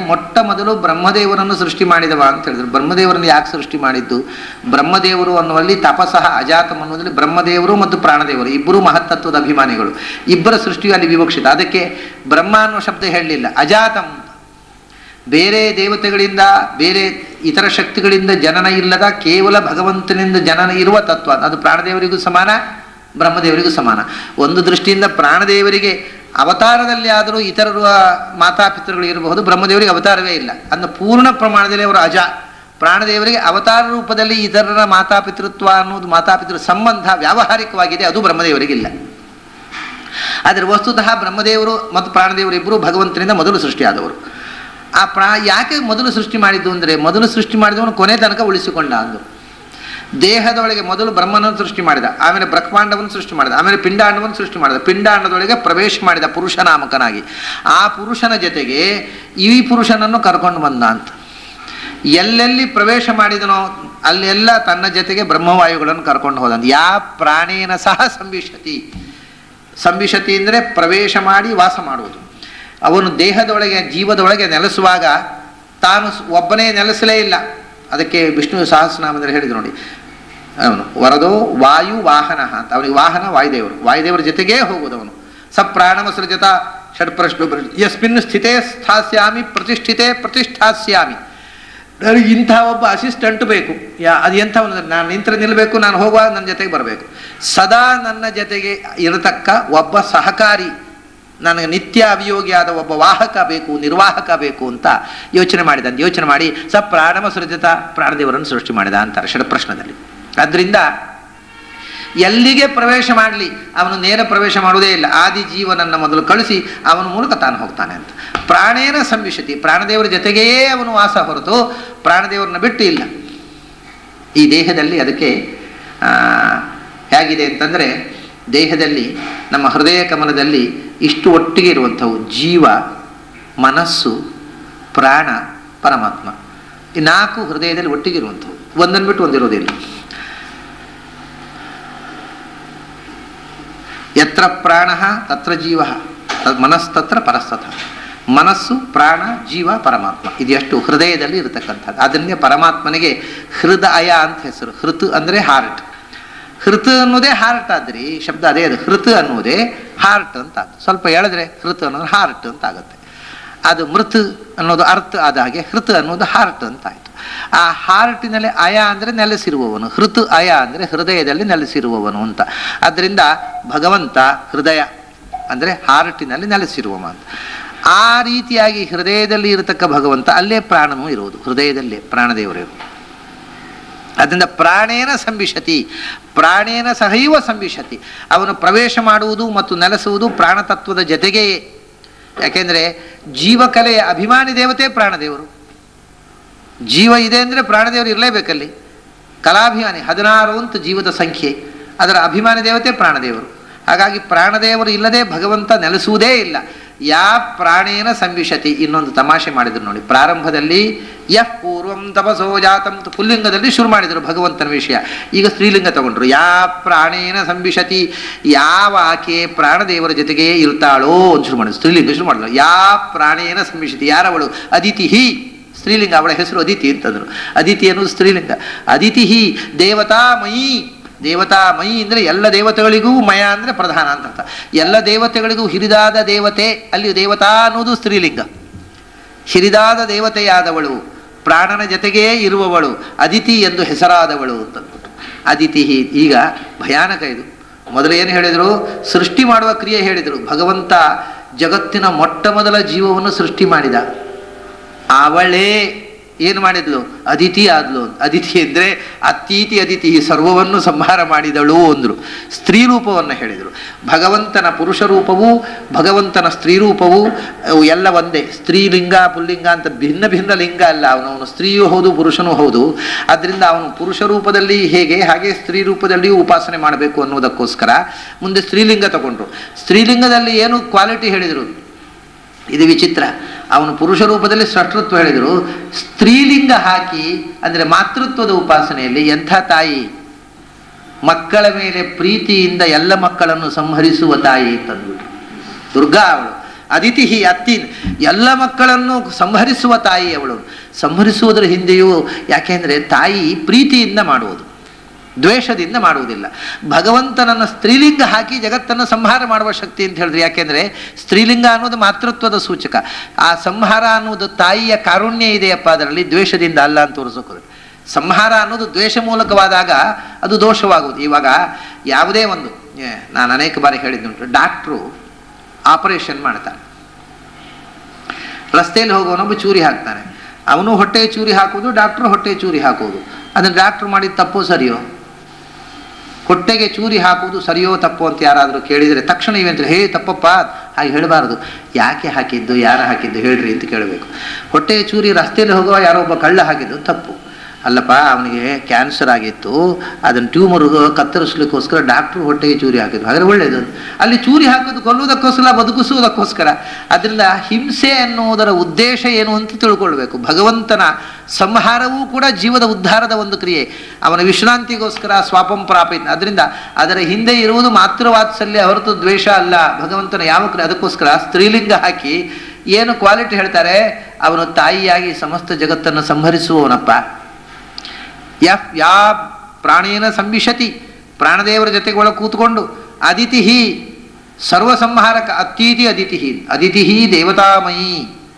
ಮೊಟ್ಟ ಮೊದಲು ಬ್ರಹ್ಮದೇವರನ್ನು ಸೃಷ್ಟಿ ಮಾಡಿದವ ಅಂತ ಹೇಳಿದ್ರು ಬ್ರಹ್ಮದೇವರನ್ನು ಯಾಕೆ ಸೃಷ್ಟಿ ಮಾಡಿದ್ದು ಬ್ರಹ್ಮದೇವರು ಅನ್ನುವಲ್ಲಿ ತಪಸಃ ಅಜಾತಂ ಅನ್ನೋದ್ರಲ್ಲಿ ಬ್ರಹ್ಮದೇವರು ಮತ್ತು ಪ್ರಾಣದೇವರು ಇಬ್ಬರು ಮಹತ್ತತ್ವದ ಅಭಿಮಾನಿಗಳು ಇಬ್ಬರ ಸೃಷ್ಟಿಯು ಅಲ್ಲಿ ವಿವಕ್ಷಿತ ಅದಕ್ಕೆ ಬ್ರಹ್ಮ ಅನ್ನೋ ಶಬ್ದ ಹೇಳಲಿಲ್ಲ ಅಜಾತಂ ಬೇರೆ ದೇವತೆಗಳಿಂದ ಬೇರೆ ಇತರ ಶಕ್ತಿಗಳಿಂದ ಜನನ ಇಲ್ಲದ ಕೇವಲ ಭಗವಂತನಿಂದ ಜನನ ಇರುವ ತತ್ವ ಅದು ಪ್ರಾಣದೇವರಿಗೂ ಸಮಾನ ಬ್ರಹ್ಮದೇವರಿಗೂ ಸಮಾನ ಒಂದು ದೃಷ್ಟಿಯಿಂದ ಪ್ರಾಣದೇವರಿಗೆ ಅವತಾರದಲ್ಲಿ ಆದರೂ ಇತರರು ಮಾತಾಪಿತೃಗಳು ಇರಬಹುದು ಬ್ರಹ್ಮದೇವರಿಗೆ ಅವತಾರವೇ ಇಲ್ಲ ಅಂದ ಪೂರ್ಣ ಪ್ರಮಾಣದಲ್ಲಿ ಅವರು ಅಜ ಪ್ರಾಣದೇವರಿಗೆ ಅವತಾರ ರೂಪದಲ್ಲಿ ಇತರರ ಮಾತಾಪಿತೃತ್ವ ಅನ್ನೋದು ಮಾತಾಪಿತೃ ಸಂಬಂಧ ವ್ಯಾವಹಾರಿಕವಾಗಿದೆ ಅದು ಬ್ರಹ್ಮದೇವರಿಗಿಲ್ಲ ಆದರೆ ವಸ್ತುತಃ ಬ್ರಹ್ಮದೇವರು ಮತ್ತು ಪ್ರಾಣದೇವರು ಇಬ್ಬರು ಭಗವಂತನಿಂದ ಮೊದಲು ಸೃಷ್ಟಿಯಾದವರು ಆ ಪ್ರಾ ಯಾಕೆ ಮೊದಲು ಸೃಷ್ಟಿ ಮಾಡಿದ್ದು ಅಂದರೆ ಮೊದಲು ಸೃಷ್ಟಿ ಮಾಡಿದವನು ಕೊನೆ ತನಕ ಉಳಿಸಿಕೊಂಡ ಅಂದು ದೇಹದೊಳಗೆ ಮೊದಲು ಬ್ರಹ್ಮನನ್ನು ಸೃಷ್ಟಿ ಮಾಡಿದ ಆಮೇಲೆ ಬ್ರಹ್ಮಾಂಡವನ್ನು ಸೃಷ್ಟಿ ಮಾಡಿದ ಆಮೇಲೆ ಪಿಂಡಾಂಡವನ್ನು ಸೃಷ್ಟಿ ಮಾಡಿದ ಪಿಂಡಾಂಡದೊಳಗೆ ಪ್ರವೇಶ ಮಾಡಿದ ಪುರುಷ ನಾಮಕನಾಗಿ ಆ ಪುರುಷನ ಜೊತೆಗೆ ಈ ಪುರುಷನನ್ನು ಕರ್ಕೊಂಡು ಬಂದ ಅಂತ ಎಲ್ಲೆಲ್ಲಿ ಪ್ರವೇಶ ಮಾಡಿದನೋ ಅಲ್ಲೆಲ್ಲ ತನ್ನ ಜೊತೆಗೆ ಬ್ರಹ್ಮವಾಯುಗಳನ್ನು ಕರ್ಕೊಂಡು ಹೋದಂತ ಯಾ ಪ್ರಾಣೇನ ಸಹ ಸಂವಿಶತಿ ಸಂವಿಶತಿ ಅಂದರೆ ಪ್ರವೇಶ ಮಾಡಿ ವಾಸ ಮಾಡುವುದು ಅವನು ದೇಹದೊಳಗೆ ಜೀವದೊಳಗೆ ನೆಲೆಸುವಾಗ ತಾನು ಸ್- ಒಬ್ಬನೇ ನೆಲೆಸಲೇ ಇಲ್ಲ ಅದಕ್ಕೆ ವಿಷ್ಣು ಸಹಸ್ರನಾಮದಲ್ಲಿ ಹೇಳಿದ್ರು ನೋಡಿ ಅವನು ವರದೋ ವಾಯು ವಾಹನ ಅಂತ ಅವನಿಗೆ ವಾಹನ ವಾಯುದೇವರು ವಾಯುದೇವರ ಜೊತೆಗೇ ಹೋಗುವುದವನು ಸ ಪ್ರಾಣಮ ಸೃಜತ ಷಡ್ಪ್ರಶ್ನ ಯಸ್ಮಿನ್ ಸ್ಥಿತೇ ಸ್ಥಾಸ್ಯಾಮಿ ಪ್ರತಿಷ್ಠಿತೆ ಪ್ರತಿಷ್ಠಾಸ್ಯಾಮಿ ನನಗೆ ಇಂಥ ಒಬ್ಬ ಅಸಿಸ್ಟೆಂಟ್ ಬೇಕು ಯಾ ಅದು ಎಂಥವನು ಅಂದ್ರೆ ನಾನು ನಿಂತರೆ ನಿಲ್ಲಬೇಕು ನಾನು ಹೋಗುವಾಗ ನನ್ನ ಜೊತೆಗೆ ಬರಬೇಕು ಸದಾ ನನ್ನ ಜೊತೆಗೆ ಇರತಕ್ಕ ಒಬ್ಬ ಸಹಕಾರಿ ನನಗೆ ನಿತ್ಯ ಅಭಿಯೋಗಿಯಾದ ಒಬ್ಬ ವಾಹಕ ಬೇಕು ನಿರ್ವಾಹಕ ಬೇಕು ಅಂತ ಯೋಚನೆ ಮಾಡಿದ ಅಂತ ಯೋಚನೆ ಮಾಡಿ ಸ ಪ್ರಾಣಮ ಸೃಜಿತ ಪ್ರಾಣದೇವರನ್ನು ಸೃಷ್ಟಿ ಮಾಡಿದ ಅಂತಾರೆ ಷಡಪ್ರಶ್ನದಲ್ಲಿ ಅದರಿಂದ ಎಲ್ಲಿಗೆ ಪ್ರವೇಶ ಮಾಡಲಿ ಅವನು ನೇರ ಪ್ರವೇಶ ಮಾಡುವುದೇ ಇಲ್ಲ ಆದಿ ಜೀವನನ್ನು ಮೊದಲು ಕಳಿಸಿ ಅವನ ಮೂಲಕ ತಾನು ಹೋಗ್ತಾನೆ ಅಂತ ಪ್ರಾಣೇನ ಸಂವಿಶತಿ ಪ್ರಾಣದೇವರ ಜೊತೆಗೆಯೇ ಅವನು ವಾಸ ಹೊರತು ಪ್ರಾಣದೇವರನ್ನ ಬಿಟ್ಟು ಇಲ್ಲ ಈ ದೇಹದಲ್ಲಿ ಅದಕ್ಕೆ ಆ, ಹೇಗಿದೆ ಅಂತಂದರೆ ದೇಹದಲ್ಲಿ ನಮ್ಮ ಹೃದಯ ಕಮಲದಲ್ಲಿ ಇಷ್ಟು ಒಟ್ಟಿಗೆ ಇರುವಂಥವು ಜೀವ ಮನಸ್ಸು ಪ್ರಾಣ ಪರಮಾತ್ಮ ಈ ನಾಲ್ಕು ಹೃದಯದಲ್ಲಿ ಒಟ್ಟಿಗೆ ಇರುವಂಥವು ಒಂದನ್ನು ಬಿಟ್ಟು ಒಂದಿರೋದಿಲ್ಲ ಯತ್ರ ಪ್ರಾಣ ತತ್ರ ಜೀವ ಮನಸ್ತತ್ರ ಪರಸ್ತಥ ಮನಸ್ಸು ಪ್ರಾಣ ಜೀವ ಪರಮಾತ್ಮ ಇದೆಷ್ಟು ಹೃದಯದಲ್ಲಿ ಇರತಕ್ಕಂಥದ್ದು ಅದನ್ನೇ ಪರಮಾತ್ಮನಿಗೆ ಹೃದಯ ಅಂತ ಹೆಸರು ಹೃತ್ ಅಂದರೆ ಹಾರ್ಟ್ ಹೃತ್ ಅನ್ನೋದೇ ಹಾರ್ಟ್ ಆದ್ರಿ ಶಬ್ದ ಅದೇ ಅದು ಹೃತ್ ಅನ್ನೋದೇ ಹಾರ್ಟ್ ಅಂತ ಆಗುತ್ತೆ ಸ್ವಲ್ಪ ಹೇಳಿದ್ರೆ ಹೃತ್ ಅನ್ನೋದು ಹಾರ್ಟ್ ಅಂತ ಆಗುತ್ತೆ ಅದು ಮೃತ್ ಅನ್ನೋದು ಅರ್ಥ ಆದ ಹಾಗೆ ಹೃತ್ ಅನ್ನೋದು ಹಾರ್ಟ್ ಅಂತ ಆಯಿತು ಆ ಹಾರ್ಟಿನಲ್ಲಿ ಅಯ ಅಂದರೆ ನೆಲೆಸಿರುವವನು ಹೃತ್ ಅಯ ಅಂದರೆ ಹೃದಯದಲ್ಲಿ ನೆಲೆಸಿರುವವನು ಅಂತ ಅದರಿಂದ ಭಗವಂತ ಹೃದಯ ಅಂದರೆ ಹಾರ್ಟಿನಲ್ಲಿ ನೆಲೆಸಿರುವವ ಅಂತ ಆ ರೀತಿಯಾಗಿ ಹೃದಯದಲ್ಲಿ ಇರತಕ್ಕ ಭಗವಂತ ಅಲ್ಲೇ ಪ್ರಾಣನೂ ಇರುವುದು ಹೃದಯದಲ್ಲೇ ಪ್ರಾಣದೇವರು ಇರುವುದು ಅದರಿಂದ ಪ್ರಾಣೇನ ಸಂವಿಶತಿ ಪ್ರಾಣೇನ ಸಹೈವ ಸಂವಿಶತಿ ಅವನು ಪ್ರವೇಶ ಮಾಡುವುದು ಮತ್ತು ನೆಲೆಸುವುದು ಪ್ರಾಣತತ್ವದ ಜೊತೆಗೆಯೇ ಯಾಕೆಂದರೆ ಜೀವಕಲೆಯ ಅಭಿಮಾನಿ ದೇವತೆ ಪ್ರಾಣದೇವರು ಜೀವ ಇದೆ ಅಂದರೆ ಪ್ರಾಣದೇವರು ಇರಲೇಬೇಕಲ್ಲಿ ಕಲಾಭಿಮಾನಿ ಹದಿನಾರು ಅಂತ ಜೀವದ ಸಂಖ್ಯೆ ಅದರ ಅಭಿಮಾನಿ ದೇವತೆ ಪ್ರಾಣದೇವರು ಹಾಗಾಗಿ ಪ್ರಾಣದೇವರು ಇಲ್ಲದೆ ಭಗವಂತ ನೆಲೆಸುವುದೇ ಇಲ್ಲ ಯಾ ಪ್ರಾಣೇನ ಸಂವಿಶತಿ ಇನ್ನೊಂದು ತಮಾಷೆ ಮಾಡಿದ್ರು ನೋಡಿ ಪ್ರಾರಂಭದಲ್ಲಿ ಯಃ ಪೂರ್ವಂ ತಪಸೋ ಜಾತಂ ಅಂತ ಪುಲ್ಲಿಂಗದಲ್ಲಿ ಶುರು ಮಾಡಿದರು ಭಗವಂತನ ವಿಷಯ ಈಗ ಸ್ತ್ರೀಲಿಂಗ ತಗೊಂಡ್ರು ಯಾ ಪ್ರಾಣೇನ ಸಂವಿಶತಿ ಯಾವ ಆಕೆ ಪ್ರಾಣದೇವರ ಜೊತೆಗೆ ಇರ್ತಾಳೋ ಅಂತ ಶುರು ಮಾಡಿದ್ರು ಸ್ತ್ರೀಲಿಂಗ ಶುರು ಮಾಡಿದ್ರು ಯಾ ಪ್ರಾಣೇನ ಸಂವಿಶತಿ ಯಾರವಳು ಅದಿತಿ ಸ್ತ್ರೀಲಿಂಗ ಅವಳ ಹೆಸರು ಅದಿತಿ ಅಂತಂದ್ರು ಅದಿತಿ ಅನ್ನೋದು ಸ್ತ್ರೀಲಿಂಗ ಅದಿತಿ ದೇವತಾಮಯಿ ದೇವತಾಮಯಿ ಅಂದರೆ ಎಲ್ಲ ದೇವತೆಗಳಿಗೂ ಮಯ ಅಂದರೆ ಪ್ರಧಾನ ಅಂತ ಅರ್ಥ ಎಲ್ಲ ದೇವತೆಗಳಿಗೂ ಹಿರಿದಾದ ದೇವತೆ ಅಲ್ಲಿ ದೇವತಾ ಅನ್ನೋದು ಸ್ತ್ರೀಲಿಂಗ ಹಿರಿದಾದ ದೇವತೆಯಾದವಳು ಪ್ರಾಣನ ಜೊತೆಗೇ ಇರುವವಳು ಅದಿತಿ ಎಂದು ಹೆಸರಾದವಳು ಅಂತಂದ್ಬಿಟ್ಟು ಅದಿತಿ ಈಗ ಭಯಾನಕ ಇದು ಮೊದಲು ಏನು ಹೇಳಿದರು ಸೃಷ್ಟಿ ಮಾಡುವ ಕ್ರಿಯೆ ಹೇಳಿದರು ಭಗವಂತ ಜಗತ್ತಿನ ಮೊಟ್ಟ ಮೊದಲ ಜೀವವನ್ನು ಸೃಷ್ಟಿ ಮಾಡಿದ ಅವಳೇ ಏನು ಮಾಡಿದ್ಲು ಅದಿತಿ ಆದ್ಲು ಅದಿತಿ ಅಂದರೆ ಅತೀತಿ ಅದಿತಿ ಸರ್ವವನ್ನು ಸಂಹಾರ ಮಾಡಿದಳು ಅಂದರು ಸ್ತ್ರೀ ರೂಪವನ್ನು ಹೇಳಿದರು ಭಗವಂತನ ಪುರುಷ ರೂಪವು ಭಗವಂತನ ಸ್ತ್ರೀ ರೂಪವು ಅವು ಎಲ್ಲ ಒಂದೇ ಸ್ತ್ರೀಲಿಂಗ ಪುಲ್ಲಿಂಗ ಅಂತ ಭಿನ್ನ ಭಿನ್ನ ಲಿಂಗ ಅಲ್ಲ ಅವನು ಅವನು ಸ್ತ್ರೀಯೂ ಹೌದು ಪುರುಷನೂ ಹೌದು ಅದರಿಂದ ಅವನು ಪುರುಷ ರೂಪದಲ್ಲಿ ಹೇಗೆ ಹಾಗೆ ಸ್ತ್ರೀ ರೂಪದಲ್ಲಿಯೂ ಉಪಾಸನೆ ಮಾಡಬೇಕು ಅನ್ನೋದಕ್ಕೋಸ್ಕರ ಮುಂದೆ ಸ್ತ್ರೀಲಿಂಗ ತಗೊಂಡ್ರು ಸ್ತ್ರೀಲಿಂಗದಲ್ಲಿ ಏನು ಕ್ವಾಲಿಟಿ ಹೇಳಿದರು ಇದು ವಿಚಿತ್ರ ಅವನು ಪುರುಷ ರೂಪದಲ್ಲಿ ಸೃಷ್ಟೃತ್ವ ಹೇಳಿದರು ಸ್ತ್ರೀಲಿಂಗ ಹಾಕಿ ಅಂದರೆ ಮಾತೃತ್ವದ ಉಪಾಸನೆಯಲ್ಲಿ ಎಂಥ ತಾಯಿ ಮಕ್ಕಳ ಮೇಲೆ ಪ್ರೀತಿಯಿಂದ ಎಲ್ಲ ಮಕ್ಕಳನ್ನು ಸಂಹರಿಸುವ ತಾಯಿ ಅಂತಂದ್ಬಿಟ್ರು ದುರ್ಗಾ ಅವಳು ಅದಿತಿ ಅತ್ತಿ ಎಲ್ಲ ಮಕ್ಕಳನ್ನು ಸಂಹರಿಸುವ ತಾಯಿ ಅವಳು ಸಂಹರಿಸುವುದರ ಹಿಂದೆಯೂ ಯಾಕೆಂದರೆ ತಾಯಿ ಪ್ರೀತಿಯಿಂದ ಮಾಡುವುದು ದ್ವೇಷದಿಂದ ಮಾಡುವುದಿಲ್ಲ ಭಗವಂತನನ್ನ ಸ್ತ್ರೀಲಿಂಗ ಹಾಕಿ ಜಗತ್ತನ್ನು ಸಂಹಾರ ಮಾಡುವ ಶಕ್ತಿ ಅಂತ ಹೇಳಿದ್ರೆ ಯಾಕೆಂದರೆ ಸ್ತ್ರೀಲಿಂಗ ಅನ್ನೋದು ಮಾತೃತ್ವದ ಸೂಚಕ ಆ ಸಂಹಾರ ಅನ್ನೋದು ತಾಯಿಯ ಕಾರುಣ್ಯ ಇದೆಯಪ್ಪ ಅದರಲ್ಲಿ ದ್ವೇಷದಿಂದ ಅಲ್ಲ ಅಂತ ತೋರಿಸೋಕೆ ಸಂಹಾರ ಅನ್ನೋದು ದ್ವೇಷ ಮೂಲಕವಾದಾಗ ಅದು ದೋಷವಾಗುವುದು ಇವಾಗ ಯಾವುದೇ ಒಂದು ಏ, ನಾನು ಅನೇಕ ಬಾರಿ ಹೇಳಿದ್ದುಂಟು ಡಾಕ್ಟ್ರು ಆಪರೇಷನ್ ಮಾಡ್ತಾನೆ ರಸ್ತೆಯಲ್ಲಿ ಹೋಗೋನೊಬ್ಬ ಚೂರಿ ಹಾಕ್ತಾನೆ ಅವನು ಹೊಟ್ಟೆ ಚೂರಿ ಹಾಕುವುದು ಡಾಕ್ಟ್ರು ಹೊಟ್ಟೆ ಚೂರಿ ಹಾಕುವುದು ಅದನ್ನು ಡಾಕ್ಟ್ರು ಮಾಡಿದ ತಪ್ಪು ಸರಿಯೋ ಹೊಟ್ಟೆಗೆ ಚೂರಿ ಹಾಕುವುದು ಸರಿಯೋ ತಪ್ಪು ಅಂತ ಯಾರಾದರೂ ಕೇಳಿದರೆ ತಕ್ಷಣ ಇವಂತ ಹೇ ತಪ್ಪಪ್ಪ ಹಾಗೆ ಹೇಳಬಾರದು ಯಾಕೆ ಹಾಕಿದ್ದು ಯಾರು ಹಾಕಿದ್ದು ಹೇಳ್ರಿ ಅಂತ ಕೇಳಬೇಕು ಹೊಟ್ಟೆಗೆ ಚೂರಿ ರಸ್ತೆಯಲ್ಲಿ ಹೋಗುವ ಯಾರೋ ಒಬ್ಬ ಕಳ್ಳ ಹಾಕಿದ್ದು ತಪ್ಪು ಅಲ್ಲಪ್ಪ ಅವನಿಗೆ ಕ್ಯಾನ್ಸರ್ ಆಗಿತ್ತು ಅದನ್ನು ಟ್ಯೂಮರ್ ಕತ್ತರಿಸ್ಲಿಕ್ಕೋಸ್ಕರ ಡಾಕ್ಟ್ರು ಹೊಟ್ಟೆಗೆ ಚೂರಿ ಹಾಕಿದ್ರು ಹಾಗಾದ್ರೆ ಒಳ್ಳೆಯದು ಅಲ್ಲಿ ಚೂರಿ ಹಾಕೋದು ಕೊಲ್ಲುವುದಕ್ಕೋಸ್ಕರ ಬದುಕಿಸುವುದಕ್ಕೋಸ್ಕರ ಅದರಿಂದ ಹಿಂಸೆ ಅನ್ನುವುದರ ಉದ್ದೇಶ ಏನು ಅಂತ ತಿಳ್ಕೊಳ್ಬೇಕು ಭಗವಂತನ ಸಂಹಾರವೂ ಕೂಡ ಜೀವದ ಉದ್ಧಾರದ ಒಂದು ಕ್ರಿಯೆ ಅವನ ವಿಶ್ರಾಂತಿಗೋಸ್ಕರ ಸ್ವಾಪಂ ಪ್ರಾಪಿತ ಅದರಿಂದ ಅದರ ಹಿಂದೆ ಇರುವುದು ಮಾತೃವಾತ್ಸಲ್ಯ ಹೊರತು ದ್ವೇಷ ಅಲ್ಲ ಭಗವಂತನ ಯಾವ ಕ್ರಿಯೆ ಅದಕ್ಕೋಸ್ಕರ ಸ್ತ್ರೀಲಿಂಗ ಹಾಕಿ ಏನು ಕ್ವಾಲಿಟಿ ಹೇಳ್ತಾರೆ ಅವನು ತಾಯಿಯಾಗಿ ಸಮಸ್ತ ಜಗತ್ತನ್ನು ಸಂಹರಿಸುವವನಪ್ಪ ಯಫ್ ಯಾ ಪ್ರಾಣೇನ ಸಂವಿಶತಿ ಪ್ರಾಣದೇವರ ಜೊತೆಗೆ ಒಳಗೆ ಕೂತ್ಕೊಂಡು ಅದಿತಿ ಸರ್ವ ಸಂಹಾರಕ ಅತ್ತೀತಿ ಅದಿತಿ ಅದಿತಿ ದೇವತಾಮಯಿ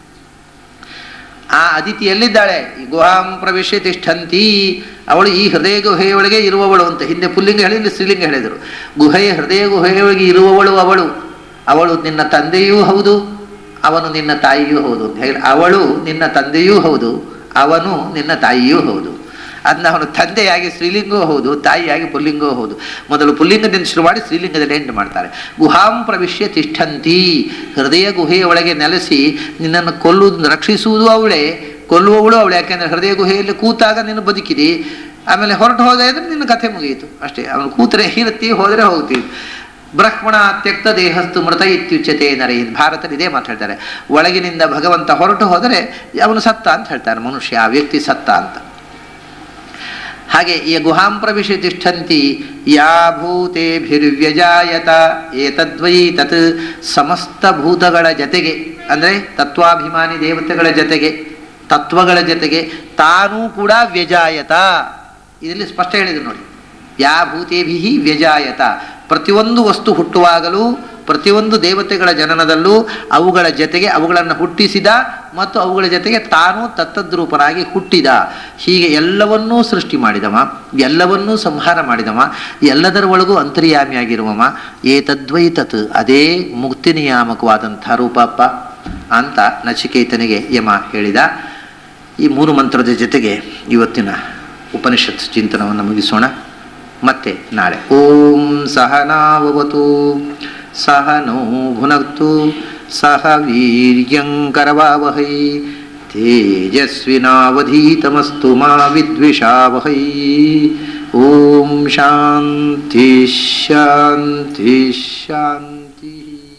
ಆ ಅದಿತಿ ಎಲ್ಲಿದ್ದಾಳೆ ಈ ಗುಹಾಂ ಪ್ರವೇಶ ತಿಷ್ಠಂತಿ ಅವಳು ಈ ಹೃದಯ ಗುಹೆಯೊಳಗೆ ಇರುವವಳು ಅಂತ ಹಿಂದೆ ಪುಲ್ಲಿಂಗ ಹೇಳಿದ್ರೆ ಸ್ತ್ರೀಲಿಂಗ ಹೇಳಿದರು ಗುಹೆಯ ಹೃದಯ ಗುಹೆಯೊಳಗೆ ಇರುವವಳು ಅವಳು ಅವಳು ನಿನ್ನ ತಂದೆಯೂ ಹೌದು ಅವನು ನಿನ್ನ ತಾಯಿಯೂ ಹೌದು ಅಂತ ಹೇಳಿ ಅವಳು ನಿನ್ನ ತಂದೆಯೂ ಹೌದು ಅವನು ನಿನ್ನ ತಾಯಿಯೂ ಹೌದು ಅದನ್ನ ಅವನು ತಂದೆಯಾಗಿ ಸ್ತ್ರೀಲಿಂಗವೂ ಹೌದು ತಾಯಿಯಾಗಿ ಪುಲ್ಲಿಂಗವೂ ಹೌದು ಮೊದಲು ಪುಲ್ಲಿಂಗದಿಂದ ಶುರು ಮಾಡಿ ಸ್ತ್ರೀಲಿಂಗದಲ್ಲಿ ಎಂಟು ಮಾಡ್ತಾರೆ ಗುಹಾಂ ಪ್ರವಿಶ್ಯ ತಿಷ್ಠಂತಿ ಹೃದಯ ಗುಹೆಯ ಒಳಗೆ ನೆಲೆಸಿ ನಿನ್ನನ್ನು ಕೊಲ್ಲುವುದು ರಕ್ಷಿಸುವುದು ಅವಳೇ ಕೊಲ್ಲುವವಳು ಅವಳು ಯಾಕೆಂದರೆ ಹೃದಯ ಗುಹೆಯಲ್ಲಿ ಕೂತಾಗ ನೀನು ಬದುಕಿದಿ ಆಮೇಲೆ ಹೊರಟು ಹೋದ ಅಂದ್ರೆ ನಿನ್ನ ಕಥೆ ಮುಗಿಯಿತು ಅಷ್ಟೇ ಅವನು ಕೂತರೆ ಇರುತ್ತಿ ಹೋದರೆ ಹೋಗ್ತೀವಿ ಬ್ರಹ್ಮಣ ತ್ಯಕ್ತ ದೇಹಸ್ತು ಮೃತ ಇತ್ಯುಚ್ಯತೆ ನರೆ ಭಾರತದಲ್ಲಿ ಇದೇ ಮಾತಾಡ್ತಾರೆ ಒಳಗಿನಿಂದ ಭಗವಂತ ಹೊರಟು ಹೋದರೆ ಅವನು ಸತ್ತ ಅಂತ ಹೇಳ್ತಾರೆ ಮನುಷ್ಯ ಆ ವ್ಯಕ್ತಿ ಸತ್ತ ಅಂತ ಹಾಗೆ ಈ ಗುಹಾಂ ಪ್ರವಿಶ ತಿಷ್ಠಂತಿ ಯಾ ಭೂತೇಭಿರ್ವ್ಯಜಾಯತ ಏತದ್ವೈ ತತ್ ಸಮಸ್ತ ಭೂತಗಳ ಜತೆಗೆ ಅಂದರೆ ತತ್ವಾಭಿಮಾನಿ ದೇವತೆಗಳ ಜೊತೆಗೆ ತತ್ವಗಳ ಜೊತೆಗೆ ತಾನೂ ಕೂಡ ವ್ಯಜಾಯತ ಇದರಲ್ಲಿ ಸ್ಪಷ್ಟ ಹೇಳಿದ್ರು ನೋಡಿ ಯಾ ಭೂತೇಭಿ ವ್ಯಜಾಯತ ಪ್ರತಿಯೊಂದು ವಸ್ತು ಹುಟ್ಟುವಾಗಲೂ ಪ್ರತಿಯೊಂದು ದೇವತೆಗಳ ಜನನದಲ್ಲೂ ಅವುಗಳ ಜೊತೆಗೆ ಅವುಗಳನ್ನು ಹುಟ್ಟಿಸಿದ ಮತ್ತು ಅವುಗಳ ಜೊತೆಗೆ ತಾನು ತತ್ತದ್ರೂಪನಾಗಿ ಹುಟ್ಟಿದ ಹೀಗೆ ಎಲ್ಲವನ್ನೂ ಸೃಷ್ಟಿ ಮಾಡಿದವ ಎಲ್ಲವನ್ನೂ ಸಂಹಾರ ಮಾಡಿದವ ಎಲ್ಲದರ ಒಳಗೂ ಅಂತರ್ಯಾಮಿಯಾಗಿರುವವ ಏತದ್ವೈ ತತ್ ಅದೇ ಮುಕ್ತಿ ನಿಯಾಮಕವಾದಂಥ ರೂಪಪ್ಪ ಅಂತ ನಚಿಕೇತನಿಗೆ ಯಮ ಹೇಳಿದ ಈ ಮೂರು ಮಂತ್ರದ ಜೊತೆಗೆ ಇವತ್ತಿನ ಉಪನಿಷತ್ ಚಿಂತನವನ್ನು ಮುಗಿಸೋಣ ಮತ್ತೆ ನಾಳೆ ಓಂ ಸಹನಾವತು ಸಹ ನೋ ಭುನಕ್ತು ಸಹ ವೀರ್ಯಂಕರವಾವಹೈ ತೇಜಸ್ವಿನಾವಧೀತಮಸ್ತು ಮಾ ವಿದ್ವಿಷಾವಹೈ ಓಂ ಶಾಂತಿ ಶಾಂತಿ ಶಾಂತಿ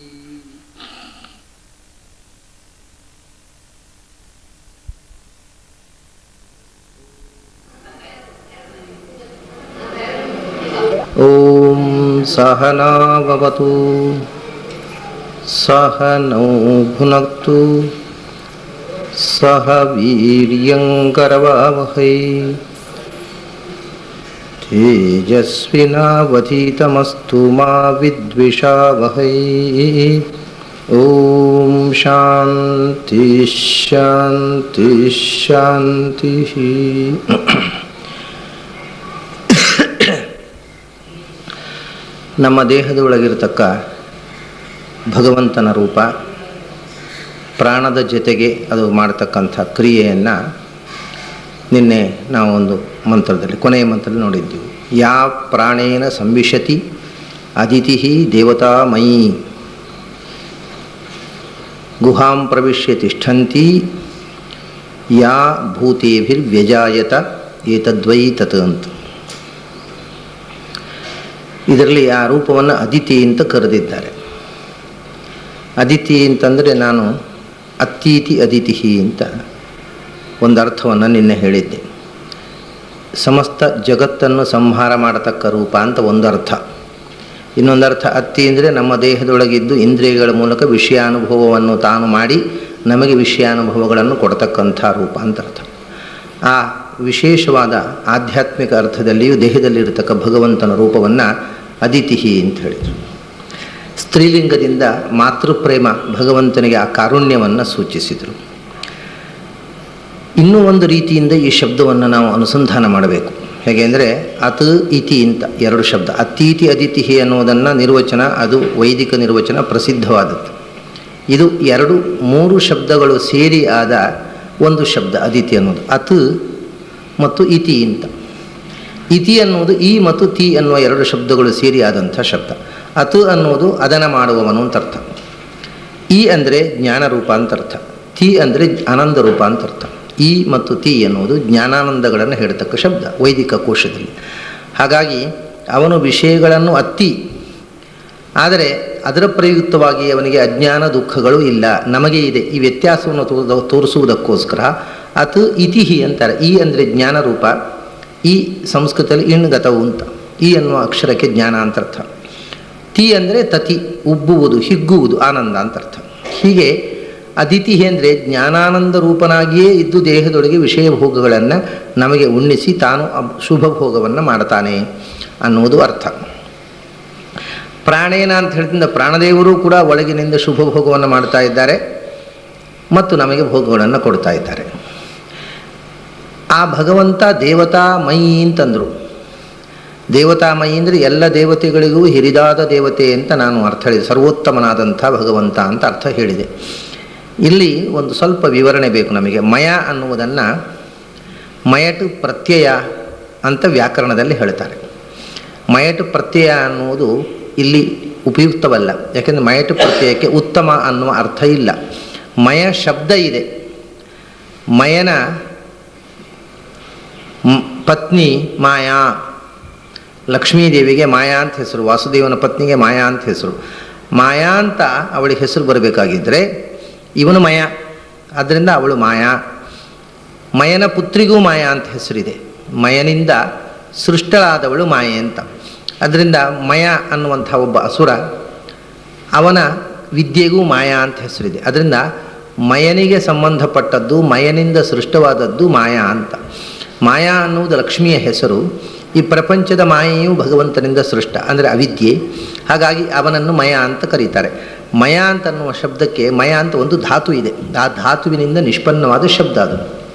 ॐ सहनावतु सह नौ भुनक्तु सह वीर्यङ्करवावहै तेजस्विनावधीतमस्तु मा विद्विषावहै ॐ शान्ति शान्ति शान्तिः ನಮ್ಮ ದೇಹದ ಒಳಗಿರತಕ್ಕ ಭಗವಂತನ ರೂಪ ಪ್ರಾಣದ ಜೊತೆಗೆ ಅದು ಮಾಡತಕ್ಕಂಥ ಕ್ರಿಯೆಯನ್ನು ನಿನ್ನೆ ನಾವು ಒಂದು ಮಂತ್ರದಲ್ಲಿ ಕೊನೆಯ ಮಂತ್ರದಲ್ಲಿ ನೋಡಿದ್ದೀವಿ ಯಾ ಪ್ರಾಣೇನ ಸಂವಿಶತಿ ಅದಿತಿ ದೇವತಾಮಯಿ ಗುಹಾಂ ಪ್ರವಿಶ್ಯ ತಿಷ್ಠಂತಿ ಯಾ ಭೂತೇಭಿರ್ವ್ಯಜಾಯತ ಏತದ್ವೈ ತತ್ ಅಂತ ಇದರಲ್ಲಿ ಆ ರೂಪವನ್ನು ಅದಿತಿ ಅಂತ ಕರೆದಿದ್ದಾರೆ ಅದಿತಿ ಅಂತಂದರೆ ನಾನು ಅತ್ತೀತಿ ಅದಿತಿ ಅಂತ ಒಂದು ಅರ್ಥವನ್ನು ನಿನ್ನೆ ಹೇಳಿದ್ದೆ ಸಮಸ್ತ ಜಗತ್ತನ್ನು ಸಂಹಾರ ಮಾಡತಕ್ಕ ರೂಪ ಅಂತ ಒಂದು ಅರ್ಥ ಇನ್ನೊಂದು ಅರ್ಥ ಅತ್ತಿ ಅಂದರೆ ನಮ್ಮ ದೇಹದೊಳಗಿದ್ದು ಇಂದ್ರಿಯಗಳ ಮೂಲಕ ವಿಷಯಾನುಭವವನ್ನು ತಾನು ಮಾಡಿ ನಮಗೆ ವಿಷಯಾನುಭವಗಳನ್ನು ಕೊಡ್ತಕ್ಕಂಥ ರೂಪ ಅಂತ ಅರ್ಥ ಆ ವಿಶೇಷವಾದ ಆಧ್ಯಾತ್ಮಿಕ ಅರ್ಥದಲ್ಲಿಯೂ ದೇಹದಲ್ಲಿರತಕ್ಕ ಭಗವಂತನ ರೂಪವನ್ನು ಅದಿತಿಹಿ ಅಂತ ಹೇಳಿದರು ಸ್ತ್ರೀಲಿಂಗದಿಂದ ಮಾತೃಪ್ರೇಮ ಭಗವಂತನಿಗೆ ಆ ಕಾರುಣ್ಯವನ್ನು ಸೂಚಿಸಿದರು ಇನ್ನೂ ಒಂದು ರೀತಿಯಿಂದ ಈ ಶಬ್ದವನ್ನು ನಾವು ಅನುಸಂಧಾನ ಮಾಡಬೇಕು ಹೇಗೆ ಅಂದರೆ ಅತ್ ಇತಿ ಅಂತ ಎರಡು ಶಬ್ದ ಅತೀತಿ ಅದಿತಿಹಿ ಅನ್ನೋದನ್ನು ನಿರ್ವಚನ ಅದು ವೈದಿಕ ನಿರ್ವಚನ ಪ್ರಸಿದ್ಧವಾದದ್ದು ಇದು ಎರಡು ಮೂರು ಶಬ್ದಗಳು ಸೇರಿ ಆದ ಒಂದು ಶಬ್ದ ಅದಿತಿ ಅನ್ನೋದು ಅತ್ ಮತ್ತು ಇತಿ ಅಂತ ಇತಿ ಅನ್ನೋದು ಈ ಮತ್ತು ತಿ ಅನ್ನುವ ಎರಡು ಶಬ್ದಗಳು ಸೇರಿ ಆದಂಥ ಶಬ್ದ ಅತ್ ಅನ್ನೋದು ಅದನ ಮಾಡುವವನು ಅಂತ ಅರ್ಥ ಈ ಅಂದರೆ ಜ್ಞಾನರೂಪ ಅಂತ ಅರ್ಥ ತಿ ಅಂದರೆ ಆನಂದ ರೂಪ ಅಂತ ಅರ್ಥ ಈ ಮತ್ತು ತಿ ಎನ್ನುವುದು ಜ್ಞಾನಾನಂದಗಳನ್ನು ಹೇಳ್ತಕ್ಕ ಶಬ್ದ ವೈದಿಕ ಕೋಶದಲ್ಲಿ ಹಾಗಾಗಿ ಅವನು ವಿಷಯಗಳನ್ನು ಅತ್ತಿ ಆದರೆ ಅದರ ಪ್ರಯುಕ್ತವಾಗಿ ಅವನಿಗೆ ಅಜ್ಞಾನ ದುಃಖಗಳು ಇಲ್ಲ ನಮಗೆ ಇದೆ ಈ ವ್ಯತ್ಯಾಸವನ್ನು ತೋರ ತೋರಿಸುವುದಕ್ಕೋಸ್ಕರ ಅತ್ ಇತಿಹಿ ಅಂತಾರೆ ಈ ಅಂದರೆ ಜ್ಞಾನರೂಪ ಈ ಸಂಸ್ಕೃತದಲ್ಲಿ ಇಣ್ಗತವು ಅಂತ ಈ ಅನ್ನುವ ಅಕ್ಷರಕ್ಕೆ ಜ್ಞಾನ ಅಂತ ಅರ್ಥ ತಿ ಅಂದರೆ ತತಿ ಉಬ್ಬುವುದು ಹಿಗ್ಗುವುದು ಆನಂದ ಅಂತ ಅರ್ಥ ಹೀಗೆ ಅದಿತಿ ಅಂದರೆ ಜ್ಞಾನಾನಂದ ರೂಪನಾಗಿಯೇ ಇದ್ದು ದೇಹದೊಳಗೆ ವಿಷಯ ಭೋಗಗಳನ್ನು ನಮಗೆ ಉಣ್ಣಿಸಿ ತಾನು ಅಬ್- ಶುಭ ಭೋಗವನ್ನು ಮಾಡ್ತಾನೆ ಅನ್ನುವುದು ಅರ್ಥ ಪ್ರಾಣೇನ ಅಂತ ಹೇಳಿದಿಂದ ಪ್ರಾಣದೇವರು ಕೂಡ ಒಳಗಿನಿಂದ ಶುಭ ಭೋಗವನ್ನು ಮಾಡ್ತಾ ಇದ್ದಾರೆ ಮತ್ತು ನಮಗೆ ಭೋಗಗಳನ್ನು ಕೊಡ್ತಾ ಇದ್ದಾರೆ ಆ ಭಗವಂತ ದೇವತಾಮಯಿ ಅಂತಂದರು ದೇವತಾಮಯಿ ಅಂದರೆ ಎಲ್ಲ ದೇವತೆಗಳಿಗೂ ಹಿರಿದಾದ ದೇವತೆ ಅಂತ ನಾನು ಅರ್ಥ ಹೇಳಿದೆ ಸರ್ವೋತ್ತಮನಾದಂಥ ಭಗವಂತ ಅಂತ ಅರ್ಥ ಹೇಳಿದೆ ಇಲ್ಲಿ ಒಂದು ಸ್ವಲ್ಪ ವಿವರಣೆ ಬೇಕು ನಮಗೆ ಮಯ ಅನ್ನುವುದನ್ನು ಮಯಟು ಪ್ರತ್ಯಯ ಅಂತ ವ್ಯಾಕರಣದಲ್ಲಿ ಹೇಳ್ತಾರೆ ಮಯಟು ಪ್ರತ್ಯಯ ಅನ್ನುವುದು ಇಲ್ಲಿ ಉಪಯುಕ್ತವಲ್ಲ ಯಾಕೆಂದರೆ ಮಯಟು ಪ್ರತ್ಯಯಕ್ಕೆ ಉತ್ತಮ ಅನ್ನುವ ಅರ್ಥ ಇಲ್ಲ ಮಯ ಶಬ್ದ ಇದೆ ಮಯನ ಮ್- ಪತ್ನಿ ಮಾಯಾ ಲಕ್ಷ್ಮೀದೇವಿಗೆ ಮಾಯಾ ಅಂತ ಹೆಸರು ವಾಸುದೇವನ ಪತ್ನಿಗೆ ಮಾಯಾ ಅಂತ ಹೆಸರು ಮಾಯಾ ಅಂತ ಅವಳಿಗೆ ಹೆಸರು ಬರಬೇಕಾಗಿದ್ದರೆ ಇವನು ಮಯ ಆದ್ದರಿಂದ ಅವಳು ಮಾಯಾ ಮಯನ ಪುತ್ರಿಗೂ ಮಾಯಾ ಅಂತ ಹೆಸರಿದೆ ಮಯನಿಂದ ಸೃಷ್ಟಳಾದವಳು ಮಾಯೆ ಅಂತ ಅದರಿಂದ ಮಯ ಅನ್ನುವಂಥ ಒಬ್ಬ ಅಸುರ ಅವನ ವಿದ್ಯೆಗೂ ಮಾಯಾ ಅಂತ ಹೆಸರಿದೆ ಅದರಿಂದ ಮಯನಿಗೆ ಸಂಬಂಧಪಟ್ಟದ್ದು ಮಯನಿಂದ ಸೃಷ್ಟವಾದದ್ದು ಮಾಯಾ ಅಂತ ಮಾಯಾ ಅನ್ನುವುದು ಲಕ್ಷ್ಮಿಯ ಹೆಸರು ಈ ಪ್ರಪಂಚದ ಮಾಯೆಯು ಭಗವಂತನಿಂದ ಸೃಷ್ಟ ಅಂದರೆ ಅವಿದ್ಯೆ ಹಾಗಾಗಿ ಅವನನ್ನು ಮಯ ಅಂತ ಕರೀತಾರೆ ಮಯ ಅಂತ ಅನ್ನುವ ಶಬ್ದಕ್ಕೆ ಮಯ ಅಂತ ಒಂದು ಧಾತು ಇದೆ ಆ ಧಾತುವಿನಿಂದ ನಿಷ್ಪನ್ನವಾದ ಶಬ್ದ ಅದು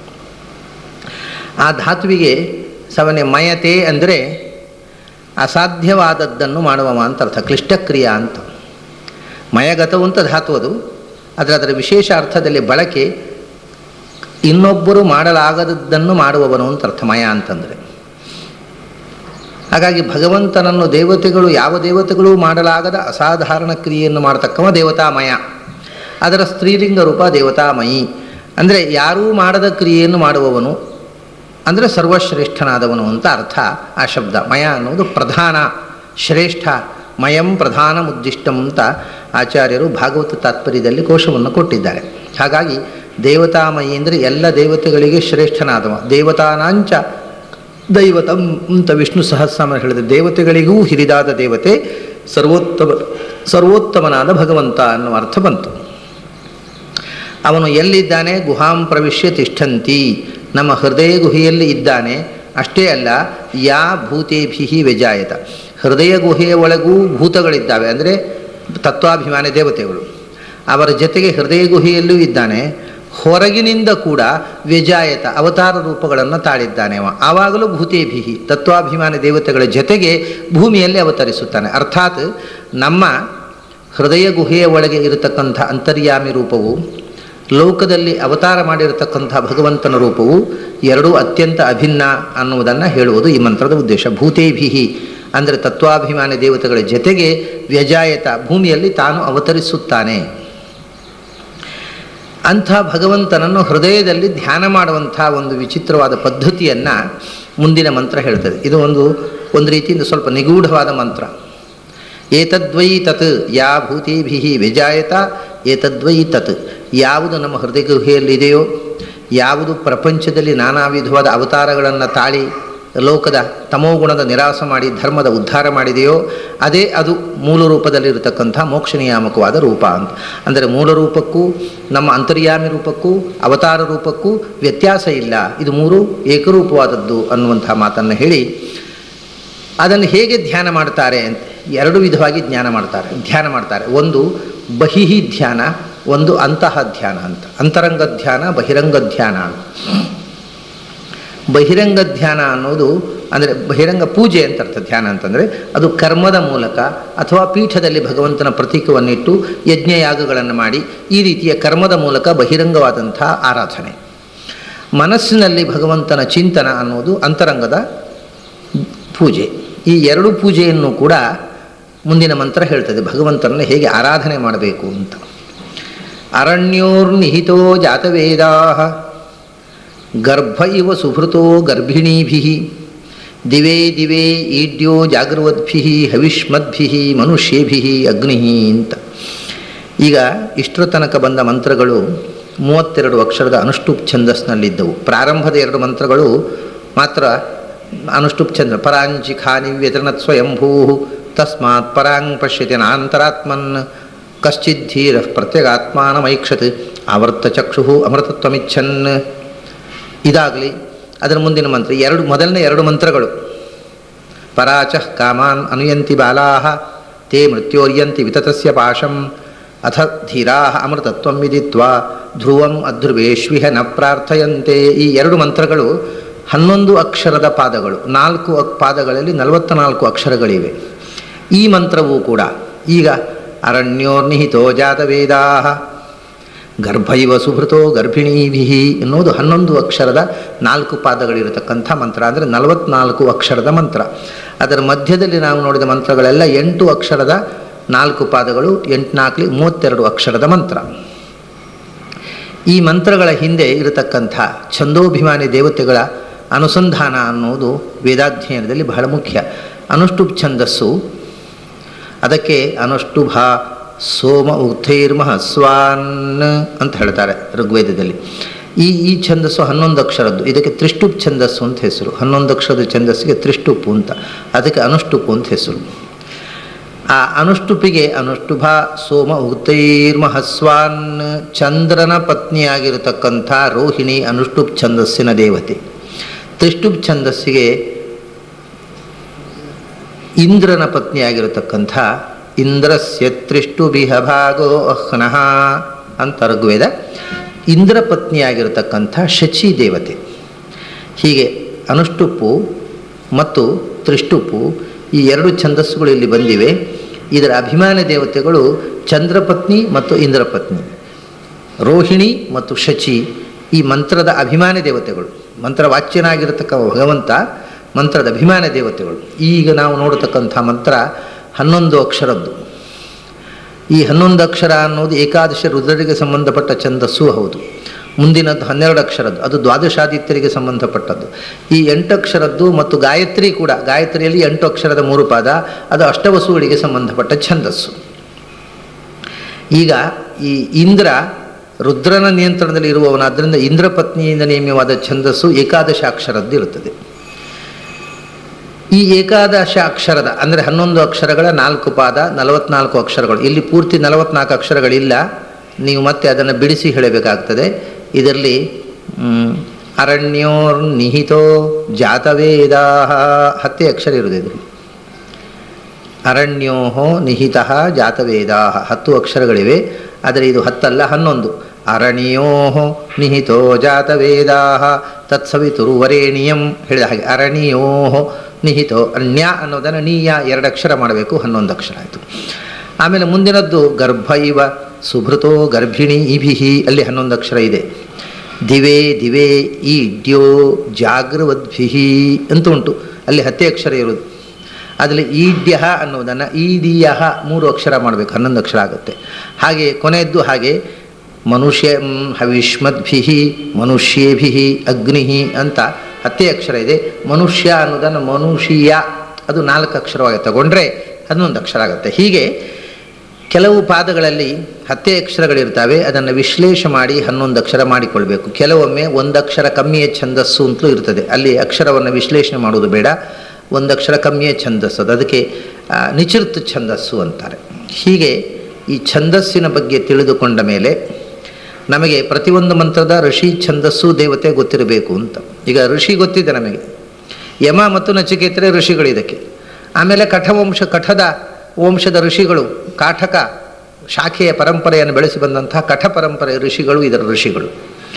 ಆ ಧಾತುವಿಗೆ ಸವನೆ ಮಯತೆ ಅಂದರೆ ಅಸಾಧ್ಯವಾದದ್ದನ್ನು ಮಾಡುವವ ಅಂತ ಅರ್ಥ ಕ್ಲಿಷ್ಟಕ್ರಿಯಾ ಅಂತ ಮಯಗತವು ಅಂತ ಧಾತು ಅದು ಆದರೆ ಅದರ ವಿಶೇಷ ಅರ್ಥದಲ್ಲಿ ಬಳಕೆ ಇನ್ನೊಬ್ಬರು ಮಾಡಲಾಗದದ್ದನ್ನು ಮಾಡುವವನು ಅಂತ ಅರ್ಥ ಮಯ ಅಂತಂದರೆ ಹಾಗಾಗಿ ಭಗವಂತನನ್ನು ದೇವತೆಗಳು ಯಾವ ದೇವತೆಗಳು ಮಾಡಲಾಗದ ಅಸಾಧಾರಣ ಕ್ರಿಯೆಯನ್ನು ಮಾಡತಕ್ಕವ ದೇವತಾಮಯ ಅದರ ಸ್ತ್ರೀಲಿಂಗ ರೂಪ ದೇವತಾಮಯಿ ಅಂದರೆ ಯಾರೂ ಮಾಡದ ಕ್ರಿಯೆಯನ್ನು ಮಾಡುವವನು ಅಂದರೆ ಸರ್ವಶ್ರೇಷ್ಠನಾದವನು ಅಂತ ಅರ್ಥ ಆ ಶಬ್ದ ಮಯ ಅನ್ನುವುದು ಪ್ರಧಾನ ಶ್ರೇಷ್ಠ ಮಯಂ ಪ್ರಧಾನ ಉದ್ದಿಷ್ಟಂ ಅಂತ ಆಚಾರ್ಯರು ಭಾಗವತ ತಾತ್ಪರ್ಯದಲ್ಲಿ ಕೋಶವನ್ನು ಕೊಟ್ಟಿದ್ದಾರೆ ಹಾಗಾಗಿ ದೇವತಾಮಯಿ ಅಂದರೆ ಎಲ್ಲ ದೇವತೆಗಳಿಗೆ ಶ್ರೇಷ್ಠನಾದವ ದೇವತಾನಾಂಚ ದೈವತಂ ಅಂತ ವಿಷ್ಣು ಸಹಸ್ರನಾಮ ಹೇಳಿದೆ ದೇವತೆಗಳಿಗೂ ಹಿರಿದಾದ ದೇವತೆ ಸರ್ವೋತ್ತಮ ಸರ್ವೋತ್ತಮನಾದ ಭಗವಂತ ಅನ್ನುವ ಅರ್ಥ ಬಂತು ಅವನು ಎಲ್ಲಿದ್ದಾನೆ ಗುಹಾಂ ಪ್ರವಿಶ್ಯ ತಿಷ್ಠಂತಿ ನಮ್ಮ ಹೃದಯ ಗುಹೆಯಲ್ಲಿ ಇದ್ದಾನೆ ಅಷ್ಟೇ ಅಲ್ಲ ಯಾ ಭೂತೇಭಿ ವ್ಯಜಾಯತ ಹೃದಯ ಗುಹೆಯ ಒಳಗೂ ಭೂತಗಳಿದ್ದಾವೆ ಅಂದರೆ ತತ್ವಾಭಿಮಾನಿ ದೇವತೆಗಳು ಅವರ ಜೊತೆಗೆ ಹೃದಯ ಗುಹೆಯಲ್ಲೂ ಇದ್ದಾನೆ ಹೊರಗಿನಿಂದ ಕೂಡ ವ್ಯಜಾಯತ ಅವತಾರ ರೂಪಗಳನ್ನು ತಾಳಿದ್ದಾನೆ ಅವ ಆವಾಗಲೂ ಭೂತೇಭಿಹಿ ತತ್ವಾಭಿಮಾನಿ ದೇವತೆಗಳ ಜೊತೆಗೆ ಭೂಮಿಯಲ್ಲಿ ಅವತರಿಸುತ್ತಾನೆ ಅರ್ಥಾತ್ ನಮ್ಮ ಹೃದಯ ಗುಹೆಯ ಒಳಗೆ ಇರತಕ್ಕಂಥ ಅಂತರ್ಯಾಮಿ ರೂಪವು ಲೋಕದಲ್ಲಿ ಅವತಾರ ಮಾಡಿರತಕ್ಕಂಥ ಭಗವಂತನ ರೂಪವು ಎರಡೂ ಅತ್ಯಂತ ಅಭಿನ್ನ ಅನ್ನುವುದನ್ನು ಹೇಳುವುದು ಈ ಮಂತ್ರದ ಉದ್ದೇಶ ಭೂತೇಭಿಹಿ ಅಂದರೆ ತತ್ವಾಭಿಮಾನಿ ದೇವತೆಗಳ ಜೊತೆಗೆ ವ್ಯಜಾಯತ ಭೂಮಿಯಲ್ಲಿ ತಾನು ಅವತರಿಸುತ್ತಾನೆ ಅಂಥ ಭಗವಂತನನ್ನು ಹೃದಯದಲ್ಲಿ ಧ್ಯಾನ ಮಾಡುವಂಥ ಒಂದು ವಿಚಿತ್ರವಾದ ಪದ್ಧತಿಯನ್ನು ಮುಂದಿನ ಮಂತ್ರ ಹೇಳ್ತದೆ ಇದು ಒಂದು ಒಂದು ರೀತಿಯಿಂದ ಸ್ವಲ್ಪ ನಿಗೂಢವಾದ ಮಂತ್ರ ಏತದ್ವೈ ತತ್ ಯಾ ಭೂತೇಭಿ ವಿಜಾಯತ ಏತದ್ವೈ ತತ್ ಯಾವುದು ನಮ್ಮ ಹೃದಯ ಗುಹೆಯಲ್ಲಿದೆಯೋ ಯಾವುದು ಪ್ರಪಂಚದಲ್ಲಿ ನಾನಾ ವಿಧವಾದ ಅವತಾರಗಳನ್ನು ತಾಳಿ ಲೋಕದ ತಮೋಗುಣದ ನಿರಾಸ ಮಾಡಿ ಧರ್ಮದ ಉದ್ಧಾರ ಮಾಡಿದೆಯೋ ಅದೇ ಅದು ಮೂಲ ರೂಪದಲ್ಲಿರತಕ್ಕಂಥ ಮೋಕ್ಷ ನಿಯಾಮಕವಾದ ರೂಪ ಅಂತ ಅಂದರೆ ಮೂಲ ರೂಪಕ್ಕೂ ನಮ್ಮ ಅಂತರ್ಯಾಮಿ ರೂಪಕ್ಕೂ ಅವತಾರ ರೂಪಕ್ಕೂ ವ್ಯತ್ಯಾಸ ಇಲ್ಲ ಇದು ಮೂರು ಏಕರೂಪವಾದದ್ದು ಅನ್ನುವಂಥ ಮಾತನ್ನು ಹೇಳಿ ಅದನ್ನು ಹೇಗೆ ಧ್ಯಾನ ಮಾಡ್ತಾರೆ ಅಂತ ಎರಡು ವಿಧವಾಗಿ ಜ್ಞಾನ ಮಾಡ್ತಾರೆ ಧ್ಯಾನ ಮಾಡ್ತಾರೆ ಒಂದು ಬಹಿಹಿ ಧ್ಯಾನ ಒಂದು ಅಂತಃ ಧ್ಯಾನ ಅಂತ ಅಂತರಂಗ ಧ್ಯಾನ ಬಹಿರಂಗ ಧ್ಯಾನ ಅಂತ ಬಹಿರಂಗ ಧ್ಯಾನ ಅನ್ನೋದು ಅಂದರೆ ಬಹಿರಂಗ ಪೂಜೆ ಅಂತ ಅರ್ಥ ಧ್ಯಾನ ಅಂತಂದರೆ ಅದು ಕರ್ಮದ ಮೂಲಕ ಅಥವಾ ಪೀಠದಲ್ಲಿ ಭಗವಂತನ ಪ್ರತೀಕವನ್ನಿಟ್ಟು ಯಜ್ಞಯಾಗಗಳನ್ನು ಮಾಡಿ ಈ ರೀತಿಯ ಕರ್ಮದ ಮೂಲಕ ಬಹಿರಂಗವಾದಂಥ ಆರಾಧನೆ ಮನಸ್ಸಿನಲ್ಲಿ ಭಗವಂತನ ಚಿಂತನ ಅನ್ನೋದು ಅಂತರಂಗದ ಪೂಜೆ ಈ ಎರಡು ಪೂಜೆಯನ್ನು ಕೂಡ ಮುಂದಿನ ಮಂತ್ರ ಹೇಳ್ತದೆ ಭಗವಂತನನ್ನು ಹೇಗೆ ಆರಾಧನೆ ಮಾಡಬೇಕು ಅಂತ ಅರಣ್ಯೋರ್ನಿಹಿತೋ ಜಾತವೇದಾ ಗರ್ಭ ಇವ ಸುಹೃತೋ ಗರ್ಭಿಣೀಭಿ ದಿವೇ ದಿವೇ ಈಡ್ಯೋ ಜಾಗೃವದ್ಭಿ ಹವಿಷ್ಮದ್ಭಿ ಮನುಷ್ಯೇಭಿ ಅಗ್ನಿ ಅಂತ ಈಗ ಇಷ್ಟರ ತನಕ ಬಂದ ಮಂತ್ರಗಳು ಮೂವತ್ತೆರಡು ಅಕ್ಷರದ ಅನುಷ್ಠುಪ್ ಛಂದಸ್ನಲ್ಲಿದ್ದವು ಪ್ರಾರಂಭದ ಎರಡು ಮಂತ್ರಗಳು ಮಾತ್ರ ಅನುಷ್ಠುಪ್ ಛಂದ ಪರಾಂಚಿ ಖಾನಿ ವ್ಯತನತ್ ಸ್ವಯಂಭೂ ತಸ್ಮಾತ್ ಪರಾಂಗ್ ಪಶ್ಯತಿ ನಾಂತರಾತ್ಮನ್ ಕಶ್ಚಿದ್ಧೀರ ಪ್ರತ್ಯಗಾತ್ಮಾನಮೈಕ್ಷತ್ ಆವರ್ತ ಚಕ್ಷು ಅಮೃತತ್ವಮಿಚ್ಛನ್ ಇದಾಗಲಿ ಅದರ ಮುಂದಿನ ಮಂತ್ರ ಎರಡು ಮೊದಲನೇ ಎರಡು ಮಂತ್ರಗಳು ಪರಾಚ ಕಾಮಾನ್ ಅನುಯಂತಿ ಬಾಲಾ ತೇ ಮೃತ್ಯೋರ್ಯಂತಿ ವಿತತಸ್ಯ ಪಾಶಂ ಅಥ ಧೀರಾ ಅಮೃತತ್ವಂ ವಿದಿತ್ವಾ ಧ್ರುವಂ ಅಧ್ರುವೇಶ್ವಿಹ ನ ಪ್ರಾರ್ಥಯಂತೆ ಈ ಎರಡು ಮಂತ್ರಗಳು ಹನ್ನೊಂದು ಅಕ್ಷರದ ಪಾದಗಳು ನಾಲ್ಕು ಅಕ್- ಪಾದಗಳಲ್ಲಿ ನಲವತ್ತ ನಾಲ್ಕು ಅಕ್ಷರಗಳಿವೆ ಈ ಮಂತ್ರವೂ ಕೂಡ ಈಗ ಅರಣ್ಯೋರ್ನಿಹಿತೋ ಜಾತವೇದಾ ಗರ್ಭ ಇವ ಸುಭೃತೋ ಗರ್ಭಿಣೀಭಿ ಎನ್ನುವುದು ಹನ್ನೊಂದು ಅಕ್ಷರದ ನಾಲ್ಕು ಪಾದಗಳಿರತಕ್ಕಂಥ ಮಂತ್ರ ಅಂದರೆ ನಲವತ್ನಾಲ್ಕು ಅಕ್ಷರದ ಮಂತ್ರ ಅದರ ಮಧ್ಯದಲ್ಲಿ ನಾವು ನೋಡಿದ ಮಂತ್ರಗಳೆಲ್ಲ ಎಂಟು ಅಕ್ಷರದ ನಾಲ್ಕು ಪಾದಗಳು ಎಂಟುನಾಲ್ಕಲಿ ಮೂವತ್ತೆರಡು ಅಕ್ಷರದ ಮಂತ್ರ ಈ ಮಂತ್ರಗಳ ಹಿಂದೆ ಇರತಕ್ಕಂಥ ಛಂದೋಭಿಮಾನಿ ದೇವತೆಗಳ ಅನುಸಂಧಾನ ಅನ್ನುವುದು ವೇದಾಧ್ಯಯನದಲ್ಲಿ ಬಹಳ ಮುಖ್ಯ ಅನುಷ್ಠುಪ್ ಛಂದಸ್ಸು ಅದಕ್ಕೆ ಅನುಷ್ಠುಭ ಸೋಮ ಉಕ್ತೈರ್ಮಹಸ್ವಾನ್ ಅಂತ ಹೇಳ್ತಾರೆ ಋಗ್ವೇದದಲ್ಲಿ ಈ ಈ ಛಂದಸ್ಸು ಹನ್ನೊಂದು ಅಕ್ಷರದ್ದು ಇದಕ್ಕೆ ತ್ರಿಷ್ಟುಪ್ ಛಂದಸ್ಸು ಅಂತ ಹೆಸರು ಹನ್ನೊಂದು ಅಕ್ಷರದ ಛಂದಸ್ಸಿಗೆ ತ್ರಿಷ್ಟುಪ್ಪು ಅಂತ ಅದಕ್ಕೆ ಅನುಷ್ಠುಪ್ಪು ಅಂತ ಹೆಸರು ಆ ಅನುಷ್ಠುಪಿಗೆ ಅನುಷ್ಠುಭ ಸೋಮ ಉಕ್ತೈರ್ಮಹಸ್ವಾನ್ ಚಂದ್ರನ ಪತ್ನಿಯಾಗಿರತಕ್ಕಂಥ ರೋಹಿಣಿ ಅನುಷ್ಠುಪ್ ಛಂದಸ್ಸಿನ ದೇವತೆ ತ್ರಿಷ್ಟುಪ್ ಛಂದಸ್ಸಿಗೆ ಇಂದ್ರನ ಪತ್ನಿಯಾಗಿರತಕ್ಕಂಥ ಇಂದ್ರಸ್ಯ ತ್ರಿಷ್ಟುಬಿಹ ಭಾಗೋ ಅಹ್ನಃ ಅಂತ ಋಗ್ವೇದ ಇಂದ್ರ ಪತ್ನಿಯಾಗಿರತಕ್ಕಂಥ ಶಚಿ ದೇವತೆ ಹೀಗೆ ಅನುಷ್ಠುಪ್ಪು ಮತ್ತು ತ್ರಿಷ್ಟುಪ್ಪು ಈ ಎರಡು ಛಂದಸ್ಸುಗಳು ಇಲ್ಲಿ ಬಂದಿವೆ ಇದರ ಅಭಿಮಾನ ದೇವತೆಗಳು ಚಂದ್ರಪತ್ನಿ ಮತ್ತು ಇಂದ್ರಪತ್ನಿ ರೋಹಿಣಿ ಮತ್ತು ಶಚಿ ಈ ಮಂತ್ರದ ಅಭಿಮಾನಿ ದೇವತೆಗಳು ಮಂತ್ರವಾಚ್ಯನಾಗಿರತಕ್ಕ ಭಗವಂತ ಮಂತ್ರದ ಅಭಿಮಾನ ದೇವತೆಗಳು ಈಗ ನಾವು ನೋಡತಕ್ಕಂಥ ಮಂತ್ರ ಹನ್ನೊಂದು ಅಕ್ಷರದ್ದು ಈ ಹನ್ನೊಂದು ಅಕ್ಷರ ಅನ್ನೋದು ಏಕಾದಶ ರುದ್ರರಿಗೆ ಸಂಬಂಧಪಟ್ಟ ಛಂದಸ್ಸೂ ಹೌದು ಮುಂದಿನದ್ದು ಹನ್ನೆರಡು ಅಕ್ಷರದ್ದು ಅದು ದ್ವಾದಶಾದಿತ್ಯರಿಗೆ ಸಂಬಂಧಪಟ್ಟದ್ದು ಈ ಎಂಟು ಅಕ್ಷರದ್ದು ಮತ್ತು ಗಾಯತ್ರಿ ಕೂಡ ಗಾಯತ್ರಿಯಲ್ಲಿ ಎಂಟು ಅಕ್ಷರದ ಮೂರು ಪಾದ ಅದು ಅಷ್ಟವಸುಗಳಿಗೆ ಸಂಬಂಧಪಟ್ಟ ಛಂದಸ್ಸು ಈಗ ಈ ಇಂದ್ರ ರುದ್ರನ ನಿಯಂತ್ರಣದಲ್ಲಿ ಇರುವವನಾದ್ದರಿಂದ ಇಂದ್ರ ಪತ್ನಿಯಿಂದ ನೇಮ್ಯವಾದ ಛಂದಸ್ಸು ಏಕಾದಶ ಅಕ್ಷರದ್ದು ಇರುತ್ತದೆ ಈ ಏಕಾದಶ ಅಕ್ಷರದ ಅಂದರೆ ಹನ್ನೊಂದು ಅಕ್ಷರಗಳ ನಾಲ್ಕು ಪಾದ ನಲವತ್ನಾಲ್ಕು ಅಕ್ಷರಗಳು ಇಲ್ಲಿ ಪೂರ್ತಿ ನಲವತ್ನಾಲ್ಕು ಅಕ್ಷರಗಳಿಲ್ಲ ನೀವು ಮತ್ತೆ ಅದನ್ನು ಬಿಡಿಸಿ ಹೇಳಬೇಕಾಗ್ತದೆ ಇದರಲ್ಲಿ ಮ್, ಅರಣ್ಯೋರ್ ನಿಹಿತೋ ಜಾತವೇದಾ ಹತ್ತೇ ಅಕ್ಷರ ಇರುವುದು ಇದು ಅರಣ್ಯೋ ನಿಹಿತ ಜಾತವೇದಾ ಹತ್ತು ಅಕ್ಷರಗಳಿವೆ ಆದರೆ ಇದು ಹತ್ತಲ್ಲ ಹನ್ನೊಂದು ಅರಣ್ಯೋ ನಿಹಿತೋ ಜಾತವೇದಾ ತತ್ಸವಿತುರುವರೇಣಿಯಂ ಹೇಳಿದ ಹಾಗೆ ಅರಣ್ಯೋ ನಿಹಿತೋ ಅನ್ಯ ಅನ್ನೋದನ್ನು ನೀಯ ಎರಡು ಅಕ್ಷರ ಮಾಡಬೇಕು ಹನ್ನೊಂದು ಅಕ್ಷರ ಆಯಿತು ಆಮೇಲೆ ಮುಂದಿನದ್ದು ಗರ್ಭ ಇವ ಸುಭೃತೋ ಗರ್ಭಿಣಿ ಇಭಿಹಿ ಅಲ್ಲಿ ಹನ್ನೊಂದು ಅಕ್ಷರ ಇದೆ ದಿವೇ ದಿವೇ ಈಡ್ಯೋ ಜಾಗೃವದ್ಭಿಹಿ ಅಂತ ಉಂಟು ಅಲ್ಲಿ ಹತ್ತೇ ಅಕ್ಷರ ಇರೋದು ಅದರಲ್ಲಿ ಈಡ್ಯ ಅನ್ನೋದನ್ನು ಈಡಿಯ ಮೂರು ಅಕ್ಷರ ಮಾಡಬೇಕು ಹನ್ನೊಂದು ಅಕ್ಷರ ಆಗುತ್ತೆ ಹಾಗೆ ಕೊನೆಯದ್ದು ಹಾಗೆ ಮನುಷ್ಯ ಮ್, ಹವಿಷ್ಮದ್ಭಿ ಮನುಷ್ಯೇಭಿ ಅಗ್ನಿ ಅಂತ ಹತ್ತೇ ಅಕ್ಷರ ಇದೆ ಮನುಷ್ಯ ಅನ್ನೋದನ್ನು ಮನುಷ್ಯ ಅದು ನಾಲ್ಕು ಅಕ್ಷರವಾಗಿ ತಗೊಂಡ್ರೆ ಹನ್ನೊಂದು ಅಕ್ಷರ ಆಗುತ್ತೆ ಹೀಗೆ ಕೆಲವು ಪಾದಗಳಲ್ಲಿ ಹತ್ತೇ ಅಕ್ಷರಗಳಿರ್ತವೆ ಅದನ್ನು ವಿಶ್ಲೇಷ ಮಾಡಿ ಹನ್ನೊಂದು ಅಕ್ಷರ ಮಾಡಿಕೊಳ್ಬೇಕು ಕೆಲವೊಮ್ಮೆ ಒಂದು ಅಕ್ಷರ ಕಮ್ಮಿಯ ಛಂದಸ್ಸು ಅಂತಲೂ ಇರ್ತದೆ ಅಲ್ಲಿ ಅಕ್ಷರವನ್ನು ವಿಶ್ಲೇಷಣೆ ಮಾಡುವುದು ಬೇಡ ಒಂದು ಅಕ್ಷರ ಕಮ್ಮಿಯ ಛಂದಸ್ಸು ಅದು ಅದಕ್ಕೆ ಆ, ನಿಚಿರ್ತ್ ಛಂದಸ್ಸು ಅಂತಾರೆ ಹೀಗೆ ಈ ಛಂದಸ್ಸಿನ ಬಗ್ಗೆ ತಿಳಿದುಕೊಂಡ ಮೇಲೆ ನಮಗೆ ಪ್ರತಿಯೊಂದು ಮಂತ್ರದ ಋಷಿ ಛಂದಸ್ಸು ದೇವತೆ ಗೊತ್ತಿರಬೇಕು ಅಂತ ಈಗ ಋಷಿ ಗೊತ್ತಿದೆ ನಮಗೆ ಯಮ ಮತ್ತು ನಚಿಕೇತರೆ ಋಷಿಗಳು ಇದಕ್ಕೆ ಆಮೇಲೆ ಕಠವಂಶ ಕಠದ ವಂಶದ ಋಷಿಗಳು ಕಾಠಕ ಶಾಖೆಯ ಪರಂಪರೆಯನ್ನು ಬೆಳೆಸಿ ಬಂದಂತಹ ಕಠ ಪರಂಪರೆಯ ಋಷಿಗಳು ಇದರ ಋಷಿಗಳು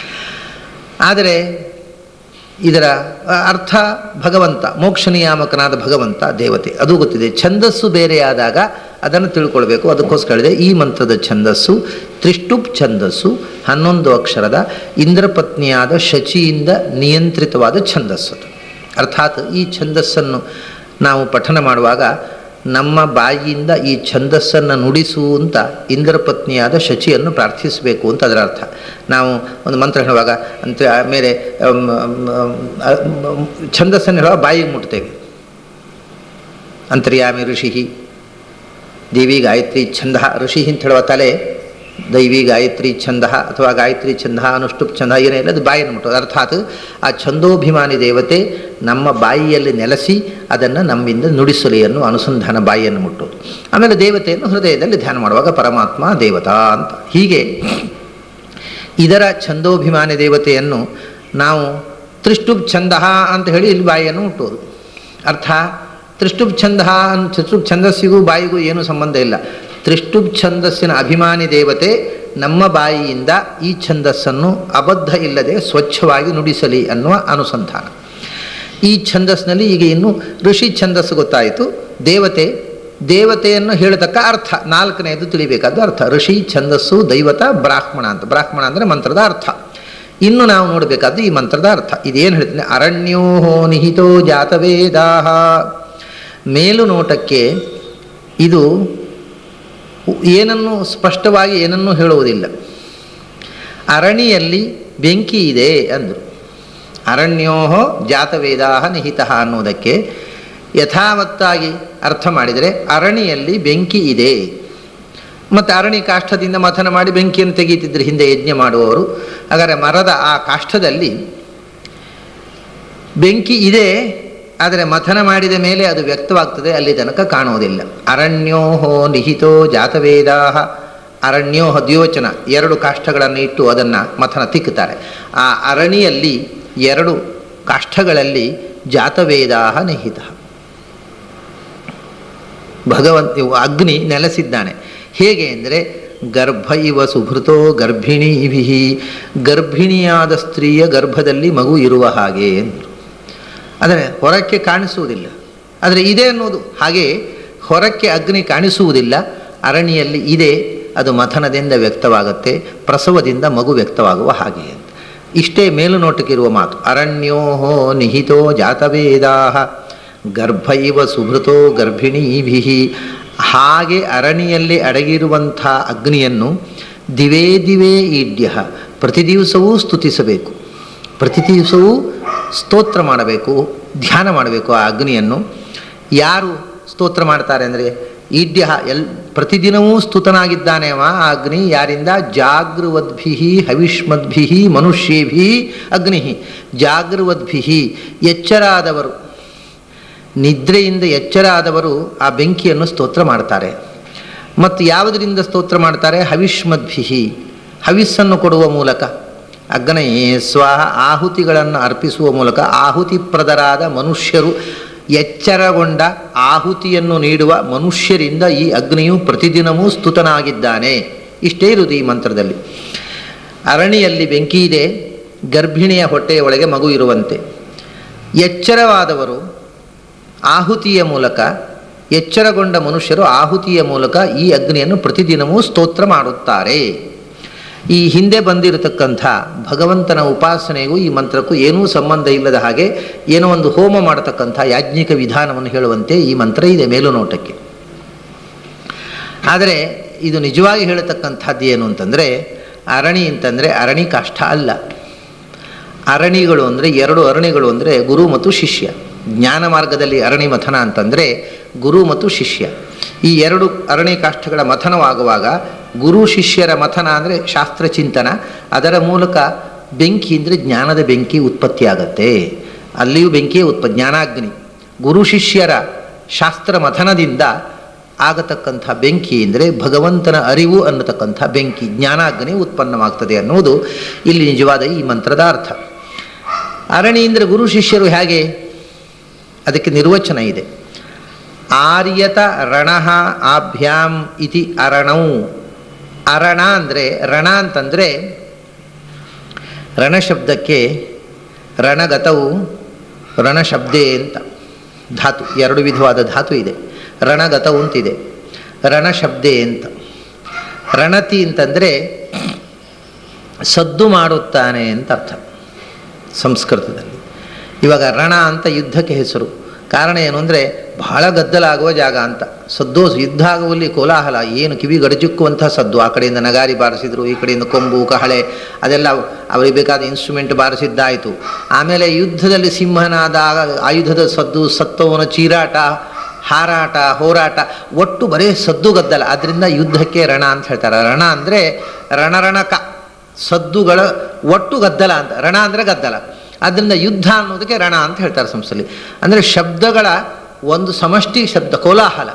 ಆದರೆ ಇದರ ಆ, ಅರ್ಥ ಭಗವಂತ ಮೋಕ್ಷ ನಿಯಾಮಕನಾದ ಭಗವಂತ ದೇವತೆ ಅದು ಗೊತ್ತಿದೆ ಛಂದಸ್ಸು ಬೇರೆಯಾದಾಗ ಅದನ್ನು ತಿಳ್ಕೊಳ್ಬೇಕು ಅದಕ್ಕೋಸ್ಕರ ಹೇಳಿದೆ ಈ ಮಂತ್ರದ ಛಂದಸ್ಸು ತ್ರಿಷ್ಟುಪ್ ಛಂದಸ್ಸು ಹನ್ನೊಂದು ಅಕ್ಷರದ ಇಂದ್ರಪತ್ನಿಯಾದ ಶಚಿಯಿಂದ ನಿಯಂತ್ರಿತವಾದ ಛಂದಸ್ಸು ಅದು ಅರ್ಥಾತ್ ಈ ಛಂದಸ್ಸನ್ನು ನಾವು ಪಠನ ಮಾಡುವಾಗ ನಮ್ಮ ಬಾಯಿಯಿಂದ ಈ ಛಂದಸ್ಸನ್ನು ನುಡಿಸು ಅಂತ ಇಂದ್ರಪತ್ನಿಯಾದ ಶಚಿಯನ್ನು ಪ್ರಾರ್ಥಿಸಬೇಕು ಅಂತ ಅದರ ಅರ್ಥ ನಾವು ಒಂದು ಮಂತ್ರ ಹೇಳುವಾಗ ಅಂತ ಆಮೇಲೆ ಅಮ್, ಅಮ್, ಅಮ್, ಛಂದಸ್ಸನ್ನು ಹೇಳುವಾಗ ಬಾಯಿಗೆ ಮುಟ್ತೇವೆ ಅಂತರ್ಯಾಮಿ ಋಷಿ ದೇವಿ ಗಾಯತ್ರಿ ಛಂದ ಋಷಿ ಅಂತ ಹೇಳುವ ತಲೆ ದೈವಿ ಗಾಯತ್ರಿ ಛಂದ ಅಥವಾ ಗಾಯತ್ರಿ ಛಂದ ಅನುಷ್ಠುಪ್ ಛಂದ ಏನೇ ಇಲ್ಲ ಅದು ಬಾಯಿಯನ್ನು ಮುಟ್ಟೋದು ಅರ್ಥಾತ್ ಆ ಛಂದೋಭಿಮಾನಿ ದೇವತೆ ನಮ್ಮ ಬಾಯಿಯಲ್ಲಿ ನೆಲೆಸಿ ಅದನ್ನು ನಮ್ಮಿಂದ ನುಡಿಸಲಿ ಅನ್ನೋ ಅನುಸಂಧಾನ ಬಾಯಿಯನ್ನು ಮುಟ್ಟೋದು ಆಮೇಲೆ ದೇವತೆಯನ್ನು ಹೃದಯದಲ್ಲಿ ಧ್ಯಾನ ಮಾಡುವಾಗ ಪರಮಾತ್ಮ ದೇವತಾ ಅಂತ ಹೀಗೆ ಇದರ ಛಂದೋಭಿಮಾನಿ ದೇವತೆಯನ್ನು ನಾವು ತ್ರಿಷ್ಟುಪ್ ಛಂದ ಅಂತ ಹೇಳಿ ಇಲ್ಲಿ ಬಾಯಿಯನ್ನು ಮುಟ್ಟೋದು ಅರ್ಥ ತ್ರಿಷ್ಟುಪ್ ಛಂದ ತ್ರಿಷ್ಟುಪ್ ಛಂದಸ್ಸಿಗೂ ಬಾಯಿಗೂ ಏನೂ ಸಂಬಂಧ ಇಲ್ಲ ತ್ರಿಷ್ಟುಪ್ ಛಂದಸ್ಸಿನ ಅಭಿಮಾನಿ ದೇವತೆ ನಮ್ಮ ಬಾಯಿಯಿಂದ ಈ ಛಂದಸ್ಸನ್ನು ಅಬದ್ಧ ಇಲ್ಲದೆ ಸ್ವಚ್ಛವಾಗಿ ನುಡಿಸಲಿ ಅನ್ನುವ ಅನುಸಂಧಾನ ಈ ಛಂದಸ್ಸಿನಲ್ಲಿ ಈಗ ಇನ್ನು ಋಷಿ ಛಂದಸ್ಸು ಗೊತ್ತಾಯಿತು ದೇವತೆ ದೇವತೆಯನ್ನು ಹೇಳತಕ್ಕ ಅರ್ಥ ನಾಲ್ಕನೆಯದು ತಿಳಿಬೇಕಾದ ಅರ್ಥ ಋಷಿ ಛಂದಸ್ಸು ದೈವತ ಬ್ರಾಹ್ಮಣ ಅಂತ ಬ್ರಾಹ್ಮಣ ಅಂದರೆ ಮಂತ್ರದ ಅರ್ಥ ಇನ್ನು ನಾವು ನೋಡಬೇಕಾದ್ದು ಈ ಮಂತ್ರದ ಅರ್ಥ ಇದೇನು ಹೇಳ್ತೀನಿ ಅರಣ್ಯೋ ನಿಹಿತೋ ಜಾತವೇದಾಹ ಮೇಲು ನೋಟಕ್ಕೆ ಇದು ಏನನ್ನು ಸ್ಪಷ್ಟವಾಗಿ ಏನನ್ನೂ ಹೇಳುವುದಿಲ್ಲ ಅರಣಿಯಲ್ಲಿ ಬೆಂಕಿ ಇದೆ ಅಂದರು ಅರಣ್ಯೋ ಜಾತವೇದಾ ನಿಹಿತ ಅನ್ನುವುದಕ್ಕೆ ಯಥಾವತ್ತಾಗಿ ಅರ್ಥ ಮಾಡಿದರೆ ಅರಣಿಯಲ್ಲಿ ಬೆಂಕಿ ಇದೆ ಮತ್ತು ಅರಣಿ ಕಾಷ್ಠದಿಂದ ಮಥನ ಮಾಡಿ ಬೆಂಕಿಯನ್ನು ತೆಗೀತಿದ್ರು ಹಿಂದೆ ಯಜ್ಞ ಮಾಡುವವರು ಹಾಗಾದರೆ ಮರದ ಆ ಕಾಷ್ಠದಲ್ಲಿ ಬೆಂಕಿ ಇದೆ ಆದರೆ ಮಥನ ಮಾಡಿದ ಮೇಲೆ ಅದು ವ್ಯಕ್ತವಾಗ್ತದೆ ಅಲ್ಲಿ ತನಕ ಕಾಣುವುದಿಲ್ಲ ಅರಣ್ಯೋಹೋ ನಿಹಿತೋ ಜಾತವೇದಾ ಅರಣ್ಯೋಹ ದ್ಯೋಚನ ಎರಡು ಕಾಷ್ಠಗಳನ್ನು ಇಟ್ಟು ಅದನ್ನು ಮಥನ ತಿಕ್ಕುತ್ತಾರೆ ಆ ಅರಣಿಯಲ್ಲಿ ಎರಡು ಕಾಷ್ಠಗಳಲ್ಲಿ ಜಾತವೇದಾ ನಿಹಿತ ಭಗವಂತ ಇವು ಅಗ್ನಿ ನೆಲೆಸಿದ್ದಾನೆ ಹೇಗೆ ಅಂದರೆ ಗರ್ಭ ಇವ ಸುಭೃತೋ ಗರ್ಭಿಣೀಭಿ ಗರ್ಭಿಣಿಯಾದ ಸ್ತ್ರೀಯ ಗರ್ಭದಲ್ಲಿ ಮಗು ಇರುವ ಹಾಗೆ ಎಂದರು ಆದರೆ ಹೊರಕ್ಕೆ ಕಾಣಿಸುವುದಿಲ್ಲ ಆದರೆ ಇದೆ ಅನ್ನೋದು ಹಾಗೆ ಹೊರಕ್ಕೆ ಅಗ್ನಿ ಕಾಣಿಸುವುದಿಲ್ಲ ಅರಣಿಯಲ್ಲಿ ಇದೆ ಅದು ಮಥನದಿಂದ ವ್ಯಕ್ತವಾಗುತ್ತೆ ಪ್ರಸವದಿಂದ ಮಗು ವ್ಯಕ್ತವಾಗುವ ಹಾಗೆ ಅಂತ ಇಷ್ಟೇ ಮೇಲುನೋಟಕ್ಕಿರುವ ಮಾತು ಅರಣ್ಯೋಹೋ ನಿಹಿತೋ ಜಾತವೇದಾ ಗರ್ಭ ಇವ ಸುಭೃತೋ ಗರ್ಭಿಣೀಭಿ ಹಾಗೆ ಅರಣಿಯಲ್ಲಿ ಅಡಗಿರುವಂಥ ಅಗ್ನಿಯನ್ನು ದಿವೇ ದಿವೇ ಈಡ್ಯ ಪ್ರತಿ ದಿವಸವೂ ಸ್ತುತಿಸಬೇಕು ಪ್ರತಿ ದಿವಸವೂ ಸ್ತೋತ್ರ ಮಾಡಬೇಕು ಧ್ಯಾನ ಮಾಡಬೇಕು ಆ ಅಗ್ನಿಯನ್ನು ಯಾರು ಸ್ತೋತ್ರ ಮಾಡ್ತಾರೆ ಅಂದರೆ ಈಡ್ಯ ಎಲ್ ಪ್ರತಿದಿನವೂ ಸ್ತುತನಾಗಿದ್ದಾನೆ ಅವ ಆ ಅಗ್ನಿ ಯಾರಿಂದ ಜಾಗೃವದ್ಭಿ ಹವಿಷ್ಮದ್ಭಿ ಮನುಷ್ಯೇಭಿ ಅಗ್ನಿ ಜಾಗೃವದ್ಭಿ ಎಚ್ಚರಾದವರು ನಿದ್ರೆಯಿಂದ ಎಚ್ಚರ ಆದವರು ಆ ಬೆಂಕಿಯನ್ನು ಸ್ತೋತ್ರ ಮಾಡ್ತಾರೆ ಮತ್ತು ಯಾವುದರಿಂದ ಸ್ತೋತ್ರ ಮಾಡ್ತಾರೆ ಹವಿಷ್ಮದ್ಭಿ ಹವಿಸ್ಸನ್ನು ಕೊಡುವ ಮೂಲಕ ಅಗ್ನಯೇ ಸ್ವಾಹ ಆಹುತಿಗಳನ್ನು ಅರ್ಪಿಸುವ ಮೂಲಕ ಆಹುತಿಪ್ರದರಾದ ಮನುಷ್ಯರು ಎಚ್ಚರಗೊಂಡ ಆಹುತಿಯನ್ನು ನೀಡುವ ಮನುಷ್ಯರಿಂದ ಈ ಅಗ್ನಿಯು ಪ್ರತಿದಿನವೂ ಸ್ತುತನಾಗಿದ್ದಾನೆ ಇಷ್ಟೇ ಇರುವುದು ಈ ಮಂತ್ರದಲ್ಲಿ ಅರಣಿಯಲ್ಲಿ ಬೆಂಕಿ ಇದೆ ಗರ್ಭಿಣಿಯ ಹೊಟ್ಟೆಯ ಒಳಗೆ ಮಗು ಇರುವಂತೆ ಎಚ್ಚರವಾದವರು ಆಹುತಿಯ ಮೂಲಕ ಎಚ್ಚರಗೊಂಡ ಮನುಷ್ಯರು ಆಹುತಿಯ ಮೂಲಕ ಈ ಅಗ್ನಿಯನ್ನು ಪ್ರತಿದಿನವೂ ಸ್ತೋತ್ರ ಮಾಡುತ್ತಾರೆ ಈ ಹಿಂದೆ ಬಂದಿರತಕ್ಕಂಥ ಭಗವಂತನ ಉಪಾಸನೆಗೂ ಈ ಮಂತ್ರಕ್ಕೂ ಏನೂ ಸಂಬಂಧ ಇಲ್ಲದ ಹಾಗೆ ಏನೋ ಒಂದು ಹೋಮ ಮಾಡತಕ್ಕಂಥ ಯಾಜ್ಞಿಕ ವಿಧಾನವನ್ನು ಹೇಳುವಂತೆ ಈ ಮಂತ್ರ ಇದೆ ಮೇಲುನೋಟಕ್ಕೆ ಆದರೆ ಇದು ನಿಜವಾಗಿ ಹೇಳತಕ್ಕಂಥದ್ದು ಏನು ಅಂತಂದರೆ ಅರಣಿ ಅಂತಂದರೆ ಅರಣಿ ಕಾಷ್ಠ ಅಲ್ಲ ಅರಣಿಗಳು ಅಂದರೆ ಎರಡು ಅರಣಿಗಳು ಅಂದರೆ ಗುರು ಮತ್ತು ಶಿಷ್ಯ ಜ್ಞಾನ ಮಾರ್ಗದಲ್ಲಿ ಅರಣಿ ಮಥನ ಅಂತಂದರೆ ಗುರು ಮತ್ತು ಶಿಷ್ಯ ಈ ಎರಡು ಅರಣ್ಯ ಕಾಷ್ಠಗಳ ಮಥನವಾಗುವಾಗ ಗುರು ಶಿಷ್ಯರ ಮಥನ ಅಂದರೆ ಶಾಸ್ತ್ರ ಚಿಂತನ ಅದರ ಮೂಲಕ ಬೆಂಕಿ ಅಂದರೆ ಜ್ಞಾನದ ಬೆಂಕಿ ಉತ್ಪತ್ತಿಯಾಗತ್ತೆ ಅಲ್ಲಿಯೂ ಬೆಂಕಿಯೇ ಉತ್ಪ ಜ್ಞಾನಾಗ್ನಿ ಗುರು ಶಿಷ್ಯರ ಶಾಸ್ತ್ರ ಮಥನದಿಂದ ಆಗತಕ್ಕಂಥ ಬೆಂಕಿ ಅಂದರೆ ಭಗವಂತನ ಅರಿವು ಅನ್ನತಕ್ಕಂಥ ಬೆಂಕಿ ಜ್ಞಾನಾಗ್ನಿ ಉತ್ಪನ್ನವಾಗ್ತದೆ ಅನ್ನುವುದು ಇಲ್ಲಿ ನಿಜವಾದ ಈ ಮಂತ್ರದ ಅರ್ಥ ಅರಣಿ ಅಂದರೆ ಗುರು ಶಿಷ್ಯರು ಹೇಗೆ ಅದಕ್ಕೆ ನಿರ್ವಚನ ಇದೆ ಆರ್ಯತ ರಣಃ ಆಭ್ಯಾಂ ಇತಿ ಅರಣೌ ಅರಣ ಅಂದರೆ ರಣ ಅಂತಂದರೆ ರಣಶಬ್ದಕ್ಕೆ ರಣಗತವು ರಣಶಬ್ದೇ ಅಂತ ಧಾತು ಎರಡು ವಿಧವಾದ ಧಾತು ಇದೆ ರಣಗತವು ಅಂತಿದೆ ರಣಶಬ್ದೇ ಅಂತ ರಣತಿ ಅಂತಂದರೆ ಸದ್ದು ಮಾಡುತ್ತಾನೆ ಅಂತ ಅರ್ಥ ಸಂಸ್ಕೃತದಲ್ಲಿ ಇವಾಗ ರಣ ಅಂತ ಯುದ್ಧಕ್ಕೆ ಹೆಸರು ಕಾರಣ ಏನು ಅಂದರೆ ಬಹಳ ಗದ್ದಲ ಆಗುವ ಜಾಗ ಅಂತ ಸದ್ದು ಯುದ್ಧ ಆಗುವಲ್ಲಿ ಕೋಲಾಹಲ ಏನು ಕಿವಿ ಗಡಜುಕ್ಕುವಂಥ ಸದ್ದು ಆ ಕಡೆಯಿಂದ ನಗಾರಿ ಬಾರಿಸಿದ್ರು ಈ ಕಡೆಯಿಂದ ಕೊಂಬು ಕಹಳೆ ಅದೆಲ್ಲ ಅವರಿಗೆ ಬೇಕಾದ ಇನ್ಸ್ಟ್ರೂಮೆಂಟ್ ಬಾರಿಸಿದ್ದಾಯಿತು ಆಮೇಲೆ ಯುದ್ಧದಲ್ಲಿ ಸಿಂಹನಾದ ಆಯುಧದ ಸದ್ದು ಸತ್ತವನ ಚೀರಾಟ ಹಾರಾಟ ಹೋರಾಟ ಒಟ್ಟು ಬರೀ ಸದ್ದು ಗದ್ದಲ ಅದರಿಂದ ಯುದ್ಧಕ್ಕೆ ರಣ ಅಂತ ಹೇಳ್ತಾರೆ ರಣ ಅಂದರೆ ರಣರಣಕ ಸದ್ದುಗಳ ಒಟ್ಟು ಗದ್ದಲ ಅಂತ ರಣ ಅಂದರೆ ಗದ್ದಲ ಆದ್ದರಿಂದ ಯುದ್ಧ ಅನ್ನೋದಕ್ಕೆ ರಣ ಅಂತ ಹೇಳ್ತಾರೆ ಸಂಸ್ಥೆಯಲ್ಲಿ ಅಂದರೆ ಶಬ್ದಗಳ ಒಂದು ಸಮಷ್ಟಿ ಶಬ್ದ ಕೋಲಾಹಲ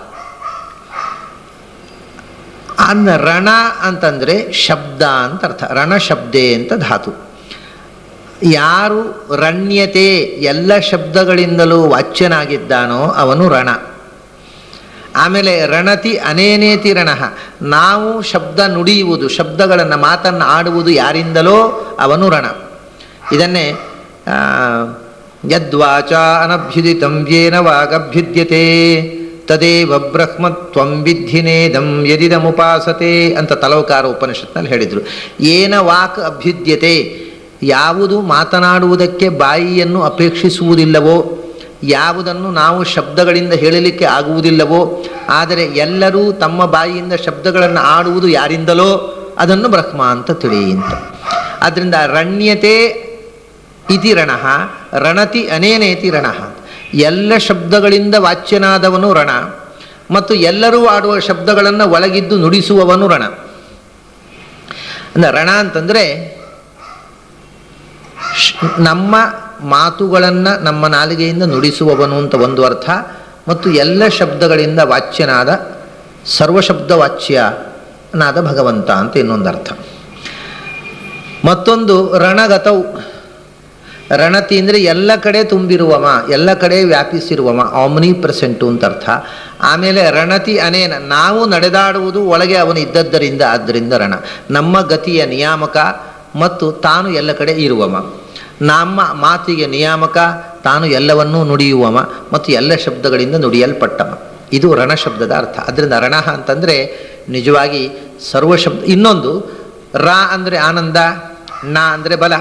ಅನ್ನ ರಣ ಅಂತಂದರೆ ಶಬ್ದ ಅಂತ ಅರ್ಥ ರಣ ಶಬ್ದೆ ಅಂತ ಧಾತು ಯಾರು ರಣ್ಯತೆ ಎಲ್ಲ ಶಬ್ದಗಳಿಂದಲೂ ವಾಚ್ಯನಾಗಿದ್ದಾನೋ ಅವನು ರಣ ಆಮೇಲೆ ರಣತಿ ಅನೇನೇತಿ ರಣಃ ನಾವು ಶಬ್ದ ನುಡಿಯುವುದು ಶಬ್ದಗಳನ್ನು ಮಾತನ್ನು ಆಡುವುದು ಯಾರಿಂದಲೋ ಅವನು ರಣ ಇದನ್ನೇ ಆ, ಯದ್ವಾಚ ಅನಭ್ಯುದಿತಂ ಯೇನ ವಾಗಭ್ಯುದ್ಯತೆ ತದೇವ ಬ್ರಹ್ಮತ್ವಂ ವಿದ್ಧಿನೇದಂ ಯದಿದಮುಪಾಸತೆ ಅಂತ ತಲವಕಾರ ಉಪನಿಷತ್ನಲ್ಲಿ ಹೇಳಿದರು ಏನ ವಾಕ್ ಅಭ್ಯುದ್ಯತೆ ಯಾವುದು ಮಾತನಾಡುವುದಕ್ಕೆ ಬಾಯಿಯನ್ನು ಅಪೇಕ್ಷಿಸುವುದಿಲ್ಲವೋ ಯಾವುದನ್ನು ನಾವು ಶಬ್ದಗಳಿಂದ ಹೇಳಲಿಕ್ಕೆ ಆಗುವುದಿಲ್ಲವೋ ಆದರೆ ಎಲ್ಲರೂ ತಮ್ಮ ಬಾಯಿಯಿಂದ ಶಬ್ದಗಳನ್ನು ಆಡುವುದು ಯಾರಿಂದಲೋ ಅದನ್ನು ಬ್ರಹ್ಮ ಅಂತ ತಿಳಿ ಅಂತ ಆದ್ದರಿಂದ ರಣ್ಯತೆ ಇತಿ ರಣಃ ರಣತಿ ಅನೇನೇತಿ ರಣಃ ಎಲ್ಲ ಶಬ್ದಗಳಿಂದ ವಾಚ್ಯನಾದವನು ರಣ ಮತ್ತು ಎಲ್ಲರೂ ಆಡುವ ಶಬ್ದಗಳನ್ನು ಒಳಗಿದ್ದು ನುಡಿಸುವವನು ರಣ ಅಂದ್ರೆ ರಣ ಅಂತಂದರೆ ಶ್- ನಮ್ಮ ಮಾತುಗಳನ್ನು ನಮ್ಮ ನಾಲಿಗೆಯಿಂದ ನುಡಿಸುವವನು ಅಂತ ಒಂದು ಅರ್ಥ ಮತ್ತು ಎಲ್ಲ ಶಬ್ದಗಳಿಂದ ವಾಚ್ಯನಾದ ಸರ್ವಶಬ್ದ ವಾಚ್ಯನಾದ ಭಗವಂತ ಅಂತ ಇನ್ನೊಂದು ಅರ್ಥ ಮತ್ತೊಂದು ರಣಗತವು ರಣತಿ ಅಂದರೆ ಎಲ್ಲ ಕಡೆ ತುಂಬಿರುವವ ಎಲ್ಲ ಕಡೆ ವ್ಯಾಪಿಸಿರುವವ ಆಮ್ನಿ ಪ್ರೆಸೆಂಟು ಅಂತ ಅರ್ಥ ಆಮೇಲೆ ರಣತಿ ಅನೇನ ನಾವು ನಡೆದಾಡುವುದು ಒಳಗೆ ಅವನು ಇದ್ದದ್ದರಿಂದ ಆದ್ದರಿಂದ ರಣ ನಮ್ಮ ಗತಿಯ ನಿಯಾಮಕ ಮತ್ತು ತಾನು ಎಲ್ಲ ಕಡೆ ಇರುವವ ನಮ್ಮ ಮಾತಿಗೆ ನಿಯಾಮಕ ತಾನು ಎಲ್ಲವನ್ನೂ ನುಡಿಯುವವ ಮತ್ತು ಎಲ್ಲ ಶಬ್ದಗಳಿಂದ ನುಡಿಯಲ್ಪಟ್ಟವ ಇದು ರಣ ಶಬ್ದದ ಅರ್ಥ ಅದರಿಂದ ರಣ ಅಂತಂದರೆ ನಿಜವಾಗಿ ಸರ್ವಶಬ್ದ ಇನ್ನೊಂದು ರ ಅಂದರೆ ಆನಂದ ನ ಅಂದರೆ ಬಲ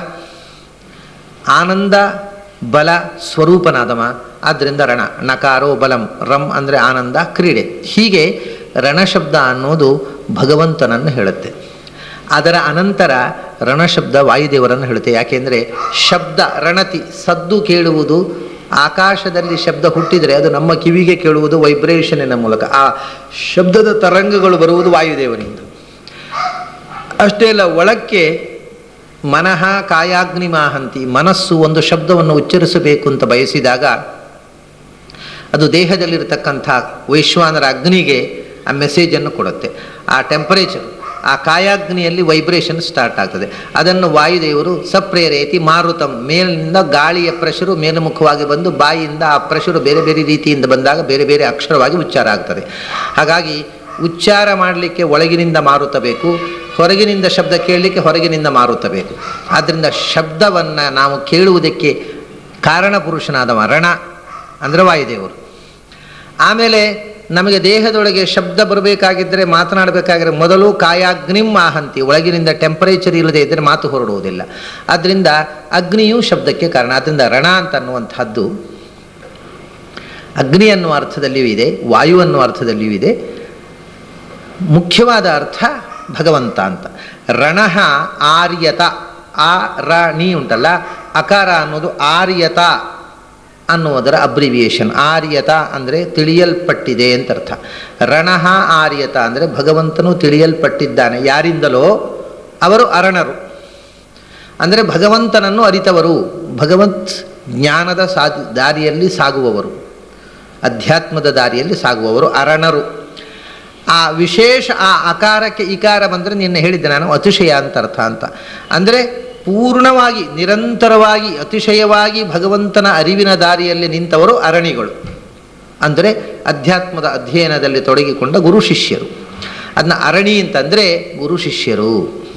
ಆನಂದ ಬಲ ಸ್ವರೂಪನಾದವ ಆದ್ದರಿಂದ ರಣ ನಕಾರೋ ಬಲಂ ರಂ ಅಂದರೆ ಆನಂದ ಕ್ರೀಡೆ ಹೀಗೆ ರಣಶಬ್ದ ಅನ್ನೋದು ಭಗವಂತನನ್ನು ಹೇಳುತ್ತೆ ಅದರ ಅನಂತರ ರಣಶಬ್ದ ವಾಯುದೇವರನ್ನು ಹೇಳುತ್ತೆ ಯಾಕೆಂದರೆ ಶಬ್ದ ರಣತಿ ಸದ್ದು ಕೇಳುವುದು ಆಕಾಶದಲ್ಲಿ ಶಬ್ದ ಹುಟ್ಟಿದರೆ ಅದು ನಮ್ಮ ಕಿವಿಗೆ ಕೇಳುವುದು ವೈಬ್ರೇಷನಿನ ಮೂಲಕ ಆ ಶಬ್ದದ ತರಂಗಗಳು ಬರುವುದು ವಾಯುದೇವನಿಂದ ಅಷ್ಟೇ ಅಲ್ಲ ಒಳಕ್ಕೆ ಮನಃ ಕಾಯಾಗ್ನಿ ಮಾಹಂತಿ ಮನಸ್ಸು ಒಂದು ಶಬ್ದವನ್ನು ಉಚ್ಚರಿಸಬೇಕು ಅಂತ ಬಯಸಿದಾಗ ಅದು ದೇಹದಲ್ಲಿರತಕ್ಕಂಥ ವೈಶ್ವಾನರ ಅಗ್ನಿಗೆ ಆ ಮೆಸೇಜನ್ನು ಕೊಡುತ್ತೆ ಆ ಟೆಂಪರೇಚರ್ ಆ ಕಾಯಾಗ್ನಿಯಲ್ಲಿ ವೈಬ್ರೇಷನ್ ಸ್ಟಾರ್ಟ್ ಆಗ್ತದೆ ಅದನ್ನು ವಾಯುದೇವರು ಸಪ್ರೇರೇತಿ ಮಾರುತಂ ಮೇಲಿನಿಂದ ಗಾಳಿಯ ಪ್ರೆಷರು ಮೇಲ್ಮುಖವಾಗಿ ಬಂದು ಬಾಯಿಯಿಂದ ಆ ಪ್ರೆಷರು ಬೇರೆ ಬೇರೆ ರೀತಿಯಿಂದ ಬಂದಾಗ ಬೇರೆ ಬೇರೆ ಅಕ್ಷರವಾಗಿ ಉಚ್ಚಾರ ಆಗ್ತದೆ ಹಾಗಾಗಿ ಉಚ್ಚಾರ ಮಾಡಲಿಕ್ಕೆ ಒಳಗಿನಿಂದ ಮಾರುತ ಬೇಕು ಹೊರಗಿನಿಂದ ಶಬ್ದ ಕೇಳಲಿಕ್ಕೆ ಹೊರಗಿನಿಂದ ಮಾರುತ ಬೇಕು ಆದ್ದರಿಂದ ಶಬ್ದವನ್ನು ನಾವು ಕೇಳುವುದಕ್ಕೆ ಕಾರಣ ಪುರುಷನಾದ ರಣ ಅಂದರೆ ವಾಯುದೇವರು ಆಮೇಲೆ ನಮಗೆ ದೇಹದೊಳಗೆ ಶಬ್ದ ಬರಬೇಕಾಗಿದ್ದರೆ ಮಾತನಾಡಬೇಕಾಗಿದ್ರೆ ಮೊದಲು ಕಾಯಾಗ್ನಿಂ ಆಹಂತಿ ಒಳಗಿನಿಂದ ಟೆಂಪರೇಚರ್ ಇಲ್ಲದೆ ಇದ್ದರೆ ಮಾತು ಹೊರಡುವುದಿಲ್ಲ ಆದ್ದರಿಂದ ಅಗ್ನಿಯೂ ಶಬ್ದಕ್ಕೆ ಕಾರಣ ಆದ್ದರಿಂದ ರಣ ಅಂತ ಅನ್ನುವಂಥದ್ದು ಅಗ್ನಿ ಅನ್ನುವ ಅರ್ಥದಲ್ಲಿಯೂ ಇದೆ ವಾಯು ಅನ್ನುವ ಅರ್ಥದಲ್ಲಿಯೂ ಇದೆ ಮುಖ್ಯವಾದ ಅರ್ಥ ಭಗವಂತ ಅಂತ ರಣಃ ಆರ್ಯತ ಆ ರ ನೀ ಉಂಟಲ್ಲ ಅಕಾರ ಅನ್ನೋದು ಆರ್ಯತ ಅನ್ನುವುದರ ಅಬ್ರಿವಿಯೇಷನ್ ಆರ್ಯತ ಅಂದರೆ ತಿಳಿಯಲ್ಪಟ್ಟಿದೆ ಅಂತ ಅರ್ಥ ರಣಃ ಆರ್ಯತ ಅಂದರೆ ಭಗವಂತನು ತಿಳಿಯಲ್ಪಟ್ಟಿದ್ದಾನೆ ಯಾರಿಂದಲೋ ಅವರು ಅರಣರು ಅಂದರೆ ಭಗವಂತನನ್ನು ಅರಿತವರು ಭಗವಂತ್ ಜ್ಞಾನದ ಸಾಧಿ ದಾರಿಯಲ್ಲಿ ಸಾಗುವವರು ಅಧ್ಯಾತ್ಮದ ದಾರಿಯಲ್ಲಿ ಸಾಗುವವರು ಅರಣರು ಆ ವಿಶೇಷ ಆ ಅಕಾರಕ್ಕೆ ಇಕಾರ ಬಂದರೆ ನಿನ್ನೆ ಹೇಳಿದ್ದೆ ನಾನು ಅತಿಶಯ ಅಂತ ಅರ್ಥ ಅಂತ ಅಂದರೆ ಪೂರ್ಣವಾಗಿ ನಿರಂತರವಾಗಿ ಅತಿಶಯವಾಗಿ ಭಗವಂತನ ಅರಿವಿನ ದಾರಿಯಲ್ಲಿ ನಿಂತವರು ಅರಣಿಗಳು ಅಂದರೆ ಅಧ್ಯಾತ್ಮದ ಅಧ್ಯಯನದಲ್ಲಿ ತೊಡಗಿಕೊಂಡ ಗುರು ಶಿಷ್ಯರು ಅದನ್ನ ಅರಣಿ ಅಂತಂದರೆ ಗುರು ಶಿಷ್ಯರು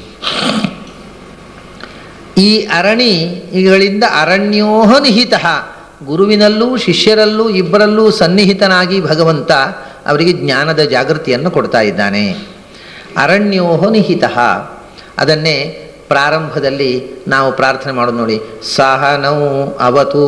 ಈ ಅರಣಿಗಳಿಂದ ಅರಣ್ಯೋಹ ನಿಹಿತ ಗುರುವಿನಲ್ಲೂ ಶಿಷ್ಯರಲ್ಲೂ ಇಬ್ಬರಲ್ಲೂ ಸನ್ನಿಹಿತನಾಗಿ ಭಗವಂತ ಅವರಿಗೆ ಜ್ಞಾನದ ಜಾಗೃತಿಯನ್ನು ಕೊಡ್ತಾ ಇದ್ದಾನೆ ಅರಣ್ಯೋಹ ನಿಹಿತ ಅದನ್ನೇ ಪ್ರಾರಂಭದಲ್ಲಿ ನಾವು ಪ್ರಾರ್ಥನೆ ಮಾಡೋದು ನೋಡಿ ಸಹನೌ ಅವತು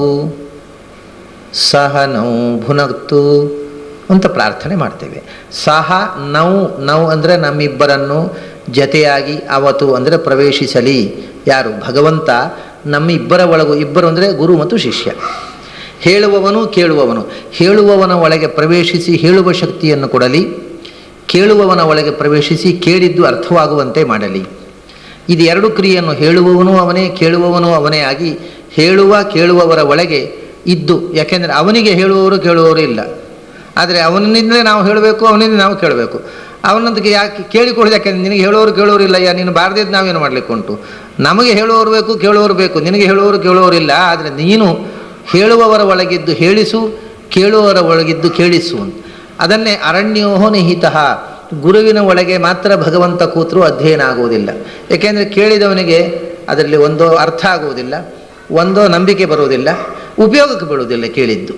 ಸಹನೌ ಭುನಕ್ತು ಅಂತ ಪ್ರಾರ್ಥನೆ ಮಾಡ್ತೇವೆ ಸಹ ನೌ ನೌ ಅಂದರೆ ನಮ್ಮಿಬ್ಬರನ್ನು ಜತೆಯಾಗಿ ಅವತು ಅಂದರೆ ಪ್ರವೇಶಿಸಲಿ ಯಾರು ಭಗವಂತ ನಮ್ಮಿಬ್ಬರ ಒಳಗು ಇಬ್ಬರು ಅಂದರೆ ಗುರು ಮತ್ತು ಶಿಷ್ಯ ಹೇಳುವವನು ಕೇಳುವವನು ಹೇಳುವವನ ಒಳಗೆ ಪ್ರವೇಶಿಸಿ ಹೇಳುವ ಶಕ್ತಿಯನ್ನು ಕೊಡಲಿ ಕೇಳುವವನ ಒಳಗೆ ಪ್ರವೇಶಿಸಿ ಕೇಳಿದ್ದು ಅರ್ಥವಾಗುವಂತೆ ಮಾಡಲಿ ಇದು ಎರಡು ಕ್ರಿಯೆಯನ್ನು ಹೇಳುವವನು ಅವನೇ ಕೇಳುವವನು ಅವನೇ ಆಗಿ ಹೇಳುವ ಕೇಳುವವರ ಒಳಗೆ ಇದ್ದು ಯಾಕೆಂದರೆ ಅವನಿಗೆ ಹೇಳುವವರು ಕೇಳುವವರು ಇಲ್ಲ ಆದರೆ ಅವನಿಂದಲೇ ನಾವು ಹೇಳಬೇಕು ಅವನಿಂದ ನಾವು ಕೇಳಬೇಕು ಅವನಂತಕ್ಕೆ ಯಾಕೆ ಕೇಳಿಕೊಳ್ಳೋದು ಯಾಕೆಂದ್ರೆ ನಿನಗೆ ಹೇಳೋರು ಕೇಳೋರು ಇಲ್ಲ ಯಾ ನೀನು ಬಾರದಿದ್ದು ನಾವೇನು ಮಾಡಲಿಕ್ಕೆ ಉಂಟು ನಮಗೆ ಹೇಳುವವರು ಬೇಕು ಕೇಳುವವರು ಬೇಕು ನಿನಗೆ ಹೇಳುವವರು ಕೇಳುವವರು ಇಲ್ಲ ಆದರೆ ನೀನು ಹೇಳುವವರ ಒಳಗಿದ್ದು ಹೇಳಿಸು ಕೇಳುವವರ ಒಳಗಿದ್ದು ಕೇಳಿಸು ಅಂತ ಅದನ್ನೇ ಅರಣ್ಯೋಹೋ ನಿಹಿತಃ ಗುರುವಿನ ಒಳಗೆ ಮಾತ್ರ ಭಗವಂತ ಕೂತರೂ ಅಧ್ಯಯನ ಆಗುವುದಿಲ್ಲ ಏಕೆಂದರೆ ಕೇಳಿದವನಿಗೆ ಅದರಲ್ಲಿ ಒಂದೋ ಅರ್ಥ ಆಗುವುದಿಲ್ಲ ಒಂದೋ ನಂಬಿಕೆ ಬರುವುದಿಲ್ಲ ಉಪಯೋಗಕ್ಕೆ ಬೀಳುವುದಿಲ್ಲ ಕೇಳಿದ್ದು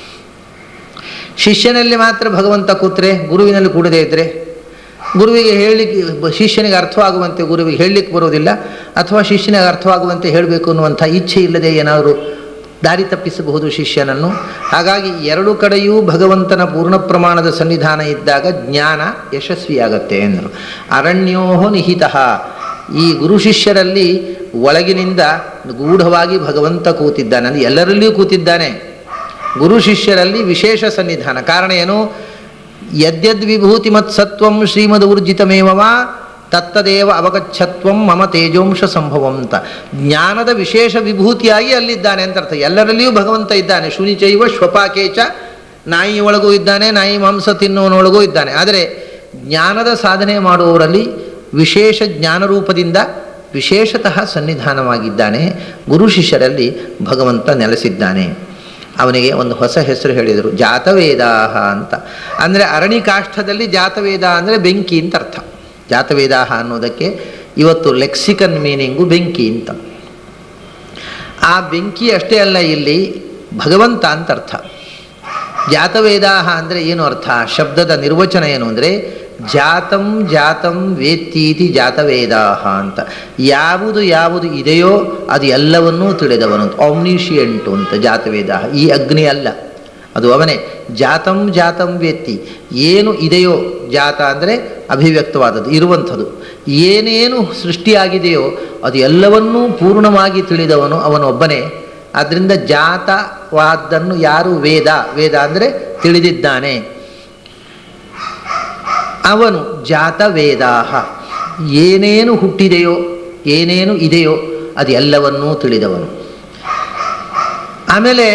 ಶಿಷ್ಯನಲ್ಲಿ ಮಾತ್ರ ಭಗವಂತ ಕೂತ್ರೆ ಗುರುವಿನಲ್ಲಿ ಕೂಡದೇ ಇದ್ದರೆ ಗುರುವಿಗೆ ಹೇಳಲಿಕ್ಕೆ ಶಿಷ್ಯನಿಗೆ ಅರ್ಥವಾಗುವಂತೆ ಗುರುವಿಗೆ ಹೇಳಲಿಕ್ಕೆ ಬರುವುದಿಲ್ಲ ಅಥವಾ ಶಿಷ್ಯನಿಗೆ ಅರ್ಥವಾಗುವಂತೆ ಹೇಳಬೇಕು ಅನ್ನುವಂಥ ಇಚ್ಛೆ ಇಲ್ಲದೆ ಏನಾದರೂ ದಾರಿ ತಪ್ಪಿಸಬಹುದು ಶಿಷ್ಯನನ್ನು ಹಾಗಾಗಿ ಎರಡು ಕಡೆಯೂ ಭಗವಂತನ ಪೂರ್ಣ ಪ್ರಮಾಣದ ಸನ್ನಿಧಾನ ಇದ್ದಾಗ ಜ್ಞಾನ ಯಶಸ್ವಿಯಾಗತ್ತೆ ಎಂದರು ಅರಣ್ಯೋಹೋ ನಿಹಿತಃ ಈ ಗುರು ಶಿಷ್ಯರಲ್ಲಿ ಒಳಗಿನಿಂದ ಗೂಢವಾಗಿ ಭಗವಂತ ಕೂತಿದ್ದಾನೆ ಅಂದರೆ ಎಲ್ಲರಲ್ಲಿಯೂ ಕೂತಿದ್ದಾನೆ ಗುರು ಶಿಷ್ಯರಲ್ಲಿ ವಿಶೇಷ ಸನ್ನಿಧಾನ ಕಾರಣ ಏನು ಯದ್ಯದ್ ವಿಭೂತಿ ಮತ್ಸತ್ವಂ ಶ್ರೀಮದ್ ಊರ್ಜಿತಮೇವ ತತ್ತದೇವ ಅವಗಚ್ಛತ್ವಂ ಮಮ ತೇಜೋಂಶ ಸಂಭವಂ ಅಂತ ಜ್ಞಾನದ ವಿಶೇಷ ವಿಭೂತಿಯಾಗಿ ಅಲ್ಲಿದ್ದಾನೆ ಅಂತ ಅರ್ಥ ಎಲ್ಲರಲ್ಲಿಯೂ ಭಗವಂತ ಇದ್ದಾನೆ ಶುನಿಚೈವ ಶ್ವಪಾಕೇಚ ನಾಯಿ ಒಳಗೂ ಇದ್ದಾನೆ ನಾಯಿ ಮಾಂಸ ತಿನ್ನುವನೊಳಗೂ ಇದ್ದಾನೆ ಆದರೆ ಜ್ಞಾನದ ಸಾಧನೆ ಮಾಡುವವರಲ್ಲಿ ವಿಶೇಷ ಜ್ಞಾನರೂಪದಿಂದ ವಿಶೇಷತಃ ಸನ್ನಿಧಾನವಾಗಿದ್ದಾನೆ ಗುರು ಶಿಷ್ಯರಲ್ಲಿ ಭಗವಂತ ನೆಲೆಸಿದ್ದಾನೆ ಅವನಿಗೆ ಒಂದು ಹೊಸ ಹೆಸರು ಹೇಳಿದರು ಜಾತವೇದಾಹ ಅಂತ ಅಂದರೆ ಅರಣಿ ಕಾಷ್ಠದಲ್ಲಿ ಜಾತವೇದ ಅಂದರೆ ಬೆಂಕಿ ಅಂತ ಅರ್ಥ ಜಾತವೇದಾಹ ಅನ್ನೋದಕ್ಕೆ ಇವತ್ತು ಲೆಕ್ಸಿಕನ್ ಮೀನಿಂಗು ಬೆಂಕಿ ಅಂತ ಆ ಬೆಂಕಿ ಅಷ್ಟೇ ಅಲ್ಲ ಇಲ್ಲಿ ಭಗವಂತ ಅಂತ ಅರ್ಥ ಜಾತವೇದಾಹ ಅಂದರೆ ಏನು ಅರ್ಥ ಶಬ್ದದ ನಿರ್ವಚನ ಏನು ಅಂದರೆ ಜಾತಂ ಜಾತಂ ವೇತ್ತೀತಿ ಜಾತವೇದಾಹ ಅಂತ ಯಾವುದು ಯಾವುದು ಇದೆಯೋ ಅದು ಎಲ್ಲವನ್ನೂ ತಿಳಿದವನು ಆಮ್ನಿಷಿಯಂಟು ಅಂತ ಜಾತವೇದಾಹ ಈ ಅಗ್ನಿ ಅಲ್ಲ ಅದು ಅವನೇ ಜಾತಂ ಜಾತಂ ವೇತ್ತಿ ಏನು ಇದೆಯೋ ಜಾತ ಅಂದರೆ ಅಭಿವ್ಯಕ್ತವಾದದ್ದು ಇರುವಂಥದ್ದು ಏನೇನು ಸೃಷ್ಟಿಯಾಗಿದೆಯೋ ಅದು ಎಲ್ಲವನ್ನೂ ಪೂರ್ಣವಾಗಿ ತಿಳಿದವನು ಅವನೊಬ್ಬನೇ ಆದ್ದರಿಂದ ಜಾತವಾದ್ದನ್ನು ಯಾರು ವೇದ ವೇದ ಅಂದರೆ ತಿಳಿದಿದ್ದಾನೆ ಅವನು ಜಾತ ವೇದಾಹ ಏನೇನು ಹುಟ್ಟಿದೆಯೋ ಏನೇನು ಇದೆಯೋ ಅದು ಎಲ್ಲವನ್ನೂ ತಿಳಿದವನು ಆಮೇಲೆ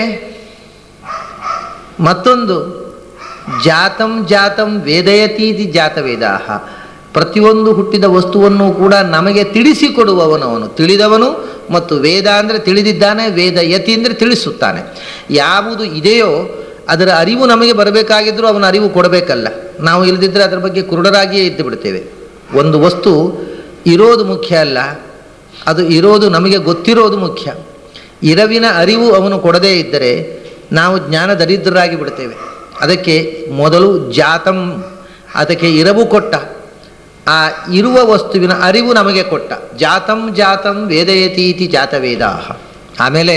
ಮತ್ತೊಂದು ಜಾತಂ ಜಾತಂ ವೇದಯತೀತಿ ಜಾತವೇದಾಹ ಪ್ರತಿಯೊಂದು ಹುಟ್ಟಿದ ವಸ್ತುವನ್ನು ಕೂಡ ನಮಗೆ ತಿಳಿಸಿಕೊಡುವವನು ಅವನು ತಿಳಿದವನು ಮತ್ತು ವೇದ ಅಂದರೆ ತಿಳಿದಿದ್ದಾನೆ ವೇದ ಯತಿ ಅಂದರೆ ತಿಳಿಸುತ್ತಾನೆ ಯಾವುದು ಇದೆಯೋ ಅದರ ಅರಿವು ನಮಗೆ ಬರಬೇಕಾಗಿದ್ದರೂ ಅವನ ಅರಿವು ಕೊಡಬೇಕಲ್ಲ ನಾವು ಇಲ್ಲದಿದ್ದರೆ ಅದರ ಬಗ್ಗೆ ಕುರುಡರಾಗಿಯೇ ಇದ್ದು ಬಿಡ್ತೇವೆ ಒಂದು ವಸ್ತು ಇರೋದು ಮುಖ್ಯ ಅಲ್ಲ ಅದು ಇರೋದು ನಮಗೆ ಗೊತ್ತಿರೋದು ಮುಖ್ಯ ಇರವಿನ ಅರಿವು ಅವನು ಕೊಡದೇ ಇದ್ದರೆ ನಾವು ಜ್ಞಾನ ದರಿದ್ರರಾಗಿ ಬಿಡ್ತೇವೆ ಅದಕ್ಕೆ ಮೊದಲು ಜಾತಂ ಅದಕ್ಕೆ ಇರವು ಕೊಟ್ಟ ಆ ಇರುವ ವಸ್ತುವಿನ ಅರಿವು ನಮಗೆ ಕೊಟ್ಟ ಜಾತಂ ಜಾತಂ ವೇದಯತೀತಿ ಜಾತವೇದ ಆಮೇಲೆ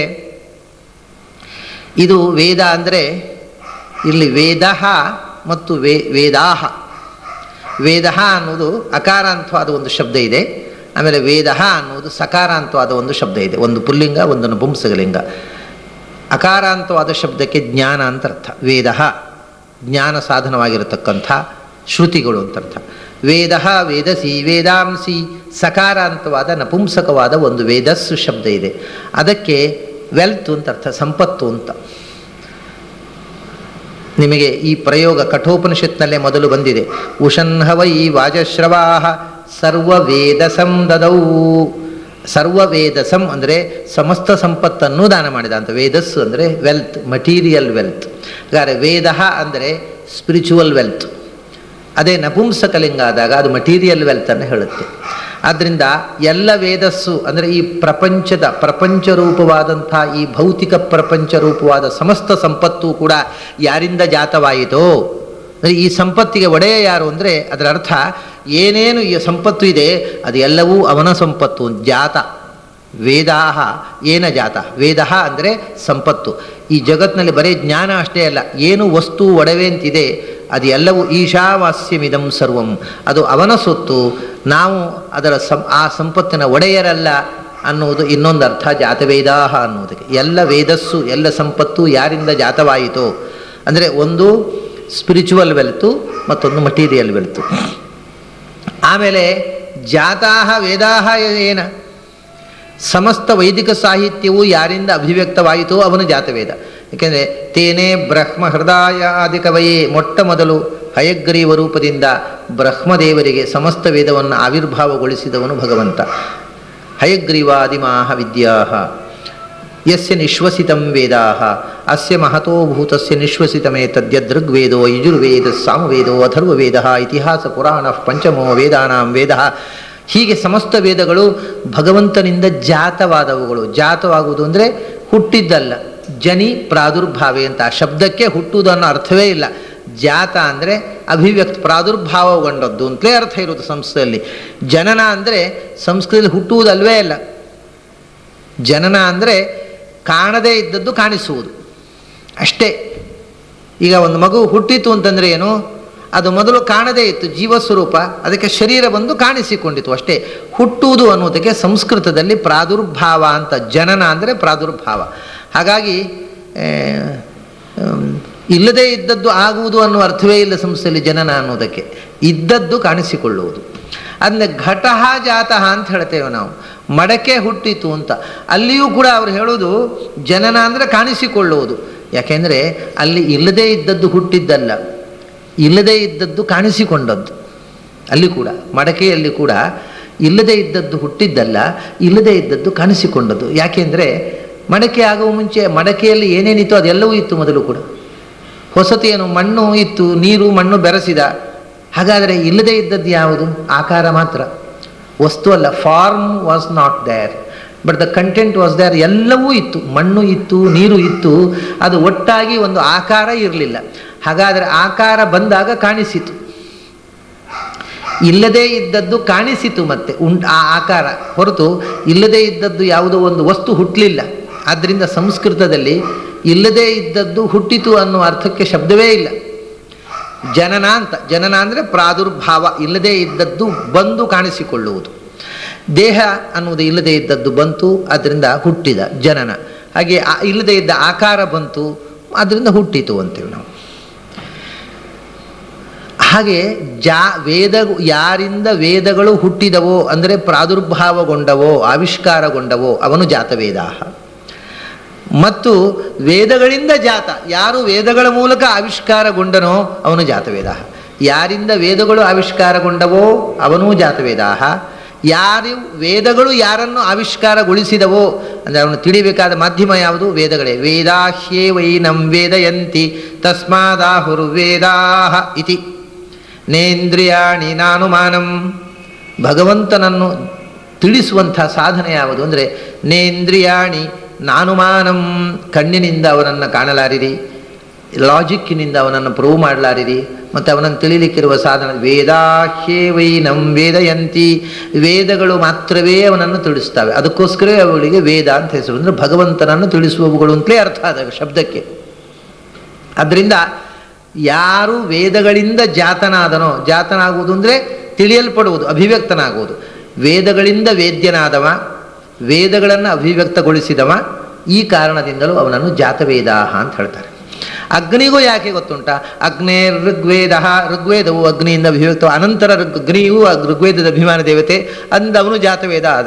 ಇದು ವೇದ ಅಂದರೆ ಇಲ್ಲಿ ವೇದ ಮತ್ತು ವೇ ವೇದಾಹ ವೇದ ಅನ್ನೋದು ಅಕಾರಾಂತವಾದ ಒಂದು ಶಬ್ದ ಇದೆ ಆಮೇಲೆ ವೇದ ಅನ್ನುವುದು ಸಕಾರಾಂತವಾದ ಒಂದು ಶಬ್ದ ಇದೆ ಒಂದು ಪುಲ್ಲಿಂಗ ಒಂದು ನಪುಂಸಕಲಿಂಗ ಅಕಾರಾಂತವಾದ ಶಬ್ದಕ್ಕೆ ಜ್ಞಾನ ಅಂತ ಅರ್ಥ ವೇದ ಜ್ಞಾನ ಸಾಧನವಾಗಿರತಕ್ಕಂಥ ಶ್ರುತಿಗಳು ಅಂತ ಅರ್ಥ ವೇದ ವೇದಸಿ ವೇದಾಂಸಿ ಸಕಾರಾಂತವಾದ ನಪುಂಸಕವಾದ ಒಂದು ವೇದಸ್ಸು ಶಬ್ದ ಇದೆ ಅದಕ್ಕೆ ವೆಲ್ತ್ ಅಂತ ಅರ್ಥ ಸಂಪತ್ತು ಅಂತ ನಿಮಗೆ ಈ ಪ್ರಯೋಗ ಕಠೋಪನಿಷತ್ನಲ್ಲೇ ಮೊದಲು ಬಂದಿದೆ ಉಷನ್ಹವೈ ವಾಜಶ್ರವಾ ಸರ್ವವೇದಸಂ ದದೌ ಸರ್ವವೇದಸಂ ಅಂದರೆ ಸಮಸ್ತ ಸಂಪತ್ತನ್ನು ದಾನ ಮಾಡಿದ ಅಂತ ವೇದಸ್ಸು ಅಂದರೆ ವೆಲ್ತ್ ಮಟೀರಿಯಲ್ ವೆಲ್ತ್ ಹಾಗಾದರೆ ವೇದ ಅಂದರೆ ಸ್ಪಿರಿಚುವಲ್ ವೆಲ್ತ್ ಅದೇ ನಪುಂಸಕಲಿಂಗ ಆದಾಗ ಅದು ಮಟೀರಿಯಲ್ ವೆಲ್ತನ್ನು ಹೇಳುತ್ತೆ ಆದ್ದರಿಂದ ಎಲ್ಲ ವೇದಸ್ಸು ಅಂದರೆ ಈ ಪ್ರಪಂಚದ ಪ್ರಪಂಚ ರೂಪವಾದಂಥ ಈ ಭೌತಿಕ ಪ್ರಪಂಚ ರೂಪವಾದ ಸಮಸ್ತ ಸಂಪತ್ತು ಕೂಡ ಯಾರಿಂದ ಜಾತವಾಯಿತೋ ಅಂದರೆ ಈ ಸಂಪತ್ತಿಗೆ ಒಡೆಯ ಯಾರು ಅಂದರೆ ಅದರ ಅರ್ಥ ಏನೇನು ಈ ಸಂಪತ್ತು ಇದೆ ಅದು ಎಲ್ಲವೂ ಅವನ ಸಂಪತ್ತು ಜಾತ ವೇದಾಹ ಏನ ಜಾತ ವೇದ ಅಂದರೆ ಸಂಪತ್ತು ಈ ಜಗತ್ತಿನಲ್ಲಿ ಬರೀ ಜ್ಞಾನ ಅಷ್ಟೇ ಅಲ್ಲ ಏನು ವಸ್ತು ಒಡವೆ ಅಂತಿದೆ ಅದು ಎಲ್ಲವೂ ಈಶಾವಾಸ್ಯಮಿದಂ ಸರ್ವಂ ಅದು ಅವನ ಸೊತ್ತು ನಾವು ಅದರ ಸಂ ಆ ಸಂಪತ್ತಿನ ಒಡೆಯರಲ್ಲ ಅನ್ನುವುದು ಇನ್ನೊಂದು ಅರ್ಥ ಜಾತವೇದಾಹ ಅನ್ನುವುದಕ್ಕೆ ಎಲ್ಲ ವೇದಸ್ಸು ಎಲ್ಲ ಸಂಪತ್ತು ಯಾರಿಂದ ಜಾತವಾಯಿತೋ ಅಂದರೆ ಒಂದು ಸ್ಪಿರಿಚುವಲ್ ವೆಲ್ತು ಮತ್ತೊಂದು ಮಟೀರಿಯಲ್ ವೆಲ್ತು ಆಮೇಲೆ ಜಾತಾಹ ವೇದಾಹ ಏನ ಸಮಸ್ತ ವೈದಿಕ ಸಾಹಿತ್ಯವು ಯಾರಿಂದ ಅಭಿವ್ಯಕ್ತವಾಯಿತೋ ಅವನು ಜಾತವೇದ ಏಕೆಂದರೆ ತೇನೇ ಬ್ರಹ್ಮ ಹೃದಯಾದಿಕವಯೇ ಮೊಟ್ಟ ಮೊದಲು ಹಯಗ್ರೀವ ರೂಪದಿಂದ ಬ್ರಹ್ಮದೇವರಿಗೆ ಸಮಸ್ತ ವೇದವನ್ನು ಆವಿರ್ಭಾವಗೊಳಿಸಿದವನು ಭಗವಂತ ಹಯಗ್ರೀವಾದಿಮಾಹ ವಿದ್ಯಾ ಯಸ್ಯ ನಿಶ್ವಸಿತಂ ವೇದಾ ಅಸ್ಯ ಮಹತೋ ಭೂತಸ್ಯ ನಿಶ್ವಸಿತಮೇ ತದ್ಯದೃಗ್ವೇದೋ ಯಜುರ್ವೇದ ಸಾಮವೇದೋ ಅಥರ್ವವೇದ ಇತಿಹಾಸ ಪುರಾಣ ಪಂಚಮೋ ವೇದಾನಾಂ ವೇದ ಹೀಗೆ ಸಮಸ್ತ ವೇದಗಳು ಭಗವಂತನಿಂದ ಜಾತವಾದವುಗಳು ಜಾತವಾಗುವುದು ಅಂದರೆ ಹುಟ್ಟಿದ್ದಲ್ಲ ಜನಿ ಪ್ರಾದುರ್ಭಾವೆ ಅಂತ ಆ ಶಬ್ದಕ್ಕೆ ಹುಟ್ಟುವುದು ಅನ್ನೋ ಅರ್ಥವೇ ಇಲ್ಲ ಜಾತ ಅಂದರೆ ಅಭಿವ್ಯಕ್ತ ಪ್ರಾದುರ್ಭಾವಗೊಂಡದ್ದು ಅಂತಲೇ ಅರ್ಥ ಇರುತ್ತೆ ಸಂಸ್ಕೃತದಲ್ಲಿ ಜನನ ಅಂದರೆ ಸಂಸ್ಕೃತದಲ್ಲಿ ಹುಟ್ಟುವುದಲ್ವೇ ಅಲ್ಲ ಜನನ ಅಂದರೆ ಕಾಣದೇ ಇದ್ದದ್ದು ಕಾಣಿಸುವುದು ಅಷ್ಟೇ ಈಗ ಒಂದು ಮಗು ಹುಟ್ಟಿತು ಅಂತಂದರೆ ಏನು ಅದು ಮೊದಲು ಕಾಣದೇ ಇತ್ತು ಜೀವಸ್ವರೂಪ ಅದಕ್ಕೆ ಶರೀರ ಬಂದು ಕಾಣಿಸಿಕೊಂಡಿತು ಅಷ್ಟೇ ಹುಟ್ಟುವುದು ಅನ್ನೋದಕ್ಕೆ ಸಂಸ್ಕೃತದಲ್ಲಿ ಪ್ರಾದುರ್ಭಾವ ಅಂತ ಜನನ ಅಂದರೆ ಪ್ರಾದುರ್ಭಾವ ಹಾಗಾಗಿ ಆ, ಆಮ್, ಇಲ್ಲದೇ ಇದ್ದದ್ದು ಆಗುವುದು ಅನ್ನೋ ಅರ್ಥವೇ ಇಲ್ಲ ಸಂಸ್ಥೆಯಲ್ಲಿ ಜನನ ಅನ್ನೋದಕ್ಕೆ ಇದ್ದದ್ದು ಕಾಣಿಸಿಕೊಳ್ಳುವುದು ಅದನ್ನ ಘಟಃ ಜಾತಃ ಅಂತ ಹೇಳ್ತೇವೆ ನಾವು ಮಡಕೆ ಹುಟ್ಟಿತು ಅಂತ ಅಲ್ಲಿಯೂ ಕೂಡ ಅವರು ಹೇಳೋದು ಜನನ ಅಂದರೆ ಕಾಣಿಸಿಕೊಳ್ಳುವುದು ಯಾಕೆಂದರೆ ಅಲ್ಲಿ ಇಲ್ಲದೇ ಇದ್ದದ್ದು ಹುಟ್ಟಿದ್ದಲ್ಲ ಇಲ್ಲದೇ ಇದ್ದದ್ದು ಕಾಣಿಸಿಕೊಂಡದ್ದು ಅಲ್ಲಿ ಕೂಡ ಮಡಕೆಯಲ್ಲಿ ಕೂಡ ಇಲ್ಲದೇ ಇದ್ದದ್ದು ಹುಟ್ಟಿದ್ದಲ್ಲ ಇಲ್ಲದೇ ಇದ್ದದ್ದು ಕಾಣಿಸಿಕೊಂಡದ್ದು ಯಾಕೆಂದರೆ ಮಡಕೆ ಆಗುವ ಮುಂಚೆ ಮಡಕೆಯಲ್ಲಿ ಏನೇನಿತ್ತು ಅದೆಲ್ಲವೂ ಇತ್ತು ಮೊದಲು ಕೂಡ ಹೊಸತು ಏನು ಮಣ್ಣು ಇತ್ತು ನೀರು ಮಣ್ಣು ಬೆರೆಸಿದ ಹಾಗಾದರೆ ಇಲ್ಲದೇ ಇದ್ದದ್ದು ಯಾವುದು ಆಕಾರ ಮಾತ್ರ ವಸ್ತು ಅಲ್ಲ form was not there but the content was there ಎಲ್ಲವೂ ಇತ್ತು ಮಣ್ಣು ಇತ್ತು ನೀರು ಇತ್ತು ಅದು ಒಟ್ಟಾಗಿ ಒಂದು ಆಕಾರ ಇರಲಿಲ್ಲ ಹಾಗಾದರೆ ಆಕಾರ ಬಂದಾಗ ಕಾಣಿಸಿತು ಇಲ್ಲದೇ ಇದ್ದದ್ದು ಕಾಣಿಸಿತು ಮತ್ತೆ ಉಂಟು ಆ ಆಕಾರ ಹೊರತು ಇಲ್ಲದೇ ಇದ್ದದ್ದು ಯಾವುದೋ ಒಂದು ವಸ್ತು ಹುಟ್ಟಲಿಲ್ಲ ಆದ್ದರಿಂದ ಸಂಸ್ಕೃತದಲ್ಲಿ ಇಲ್ಲದೇ ಇದ್ದದ್ದು ಹುಟ್ಟಿತು ಅನ್ನುವ ಅರ್ಥಕ್ಕೆ ಶಬ್ದವೇ ಇಲ್ಲ ಜನನ ಅಂತ ಜನನ ಅಂದರೆ ಪ್ರಾದುರ್ಭಾವ ಇಲ್ಲದೇ ಇದ್ದದ್ದು ಬಂದು ಕಾಣಿಸಿಕೊಳ್ಳುವುದು ದೇಹ ಅನ್ನುವುದು ಇಲ್ಲದೇ ಇದ್ದದ್ದು ಬಂತು ಅದರಿಂದ ಹುಟ್ಟಿದ ಜನನ ಹಾಗೆ ಆ ಇಲ್ಲದೇ ಇದ್ದ ಆಕಾರ ಬಂತು ಅದರಿಂದ ಹುಟ್ಟಿತು ಅಂತೇವೆ ನಾವು ಹಾಗೆ ಜಾ ವೇದ ಯಾರಿಂದ ವೇದಗಳು ಹುಟ್ಟಿದವೋ ಅಂದರೆ ಪ್ರಾದುರ್ಭಾವಗೊಂಡವೋ ಆವಿಷ್ಕಾರಗೊಂಡವೋ ಅವನು ಜಾತವೇದಾಹ ಮತ್ತು ವೇದಗಳಿಂದ ಜಾತ ಯಾರು ವೇದಗಳ ಮೂಲಕ ಆವಿಷ್ಕಾರಗೊಂಡನೋ ಅವನು ಜಾತವೇದಾಹ ಯಾರಿಂದ ವೇದಗಳು ಆವಿಷ್ಕಾರಗೊಂಡವೋ ಅವನೂ ಜಾತವೇದಾಹ ಯಾರು ವೇದಗಳು ಯಾರನ್ನು ಆವಿಷ್ಕಾರಗೊಳಿಸಿದವೋ ಅಂದರೆ ಅವನು ತಿಳಿಬೇಕಾದ ಮಾಧ್ಯಮ ಯಾವುದು ವೇದಗಳೇ ವೇದಾಹ್ಯೇ ವೈ ನಂ ವೇದಯಂತಿ ತಸ್ಮಾದಾಹುರ್ವೇದಾಹ ಇತಿ ನೇಂದ್ರಿಯಾಣಿ ನಾನುಮಾನಂ ಭಗವಂತನನ್ನು ತಿಳಿಸುವಂಥ ಸಾಧನೆ ಯಾವುದು ಅಂದರೆ ನೇಂದ್ರಿಯಾಣಿ ನಾನುಮಾನಂ ಕಣ್ಣಿನಿಂದ ಅವನನ್ನು ಕಾಣಲಾರಿರಿ ಲಾಜಿಕ್ಕಿನಿಂದ ಅವನನ್ನು ಪ್ರೂವ್ ಮಾಡಲಾರಿರಿ ಮತ್ತು ಅವನನ್ನು ತಿಳಿಲಿಕ್ಕಿರುವ ಸಾಧನ ವೇದಾಹ್ಯೇ ವೈ ನಂ ವೇದಯಂತಿ ವೇದಗಳು ಮಾತ್ರವೇ ಅವನನ್ನು ತಿಳಿಸ್ತವೆ ಅದಕ್ಕೋಸ್ಕರವೇ ಅವುಗಳಿಗೆ ವೇದ ಅಂತ ಹೆಸರು ಅಂದರೆ ಭಗವಂತನನ್ನು ತಿಳಿಸುವವುಗಳು ಅಂತಲೇ ಅರ್ಥ ಆದ ಶಬ್ದಕ್ಕೆ ಅದರಿಂದ ಯಾರು ವೇದಗಳಿಂದ ಜಾತನಾದನೋ ಜಾತನಾಗುವುದು ಅಂದರೆ ತಿಳಿಯಲ್ಪಡುವುದು ಅಭಿವ್ಯಕ್ತನಾಗುವುದು ವೇದಗಳಿಂದ ವೇದ್ಯನಾದವ ವೇದಗಳನ್ನು ಅಭಿವ್ಯಕ್ತಗೊಳಿಸಿದವ ಈ ಕಾರಣದಿಂದಲೂ ಅವನನ್ನು ಜಾತವೇದಾಹ ಅಂತ ಹೇಳ್ತಾರೆ ಅಗ್ನಿಗೂ ಯಾಕೆ ಗೊತ್ತುಂಟ ಅಗ್ನೇ ಋಗ್ವೇದ ಋಗ್ವೇದವು ಅಗ್ನಿಯಿಂದ ಅಭಿವ್ಯಕ್ತ ಅನಂತರ ಋಗ್ ಅಗ್ನಿಯೂ ಅಗ್- ಋಗ್ವೇದದ ಅಭಿಮಾನ ದೇವತೆ ಅಂದ ಅವನು ಜಾತವೇದ ಆದ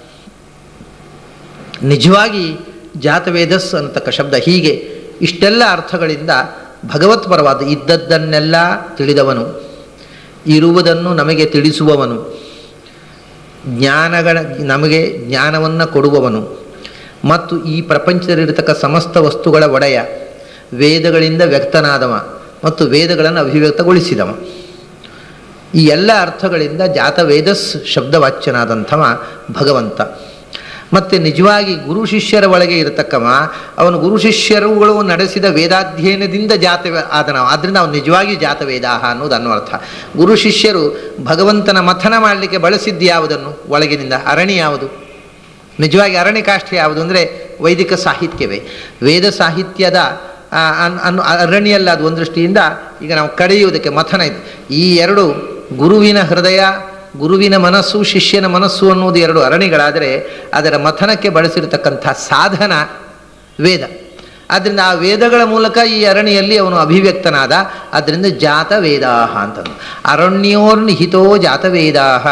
ನಿಜವಾಗಿ ಜಾತವೇದಸ್ ಅಂತಕ್ಕ ಶಬ್ದ ಹೀಗೆ ಇಷ್ಟೆಲ್ಲ ಅರ್ಥಗಳಿಂದ ಭಗವತ್ಪರವಾದ ಇದ್ದದ್ದನ್ನೆಲ್ಲ ತಿಳಿದವನು ಇರುವುದನ್ನು ನಮಗೆ ತಿಳಿಸುವವನು ಜ್ಞಾನಗಳ ನಮಗೆ ಜ್ಞಾನವನ್ನು ಕೊಡುವವನು ಮತ್ತು ಈ ಪ್ರಪಂಚದಲ್ಲಿರತಕ್ಕ ಸಮಸ್ತ ವಸ್ತುಗಳ ಒಡೆಯ ವೇದಗಳಿಂದ ವ್ಯಕ್ತನಾದವ ಮತ್ತು ವೇದಗಳನ್ನು ಅಭಿವ್ಯಕ್ತಗೊಳಿಸಿದವ ಈ ಎಲ್ಲ ಅರ್ಥಗಳಿಂದ ಜಾತವೇದಸ್ ಶಬ್ದವಾಚ್ಯನಾದಂಥವ ಭಗವಂತ ಮತ್ತು ನಿಜವಾಗಿ ಗುರು ಶಿಷ್ಯರ ಒಳಗೆ ಇರತಕ್ಕವ ಅವನು ಗುರು ಶಿಷ್ಯರುಗಳು ನಡೆಸಿದ ವೇದಾಧ್ಯಯನದಿಂದ ಜಾತ ಆದನ ಆದ್ದರಿಂದ ಅವನು ನಿಜವಾಗಿ ಜಾತವೇದಾಹ ಅನ್ನೋದು ಅನ್ನೋ ಅರ್ಥ ಗುರು ಶಿಷ್ಯರು ಭಗವಂತನ ಮಥನ ಮಾಡಲಿಕ್ಕೆ ಬಳಸಿದ್ದು ಯಾವುದನ್ನು ಒಳಗಿನಿಂದ ಅರಣಿ ಯಾವುದು ನಿಜವಾಗಿ ಅರಣ್ಯಕಾಷ್ಠೆ ಯಾವುದು ಅಂದರೆ ವೈದಿಕ ಸಾಹಿತ್ಯವೇ ವೇದ ಸಾಹಿತ್ಯದ ಆ, ಅನ್- ಅನ್ನು ಅರಣ್ಯಲ್ಲ ಅದು ಒಂದು ದೃಷ್ಟಿಯಿಂದ ಈಗ ನಾವು ಕಡೆಯುವುದಕ್ಕೆ ಮಥನ ಇದೆ ಈ ಎರಡು ಗುರುವಿನ ಹೃದಯ ಗುರುವಿನ ಮನಸ್ಸು ಶಿಷ್ಯನ ಮನಸ್ಸು ಅನ್ನುವುದು ಎರಡು ಅರಣಿಗಳಾದರೆ ಅದರ ಮಥನಕ್ಕೆ ಬಳಸಿರತಕ್ಕಂಥ ಸಾಧನ ವೇದ ಆದ್ದರಿಂದ ಆ ವೇದಗಳ ಮೂಲಕ ಈ ಅರಣ್ಯಲ್ಲಿ ಅವನು ಅಭಿವ್ಯಕ್ತನಾದ ಆದ್ದರಿಂದ ಜಾತ ವೇದಾಹ ಅಂತಂದು ಅರಣ್ಯೋರ್ನಿಹಿತೋ ಜಾತ ವೇದಾಹ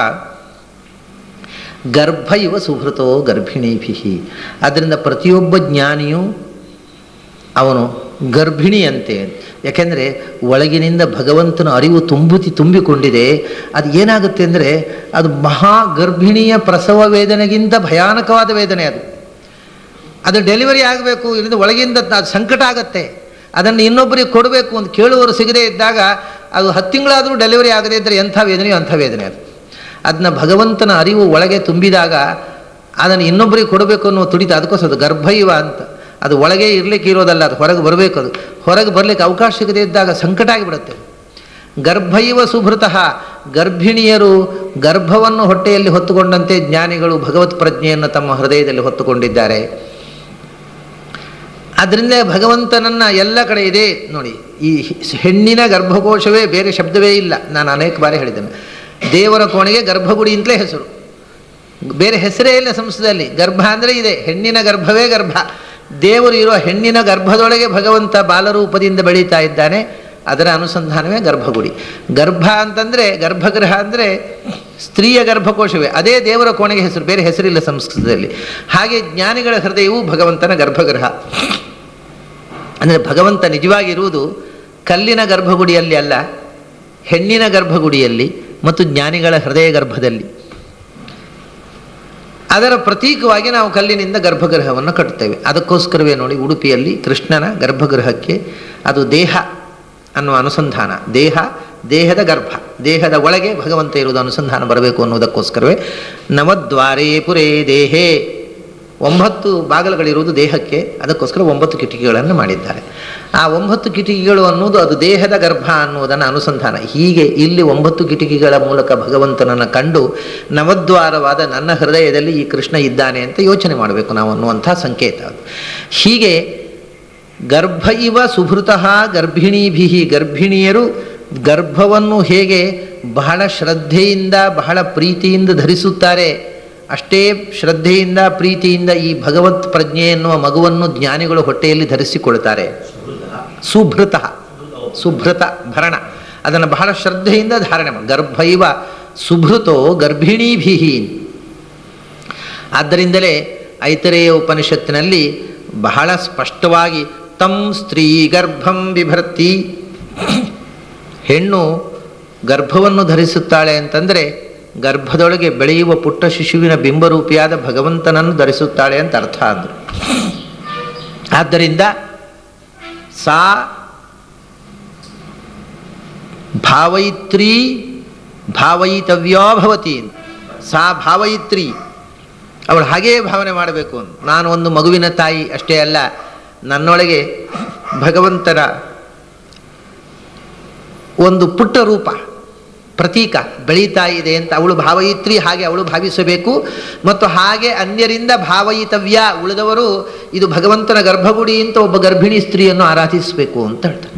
ಗರ್ಭ ಇವ ಸುಹೃತೋ ಗರ್ಭಿಣೀಭಿ ಆದ್ದರಿಂದ ಪ್ರತಿಯೊಬ್ಬ ಜ್ಞಾನಿಯೂ ಅವನು ಗರ್ಭಿಣಿಯಂತೆ ಯಾಕೆಂದರೆ ಒಳಗಿನಿಂದ ಭಗವಂತನ ಅರಿವು ತುಂಬುತಿ ತುಂಬಿಕೊಂಡಿದೆ ಅದು ಏನಾಗುತ್ತೆ ಅಂದರೆ ಅದು ಮಹಾ ಗರ್ಭಿಣಿಯ ಪ್ರಸವ ವೇದನೆಗಿಂತ ಭಯಾನಕವಾದ ವೇದನೆ ಅದು ಅದು ಡೆಲಿವರಿ ಆಗಬೇಕು ಇಲ್ಲಿಂದ ಒಳಗಿಂದ ಅದು ಸಂಕಟ ಆಗತ್ತೆ ಅದನ್ನು ಇನ್ನೊಬ್ಬರಿಗೆ ಕೊಡಬೇಕು ಅಂತ ಕೇಳುವವರು ಸಿಗದೇ ಇದ್ದಾಗ ಅದು ಹತ್ತು ತಿಂಗಳಾದರೂ ಡೆಲಿವರಿ ಆಗದೇ ಇದ್ದರೆ ಎಂಥ ವೇದನೆಯೋ ಅಂಥ ವೇದನೆ ಅದು ಅದನ್ನ ಭಗವಂತನ ಅರಿವು ಒಳಗೆ ತುಂಬಿದಾಗ ಅದನ್ನು ಇನ್ನೊಬ್ಬರಿಗೆ ಕೊಡಬೇಕು ಅನ್ನೋ ತುಡಿತ ಅದಕ್ಕೋಸ್ಕರ ಅದು ಗರ್ಭೈವ ಅಂತ ಅದು ಒಳಗೆ ಇರಲಿಕ್ಕೆ ಇರೋದಲ್ಲ ಅದು ಹೊರಗೆ ಬರಬೇಕು ಅದು ಹೊರಗೆ ಬರಲಿಕ್ಕೆ ಅವಕಾಶ ಸಿಗದೇ ಇದ್ದಾಗ ಸಂಕಟ ಆಗಿಬಿಡುತ್ತೆ ಗರ್ಭೈವ ಸುಭೃತಃ ಗರ್ಭಿಣಿಯರು ಗರ್ಭವನ್ನು ಹೊಟ್ಟೆಯಲ್ಲಿ ಹೊತ್ತುಕೊಂಡಂತೆ ಜ್ಞಾನಿಗಳು ಭಗವತ್ ಪ್ರಜ್ಞೆಯನ್ನು ತಮ್ಮ ಹೃದಯದಲ್ಲಿ ಹೊತ್ತುಕೊಂಡಿದ್ದಾರೆ ಅದರಿಂದ ಭಗವಂತನನ್ನ ಎಲ್ಲ ಕಡೆ ಇದೆ ನೋಡಿ ಈ ಹೆಣ್ಣಿನ ಗರ್ಭಕೋಶವೇ ಬೇರೆ ಶಬ್ದವೇ ಇಲ್ಲ ನಾನು ಅನೇಕ ಬಾರಿ ಹೇಳಿದ್ದೇನೆ ದೇವರ ಕೋಣೆಗೆ ಗರ್ಭಗುಡಿ ಅಂತಲೇ ಹೆಸರು ಬೇರೆ ಹೆಸರೇ ಇಲ್ಲ ಸಂಸ್ಕೃತದಲ್ಲಿ ಗರ್ಭ ಅಂದರೆ ಇದೆ ಹೆಣ್ಣಿನ ಗರ್ಭವೇ ಗರ್ಭ ದೇವರು ಇರುವ ಹೆಣ್ಣಿನ ಗರ್ಭದೊಳಗೆ ಭಗವಂತ ಬಾಲರೂಪದಿಂದ ಬೆಳೀತಾ ಇದ್ದಾನೆ ಅದರ ಅನುಸಂಧಾನವೇ ಗರ್ಭಗುಡಿ ಗರ್ಭ ಅಂತಂದರೆ ಗರ್ಭಗೃಹ ಅಂದರೆ ಸ್ತ್ರೀಯ ಗರ್ಭಕೋಶವೇ ಅದೇ ದೇವರ ಕೋಣೆಗೆ ಹೆಸರು ಬೇರೆ ಹೆಸರಿಲ್ಲ ಸಂಸ್ಕೃತದಲ್ಲಿ ಹಾಗೆ ಜ್ಞಾನಿಗಳ ಹೃದಯವು ಭಗವಂತನ ಗರ್ಭಗೃಹ ಅಂದರೆ ಭಗವಂತ ನಿಜವಾಗಿರುವುದು ಕಲ್ಲಿನ ಗರ್ಭಗುಡಿಯಲ್ಲಿ ಅಲ್ಲ ಹೆಣ್ಣಿನ ಗರ್ಭಗುಡಿಯಲ್ಲಿ ಮತ್ತು ಜ್ಞಾನಿಗಳ ಹೃದಯ ಗರ್ಭದಲ್ಲಿ ಅದರ ಪ್ರತೀಕವಾಗಿ ನಾವು ಕಲ್ಲಿನಿಂದ ಗರ್ಭಗೃಹವನ್ನು ಕಟ್ಟುತ್ತೇವೆ ಅದಕ್ಕೋಸ್ಕರವೇ ನೋಡಿ ಉಡುಪಿಯಲ್ಲಿ ಕೃಷ್ಣನ ಗರ್ಭಗೃಹಕ್ಕೆ ಅದು ದೇಹ ಅನ್ನುವ ಅನುಸಂಧಾನ ದೇಹ ದೇಹದ ಗರ್ಭ ದೇಹದ ಒಳಗೆ ಭಗವಂತ ಇರುವುದು ಅನುಸಂಧಾನ ಬರಬೇಕು ಅನ್ನುವುದಕ್ಕೋಸ್ಕರವೇ ನವದ್ವಾರೇ ಪುರೇ ದೇಹೇ ಒಂಬತ್ತು ಬಾಗಿಲುಗಳಿರುವುದು ದೇಹಕ್ಕೆ ಅದಕ್ಕೋಸ್ಕರ ಒಂಬತ್ತು ಕಿಟಕಿಗಳನ್ನು ಮಾಡಿದ್ದಾರೆ ಆ ಒಂಬತ್ತು ಕಿಟಕಿಗಳು ಅನ್ನೋದು ಅದು ದೇಹದ ಗರ್ಭ ಅನ್ನುವುದನ್ನು ಅನುಸಂಧಾನ ಹೀಗೆ ಇಲ್ಲಿ ಒಂಬತ್ತು ಕಿಟಕಿಗಳ ಮೂಲಕ ಭಗವಂತನನ್ನು ಕಂಡು ನವದ್ವಾರವಾದ ನನ್ನ ಹೃದಯದಲ್ಲಿ ಈ ಕೃಷ್ಣ ಇದ್ದಾನೆ ಅಂತ ಯೋಚನೆ ಮಾಡಬೇಕು ನಾವು ಅನ್ನುವಂಥ ಸಂಕೇತ ಅದು ಹೀಗೆ ಗರ್ಭ ಇವ ಸುಭೃತಃ ಗರ್ಭಿಣೀಭಿ ಗರ್ಭಿಣಿಯರು ಗರ್ಭವನ್ನು ಹೇಗೆ ಬಹಳ ಶ್ರದ್ಧೆಯಿಂದ ಬಹಳ ಪ್ರೀತಿಯಿಂದ ಧರಿಸುತ್ತಾರೆ ಅಷ್ಟೇ ಶ್ರದ್ಧೆಯಿಂದ ಪ್ರೀತಿಯಿಂದ ಈ ಭಗವತ್ ಪ್ರಜ್ಞೆ ಎನ್ನುವ ಮಗುವನ್ನು ಜ್ಞಾನಿಗಳು ಹೊಟ್ಟೆಯಲ್ಲಿ ಧರಿಸಿಕೊಳ್ತಾರೆ ಸುಭೃತ ಸುಭೃತ ಭರಣ ಅದನ್ನು ಬಹಳ ಶ್ರದ್ಧೆಯಿಂದ ಧಾರಣೆ ಮಾಡಿ ಗರ್ಭ ಇವ ಸುಭೃತೋ ಗರ್ಭಿಣೀಭಿ ಆದ್ದರಿಂದಲೇ ಐತರೇಯ ಉಪನಿಷತ್ತಿನಲ್ಲಿ ಬಹಳ ಸ್ಪಷ್ಟವಾಗಿ ತಂ ಸ್ತ್ರೀ ಗರ್ಭಂ ಬಿಭರ್ತಿ ಹೆಣ್ಣು ಗರ್ಭವನ್ನು ಧರಿಸುತ್ತಾಳೆ ಅಂತಂದರೆ ಗರ್ಭದೊಳಗೆ ಬೆಳೆಯುವ ಪುಟ್ಟ ಶಿಶುವಿನ ಬಿಂಬರೂಪಿಯಾದ ಭಗವಂತನನ್ನು ಧರಿಸುತ್ತಾಳೆ ಅಂತ ಅರ್ಥ ಅಂದರು ಆದ್ದರಿಂದ ಸಾ ಭಾವಯಿತ್ರಿ ಭಾವಯಿತವ್ಯೋ ಭವತಿ ಸಾ ಭಾವಯಿತ್ರಿ ಅವಳು ಹಾಗೇ ಭಾವನೆ ಮಾಡಬೇಕು ಅಂತ ನಾನು ಒಂದು ಮಗುವಿನ ತಾಯಿ ಅಷ್ಟೇ ಅಲ್ಲ ನನ್ನೊಳಗೆ ಭಗವಂತನ ಒಂದು ಪುಟ್ಟ ರೂಪ ಪ್ರತೀಕ ಬೆಳೀತಾ ಇದೆ ಅಂತ ಅವಳು ಭಾವಯಿತ್ರಿ ಹಾಗೆ ಅವಳು ಭಾವಿಸಬೇಕು ಮತ್ತು ಹಾಗೆ ಅನ್ಯರಿಂದ ಭಾವಯಿತವ್ಯ ಉಳಿದವರು ಇದು ಭಗವಂತನ ಗರ್ಭಗುಡಿ ಅಂತ ಒಬ್ಬ ಗರ್ಭಿಣಿ ಸ್ತ್ರೀಯನ್ನು ಆರಾಧಿಸಬೇಕು ಅಂತ ಹೇಳ್ತಾರೆ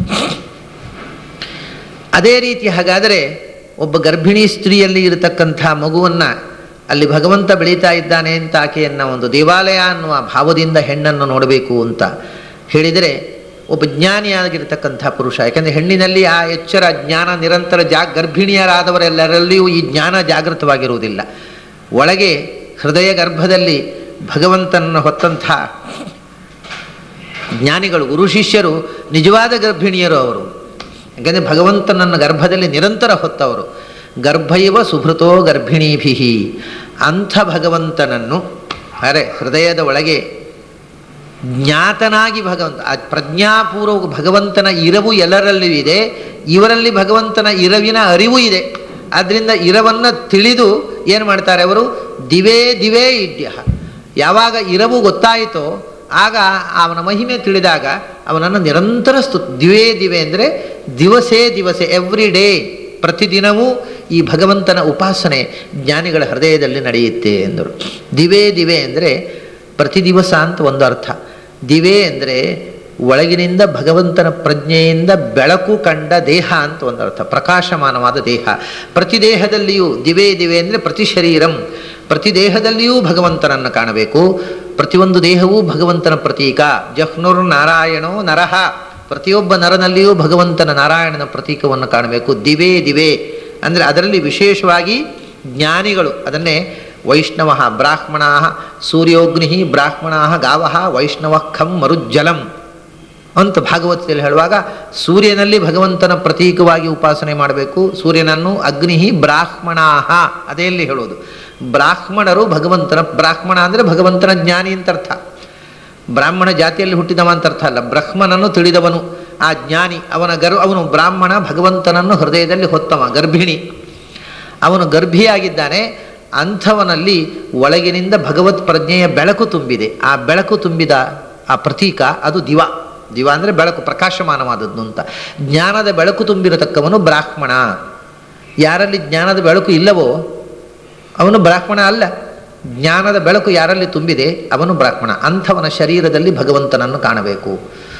ಅದೇ ರೀತಿ ಹಾಗಾದರೆ ಒಬ್ಬ ಗರ್ಭಿಣಿ ಸ್ತ್ರೀಯಲ್ಲಿ ಇರತಕ್ಕಂಥ ಮಗುವನ್ನು ಅಲ್ಲಿ ಭಗವಂತ ಬೆಳೀತಾ ಇದ್ದಾನೆ ಅಂತ ಆಕೆಯನ್ನು ಒಂದು ದೇವಾಲಯ ಅನ್ನುವ ಭಾವದಿಂದ ಹೆಣ್ಣನ್ನು ನೋಡಬೇಕು ಅಂತ ಹೇಳಿದರೆ ಒಬ್ಬ ಜ್ಞಾನಿಯಾಗಿರ್ತಕ್ಕಂಥ ಪುರುಷ ಯಾಕಂದರೆ ಹೆಣ್ಣಿನಲ್ಲಿ ಆ ಎಚ್ಚರ ಜ್ಞಾನ ನಿರಂತರ ಜಾಗ್ ಗರ್ಭಿಣಿಯರಾದವರೆಲ್ಲರಲ್ಲಿಯೂ ಈ ಜ್ಞಾನ ಜಾಗೃತವಾಗಿರುವುದಿಲ್ಲ ಒಳಗೆ ಹೃದಯ ಗರ್ಭದಲ್ಲಿ ಭಗವಂತನನ್ನು ಹೊತ್ತಂಥ ಜ್ಞಾನಿಗಳು ಗುರು ಶಿಷ್ಯರು ನಿಜವಾದ ಗರ್ಭಿಣಿಯರು ಅವರು ಯಾಕಂದರೆ ಭಗವಂತನನ್ನು ಗರ್ಭದಲ್ಲಿ ನಿರಂತರ ಹೊತ್ತವರು ಗರ್ಭೈವ ಸುಭೃತೋ ಗರ್ಭಿಣೀಭಿ ಅಂಥ ಭಗವಂತನನ್ನು ಅರೆ ಹೃದಯದ ಒಳಗೆ ಜ್ಞಾತನಾಗಿ ಭಗವಂತ ಆ ಪ್ರಜ್ಞಾಪೂರ್ವಕ ಭಗವಂತನ ಇರವು ಎಲ್ಲರಲ್ಲಿಯೂ ಇದೆ ಇವರಲ್ಲಿ ಭಗವಂತನ ಇರವಿನ ಅರಿವು ಇದೆ ಆದ್ದರಿಂದ ಇರವನ್ನು ತಿಳಿದು ಏನು ಮಾಡ್ತಾರೆ ಅವರು ದಿವೇ ದಿವೇ ಇಡ್ಯ ಯಾವಾಗ ಇರವು ಗೊತ್ತಾಯಿತೋ ಆಗ ಅವನ ಮಹಿಮೆ ತಿಳಿದಾಗ ಅವನನ್ನು ನಿರಂತರ ಸ್ತು ದಿವೇ ದಿವೆ ಅಂದರೆ ದಿವಸೇ ದಿವಸೆ ಎವ್ರಿ ಡೇ ಪ್ರತಿದಿನವೂ ಈ ಭಗವಂತನ ಉಪಾಸನೆ ಜ್ಞಾನಿಗಳ ಹೃದಯದಲ್ಲಿ ನಡೆಯುತ್ತೆ ಎಂದರು ದಿವೇ ದಿವೆ ಅಂದರೆ ಪ್ರತಿ ದಿವಸ ಅಂತ ಒಂದು ಅರ್ಥ ದಿವೆ ಅಂದರೆ ಒಳಗಿನಿಂದ ಭಗವಂತನ ಪ್ರಜ್ಞೆಯಿಂದ ಬೆಳಕು ಕಂಡ ದೇಹ ಅಂತ ಒಂದು ಅರ್ಥ ಪ್ರಕಾಶಮಾನವಾದ ದೇಹ ಪ್ರತಿ ದೇಹದಲ್ಲಿಯೂ ದಿವೇ ದಿವೆ ಅಂದರೆ ಪ್ರತಿ ಶರೀರಂ ಪ್ರತಿ ದೇಹದಲ್ಲಿಯೂ ಭಗವಂತನನ್ನು ಕಾಣಬೇಕು ಪ್ರತಿಯೊಂದು ದೇಹವೂ ಭಗವಂತನ ಪ್ರತೀಕ ಜಹ್ನುರ್ ನಾರಾಯಣೋ ನರಹ ಪ್ರತಿಯೊಬ್ಬ ನರನಲ್ಲಿಯೂ ಭಗವಂತನ ನಾರಾಯಣನ ಪ್ರತೀಕವನ್ನು ಕಾಣಬೇಕು ದಿವೇ ದಿವೇ ಅಂದರೆ ಅದರಲ್ಲಿ ವಿಶೇಷವಾಗಿ ಜ್ಞಾನಿಗಳು ಅದನ್ನೇ ವೈಷ್ಣವ ಬ್ರಾಹ್ಮಣ ಸೂರ್ಯೋಗ್ನಿ ಬ್ರಾಹ್ಮಣ ಗಾವ ವೈಷ್ಣವ ಖಂ ಮರುಜ್ಜಲಂ ಅಂತ ಭಾಗವತದಲ್ಲಿ ಹೇಳುವಾಗ ಸೂರ್ಯನಲ್ಲಿ ಭಗವಂತನ ಪ್ರತೀಕವಾಗಿ ಉಪಾಸನೆ ಮಾಡಬೇಕು ಸೂರ್ಯನನ್ನು ಅಗ್ನಿ ಬ್ರಾಹ್ಮಣಾಹ ಅದೇ ಇಲ್ಲಿ ಹೇಳೋದು ಬ್ರಾಹ್ಮಣರು ಭಗವಂತನ ಬ್ರಾಹ್ಮಣ ಅಂದರೆ ಭಗವಂತನ ಜ್ಞಾನಿ ಅಂತ ಅರ್ಥ ಬ್ರಾಹ್ಮಣ ಜಾತಿಯಲ್ಲಿ ಹುಟ್ಟಿದವ ಅಂತ ಅರ್ಥ ಅಲ್ಲ ಬ್ರಹ್ಮನನ್ನು ತಿಳಿದವನು ಆ ಜ್ಞಾನಿ ಅವನ ಗರ್ ಅವನು ಬ್ರಾಹ್ಮಣ ಭಗವಂತನನ್ನು ಹೃದಯದಲ್ಲಿ ಹೊತ್ತವ ಗರ್ಭಿಣಿ ಅವನು ಗರ್ಭಿಯಾಗಿದ್ದಾನೆ ಅಂಥವನಲ್ಲಿ ಒಳಗಿನಿಂದ ಭಗವತ್ ಪ್ರಜ್ಞೆಯ ಬೆಳಕು ತುಂಬಿದೆ ಆ ಬೆಳಕು ತುಂಬಿದ ಆ ಪ್ರತೀಕ ಅದು ದಿವ ದಿವ ಅಂದರೆ ಬೆಳಕು ಪ್ರಕಾಶಮಾನವಾದದ್ದು ಅಂತ ಜ್ಞಾನದ ಬೆಳಕು ತುಂಬಿರತಕ್ಕವನು ಬ್ರಾಹ್ಮಣ ಯಾರಲ್ಲಿ ಜ್ಞಾನದ ಬೆಳಕು ಇಲ್ಲವೋ ಅವನು ಬ್ರಾಹ್ಮಣ ಅಲ್ಲ ಜ್ಞಾನದ ಬೆಳಕು ಯಾರಲ್ಲಿ ತುಂಬಿದೆ ಅವನು ಬ್ರಾಹ್ಮಣ ಅಂಥವನ ಶರೀರದಲ್ಲಿ ಭಗವಂತನನ್ನು ಕಾಣಬೇಕು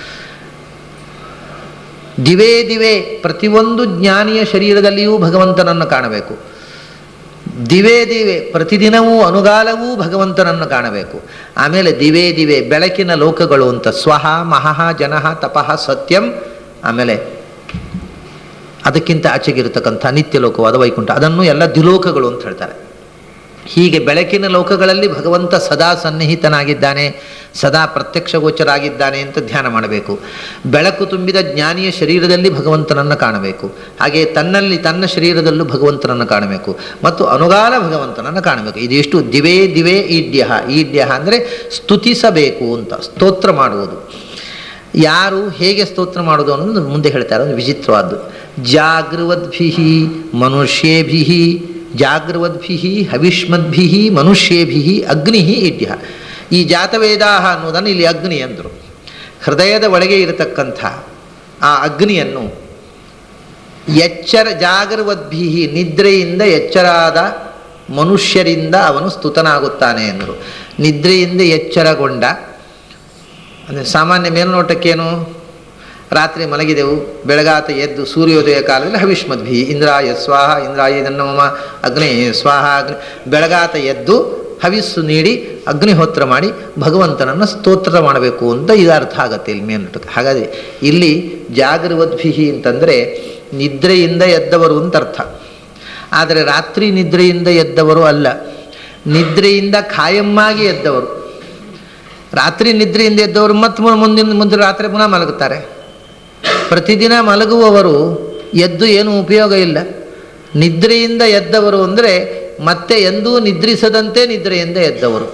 ದಿವೇ ದಿವೇ ಪ್ರತಿಯೊಂದು ಜ್ಞಾನಿಯ ಶರೀರದಲ್ಲಿಯೂ ಭಗವಂತನನ್ನು ಕಾಣಬೇಕು ದಿವೇ ದಿವೆ ಪ್ರತಿದಿನವೂ ಅನುಗಾಲವೂ ಭಗವಂತನನ್ನು ಕಾಣಬೇಕು ಆಮೇಲೆ ದಿವೇ ದಿವೆ ಬೆಳಕಿನ ಲೋಕಗಳು ಅಂತ ಸ್ವಹ ಮಹಃ ಜನಃ ತಪಃ ಸತ್ಯಂ ಆಮೇಲೆ ಅದಕ್ಕಿಂತ ಆಚೆಗಿರತಕ್ಕಂಥ ನಿತ್ಯ ಲೋಕವಾದ ವೈಕುಂಠ ಅದನ್ನು ಎಲ್ಲ ದ್ವಿಲೋಕಗಳು ಅಂತ ಹೇಳ್ತಾರೆ ಹೀಗೆ ಬೆಳಕಿನ ಲೋಕಗಳಲ್ಲಿ ಭಗವಂತ ಸದಾ ಸನ್ನಿಹಿತನಾಗಿದ್ದಾನೆ ಸದಾ ಪ್ರತ್ಯಕ್ಷ ಗೋಚರಾಗಿದ್ದಾನೆ ಅಂತ ಧ್ಯಾನ ಮಾಡಬೇಕು ಬೆಳಕು ತುಂಬಿದ ಜ್ಞಾನಿಯ ಶರೀರದಲ್ಲಿ ಭಗವಂತನನ್ನು ಕಾಣಬೇಕು ಹಾಗೆ ತನ್ನಲ್ಲಿ ತನ್ನ ಶರೀರದಲ್ಲೂ ಭಗವಂತನನ್ನು ಕಾಣಬೇಕು ಮತ್ತು ಅನುಗಾಲ ಭಗವಂತನನ್ನು ಕಾಣಬೇಕು ಇದಿಷ್ಟು ದಿವೇ ದಿವೇ ಈಡ್ಯ ಈಡ್ಯ ಅಂದರೆ ಸ್ತುತಿಸಬೇಕು ಅಂತ ಸ್ತೋತ್ರ ಮಾಡುವುದು ಯಾರು ಹೇಗೆ ಸ್ತೋತ್ರ ಮಾಡೋದು ಅನ್ನೋದು ಮುಂದೆ ಹೇಳ್ತಾರೆ ಒಂದು ವಿಚಿತ್ರವಾದ್ದು ಜಾಗೃವದ್ಭಿ ಮನುಷ್ಯೇಭಿ ಜಾಗೃವದ್ಭಿ ಹವಿಷ್ಮದ್ಭಿ ಮನುಷ್ಯೇಭಿ ಅಗ್ನಿ ಇಡ್ಯ ಈ ಜಾತವೇದಾಹ ಅನ್ನೋದನ್ನು ಇಲ್ಲಿ ಅಗ್ನಿ ಅಂದರು ಹೃದಯದ ಒಳಗೆ ಇರತಕ್ಕಂಥ ಆ ಅಗ್ನಿಯನ್ನು ಎಚ್ಚರ ಜಾಗೃವದ್ಭಿ ನಿದ್ರೆಯಿಂದ ಎಚ್ಚರಾದ ಮನುಷ್ಯರಿಂದ ಅವನು ಸ್ತುತನಾಗುತ್ತಾನೆ ಎಂದರು ನಿದ್ರೆಯಿಂದ ಎಚ್ಚರಗೊಂಡ ಅಂದರೆ ಸಾಮಾನ್ಯ ಮೇಲ್ನೋಟಕ್ಕೇನು ರಾತ್ರಿ ಮಲಗಿದೆವು ಬೆಳಗಾತ ಎದ್ದು ಸೂರ್ಯೋದಯ ಕಾಲದಲ್ಲಿ ಹವಿಷ್ಮದ್ಭಿ ಇಂದ್ರಾಯ ಸ್ವಾಹ ಇಂದ್ರಾಯ ನಮ ಅಗ್ನಿ ಸ್ವಾಹ ಅಗ್ನಿ ಬೆಳಗಾತ ಎದ್ದು ಹವಿಸ್ಸು ನೀಡಿ ಅಗ್ನಿಹೋತ್ರ ಮಾಡಿ ಭಗವಂತನನ್ನು ಸ್ತೋತ್ರ ಮಾಡಬೇಕು ಅಂತ ಇದು ಅರ್ಥ ಆಗತ್ತೆ ಇಲ್ಲಿ ಮೇಲ್ನೋಟಕ್ಕೆ ಹಾಗಾದರೆ ಇಲ್ಲಿ ಜಾಗೃವದ್ಭಿಹಿ ಅಂತಂದರೆ ನಿದ್ರೆಯಿಂದ ಎದ್ದವರು ಅಂತ ಅರ್ಥ ಆದರೆ ರಾತ್ರಿ ನಿದ್ರೆಯಿಂದ ಎದ್ದವರು ಅಲ್ಲ ನಿದ್ರೆಯಿಂದ ಖಾಯಮ್ಮಾಗಿ ಎದ್ದವರು ರಾತ್ರಿ ನಿದ್ರೆಯಿಂದ ಎದ್ದವರು ಮತ್ತೆ ಮುಂದಿನ ಮುಂದಿನ ರಾತ್ರಿ ಪುನಃ ಮಲಗುತ್ತಾರೆ ಪ್ರತಿದಿನ ಮಲಗುವವರು ಎದ್ದು ಏನೂ ಉಪಯೋಗ ಇಲ್ಲ ನಿದ್ರೆಯಿಂದ ಎದ್ದವರು ಅಂದರೆ ಮತ್ತೆ ಎಂದೂ ನಿದ್ರಿಸದಂತೆ ನಿದ್ರೆಯಿಂದ ಎದ್ದವರು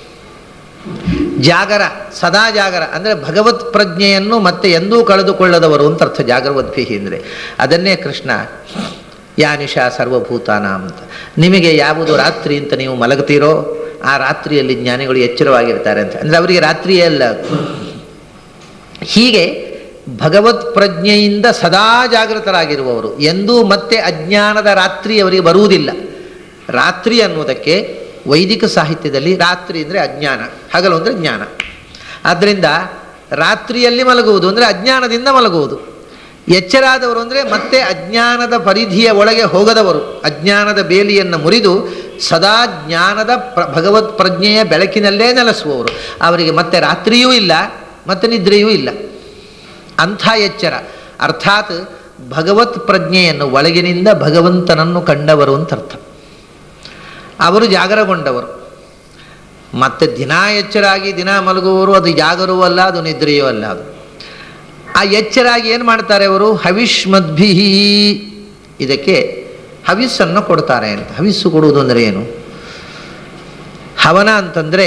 ಜಾಗರ ಸದಾ ಜಾಗರ ಅಂದರೆ ಭಗವತ್ ಪ್ರಜ್ಞೆಯನ್ನು ಮತ್ತೆ ಎಂದೂ ಕಳೆದುಕೊಳ್ಳದವರು ಅಂತ ಅರ್ಥ ಜಾಗರವದ್ಭಿಹಿ ಅಂದರೆ ಅದನ್ನೇ ಕೃಷ್ಣ ಯಾನಿಶಾ ಸರ್ವಭೂತಾನ ಅಂತ ನಿಮಗೆ ಯಾವುದು ರಾತ್ರಿ ಅಂತ ನೀವು ಮಲಗ್ತೀರೋ ಆ ರಾತ್ರಿಯಲ್ಲಿ ಜ್ಞಾನಿಗಳು ಎಚ್ಚರವಾಗಿರ್ತಾರೆ ಅಂತ ಅಂದರೆ ಅವರಿಗೆ ರಾತ್ರಿಯೇ ಅಲ್ಲ ಹೀಗೆ ಭಗವತ್ ಪ್ರಜ್ಞೆಯಿಂದ ಸದಾ ಜಾಗೃತರಾಗಿರುವವರು ಎಂದೂ ಮತ್ತೆ ಅಜ್ಞಾನದ ರಾತ್ರಿ ಅವರಿಗೆ ಬರುವುದಿಲ್ಲ ರಾತ್ರಿ ಅನ್ನುವುದಕ್ಕೆ ವೈದಿಕ ಸಾಹಿತ್ಯದಲ್ಲಿ ರಾತ್ರಿ ಅಂದರೆ ಅಜ್ಞಾನ ಹಗಲು ಅಂದರೆ ಜ್ಞಾನ ಆದ್ದರಿಂದ ರಾತ್ರಿಯಲ್ಲಿ ಮಲಗುವುದು ಅಂದರೆ ಅಜ್ಞಾನದಿಂದ ಮಲಗುವುದು ಎಚ್ಚರಾದವರು ಅಂದರೆ ಮತ್ತೆ ಅಜ್ಞಾನದ ಪರಿಧಿಯ ಒಳಗೆ ಹೋಗದವರು ಅಜ್ಞಾನದ ಬೇಲಿಯನ್ನು ಮುರಿದು ಸದಾ ಜ್ಞಾನದ ಪ್ರ ಭಗವತ್ ಪ್ರಜ್ಞೆಯ ಬೆಳಕಿನಲ್ಲೇ ನೆಲೆಸುವವರು ಅವರಿಗೆ ಮತ್ತೆ ರಾತ್ರಿಯೂ ಇಲ್ಲ ಮತ್ತೆ ನಿದ್ರೆಯೂ ಇಲ್ಲ ಅಂಥ ಎಚ್ಚರ ಅರ್ಥಾತ್ ಭಗವತ್ ಪ್ರಜ್ಞೆಯನ್ನು ಒಳಗಿನಿಂದ ಭಗವಂತನನ್ನು ಕಂಡವರು ಅಂತ ಅರ್ಥ ಅವರು ಜಾಗರಗೊಂಡವರು ಮತ್ತೆ ದಿನ ಎಚ್ಚರಾಗಿ ದಿನ ಮಲಗುವವರು ಅದು ಜಾಗರೂ ಅಲ್ಲ ಅದು ನಿದ್ರೆಯೂ ಅಲ್ಲ ಅದು ಆ ಎಚ್ಚರಾಗಿ ಏನು ಮಾಡ್ತಾರೆ ಅವರು ಹವಿಷ್ಮದ್ಭಿಹಿ ಇದಕ್ಕೆ ಹವಿಸ್ಸನ್ನು ಕೊಡ್ತಾರೆ ಅಂತ ಹವಿಸ್ಸು ಕೊಡುವುದು ಅಂದರೆ ಏನು ಹವನ ಅಂತಂದರೆ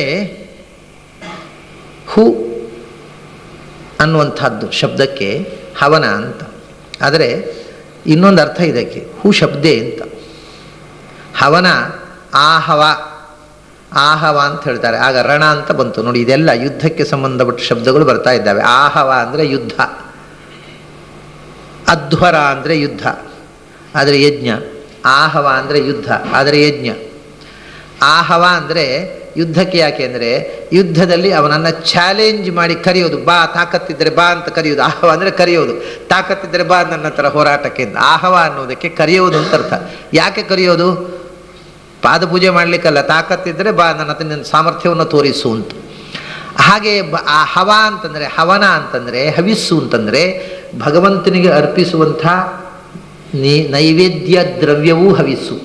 ಹೂ ಅನ್ನುವಂಥದ್ದು ಶಬ್ದಕ್ಕೆ ಹವನ ಅಂತ ಆದರೆ ಇನ್ನೊಂದು ಅರ್ಥ ಇದಕ್ಕೆ ಹೂ ಶಬ್ದೆ ಅಂತ ಹವನ ಆಹವ ಆಹವ ಅಂತ ಹೇಳ್ತಾರೆ ಆಗ ರಣ ಅಂತ ಬಂತು ನೋಡಿ ಇದೆಲ್ಲ ಯುದ್ಧಕ್ಕೆ ಸಂಬಂಧಪಟ್ಟ ಶಬ್ದಗಳು ಬರ್ತಾ ಇದ್ದಾವೆ ಆಹವ ಅಂದರೆ ಯುದ್ಧ ಅಧ್ವರ ಅಂದರೆ ಯುದ್ಧ ಆದರೆ ಯಜ್ಞ ಆಹವ ಅಂದರೆ ಯುದ್ಧ ಆದರೆ ಯಜ್ಞ ಆಹವ ಅಂದರೆ ಯುದ್ಧಕ್ಕೆ ಯಾಕೆ ಅಂದರೆ ಯುದ್ಧದಲ್ಲಿ ಅವನನ್ನು ಚಾಲೆಂಜ್ ಮಾಡಿ ಕರೆಯೋದು ಬಾ ತಾಕತ್ತಿದ್ದರೆ ಬಾ ಅಂತ ಕರೆಯೋದು ಆಹವ ಅಂದರೆ ಕರೆಯೋದು ತಾಕತ್ತಿದ್ದರೆ ಬಾ ನನ್ನ ಹತ್ರ ಹೋರಾಟಕ್ಕೆ ಅಂತ ಆಹವ ಅನ್ನೋದಕ್ಕೆ ಕರೆಯೋದು ಅಂತ ಅರ್ಥ ಯಾಕೆ ಕರೆಯೋದು ಪಾದಪೂಜೆ ಮಾಡಲಿಕ್ಕಲ್ಲ ತಾಕತ್ತಿದ್ದರೆ ಬಾ ನನ್ನ ಹತ್ರ ನಿನ್ನ ಸಾಮರ್ಥ್ಯವನ್ನು ತೋರಿಸು ಅಂತ ಹಾಗೆ ಬ ಆ ಹವ ಅಂತಂದರೆ ಹವನ ಅಂತಂದರೆ ಹವಿಸ್ಸು ಅಂತಂದರೆ ಭಗವಂತನಿಗೆ ಅರ್ಪಿಸುವಂಥ ನಿ ನೈವೇದ್ಯ ದ್ರವ್ಯವೂ ಹವಿಸ್ಸು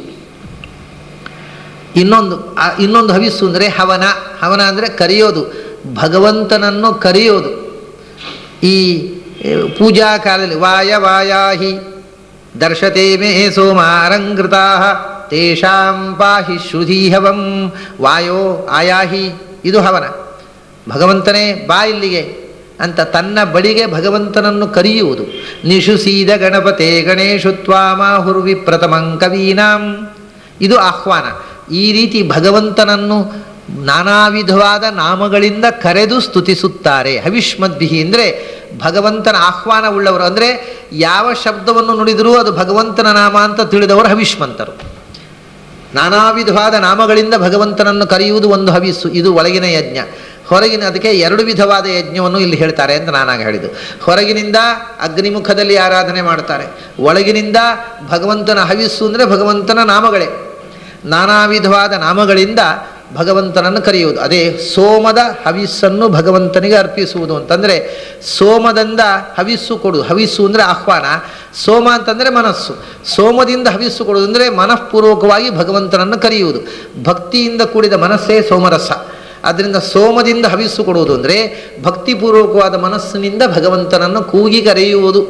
ಇನ್ನೊಂದು ಆ ಇನ್ನೊಂದು ಹವಿಸ್ಸು ಅಂದರೆ ಹವನ ಹವನ ಅಂದರೆ ಕರೆಯೋದು ಭಗವಂತನನ್ನು ಕರೆಯೋದು ಈ ಏ, ಪೂಜಾ ಕಾಲದಲ್ಲಿ ವಾಯ ವಾಯಾಹಿ ದರ್ಶತೆ ಮೇ ಸೋಮಾರಂಗೃತಾ ತೇಷಾಂ ಪಾಹಿ ಶ್ರುಧೀಹವಂ ವಾಯೋ ಆಯಾಹಿ ಇದು ಹವನ ಭಗವಂತನೇ ಬಾ ಇಲ್ಲಿಗೆ ಅಂತ ತನ್ನ ಬಳಿಗೆ ಭಗವಂತನನ್ನು ಕರೆಯುವುದು ನಿಶುಸೀದ ಗಣಪತೆ ಗಣೇಶು ತ್ವಾಮಾಹುರ್ವಿ ಪ್ರಥಮಂ ಕವೀನಾಂ ಇದು ಆಹ್ವಾನ ಈ ರೀತಿ ಭಗವಂತನನ್ನು ನಾನಾ ವಿಧವಾದ ನಾಮಗಳಿಂದ ಕರೆದು ಸ್ತುತಿಸುತ್ತಾರೆ ಹವಿಷ್ಮದ್ಭಿಹಿ ಅಂದರೆ ಭಗವಂತನ ಆಹ್ವಾನ ಉಳ್ಳವರು ಅಂದರೆ ಯಾವ ಶಬ್ದವನ್ನು ನುಡಿದರೂ ಅದು ಭಗವಂತನ ನಾಮ ಅಂತ ತಿಳಿದವರು ಹವಿಷ್ಮಂತರು ನಾನಾ ವಿಧವಾದ ನಾಮಗಳಿಂದ ಭಗವಂತನನ್ನು ಕರೆಯುವುದು ಒಂದು ಹವಿಸ್ಸು ಇದು ಒಳಗಿನ ಯಜ್ಞ ಹೊರಗಿನ ಅದಕ್ಕೆ ಎರಡು ವಿಧವಾದ ಯಜ್ಞವನ್ನು ಇಲ್ಲಿ ಹೇಳ್ತಾರೆ ಅಂತ ನಾನಾಗ ಹೇಳಿದ್ದು ಹೊರಗಿನಿಂದ ಅಗ್ನಿಮುಖದಲ್ಲಿ ಆರಾಧನೆ ಮಾಡ್ತಾರೆ ಒಳಗಿನಿಂದ ಭಗವಂತನ ಹವಿಸ್ಸು ಅಂದರೆ ಭಗವಂತನ ನಾಮಗಳೇ ನಾನಾ ವಿಧವಾದ ನಾಮಗಳಿಂದ ಭಗವಂತನನ್ನು ಕರೆಯುವುದು ಅದೇ ಸೋಮದ ಹವಿಸ್ಸನ್ನು ಭಗವಂತನಿಗೆ ಅರ್ಪಿಸುವುದು ಅಂತಂದರೆ ಸೋಮದಿಂದ ಹವಿಸ್ಸು ಕೊಡುವುದು ಹವಿಸ್ಸು ಅಂದರೆ ಆಹ್ವಾನ ಸೋಮ ಅಂತಂದರೆ ಮನಸ್ಸು ಸೋಮದಿಂದ ಹವಿಸ್ಸು ಕೊಡುವುದು ಅಂದರೆ ಮನಃಪೂರ್ವಕವಾಗಿ ಭಗವಂತನನ್ನು ಕರೆಯುವುದು ಭಕ್ತಿಯಿಂದ ಕೂಡಿದ ಮನಸ್ಸೇ ಸೋಮರಸ ಅದರಿಂದ ಸೋಮದಿಂದ ಹವಿಸ್ಸು ಕೊಡುವುದು ಅಂದರೆ ಭಕ್ತಿಪೂರ್ವಕವಾದ ಮನಸ್ಸಿನಿಂದ ಭಗವಂತನನ್ನು ಕೂಗಿ ಕರೆಯುವುದು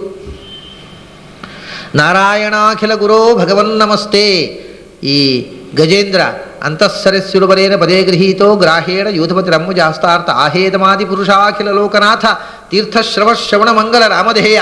ನಾರಾಯಣಾಖಿಲ ಗುರೋ ಭಗವನ್ ನಮಸ್ತೆ ಈ ಗಜೇಂದ್ರ ಅಂತಃಸರಸ್ಯುರುಬರೇನ ಪದೇ ಗೃಹೀತೋ ಗ್ರಾಹೇಣ ಯೂಥಪತಿ ರಮ್ಮುಜಾಸ್ತಾರ್ಥ ಆಹೇದಮಾದಿ ಪುರುಷಾಖಿಲ ಲೋಕನಾಥ ತೀರ್ಥಶ್ರವ ಶ್ರವಣ ಮಂಗಲ ರಾಮಧೇಯ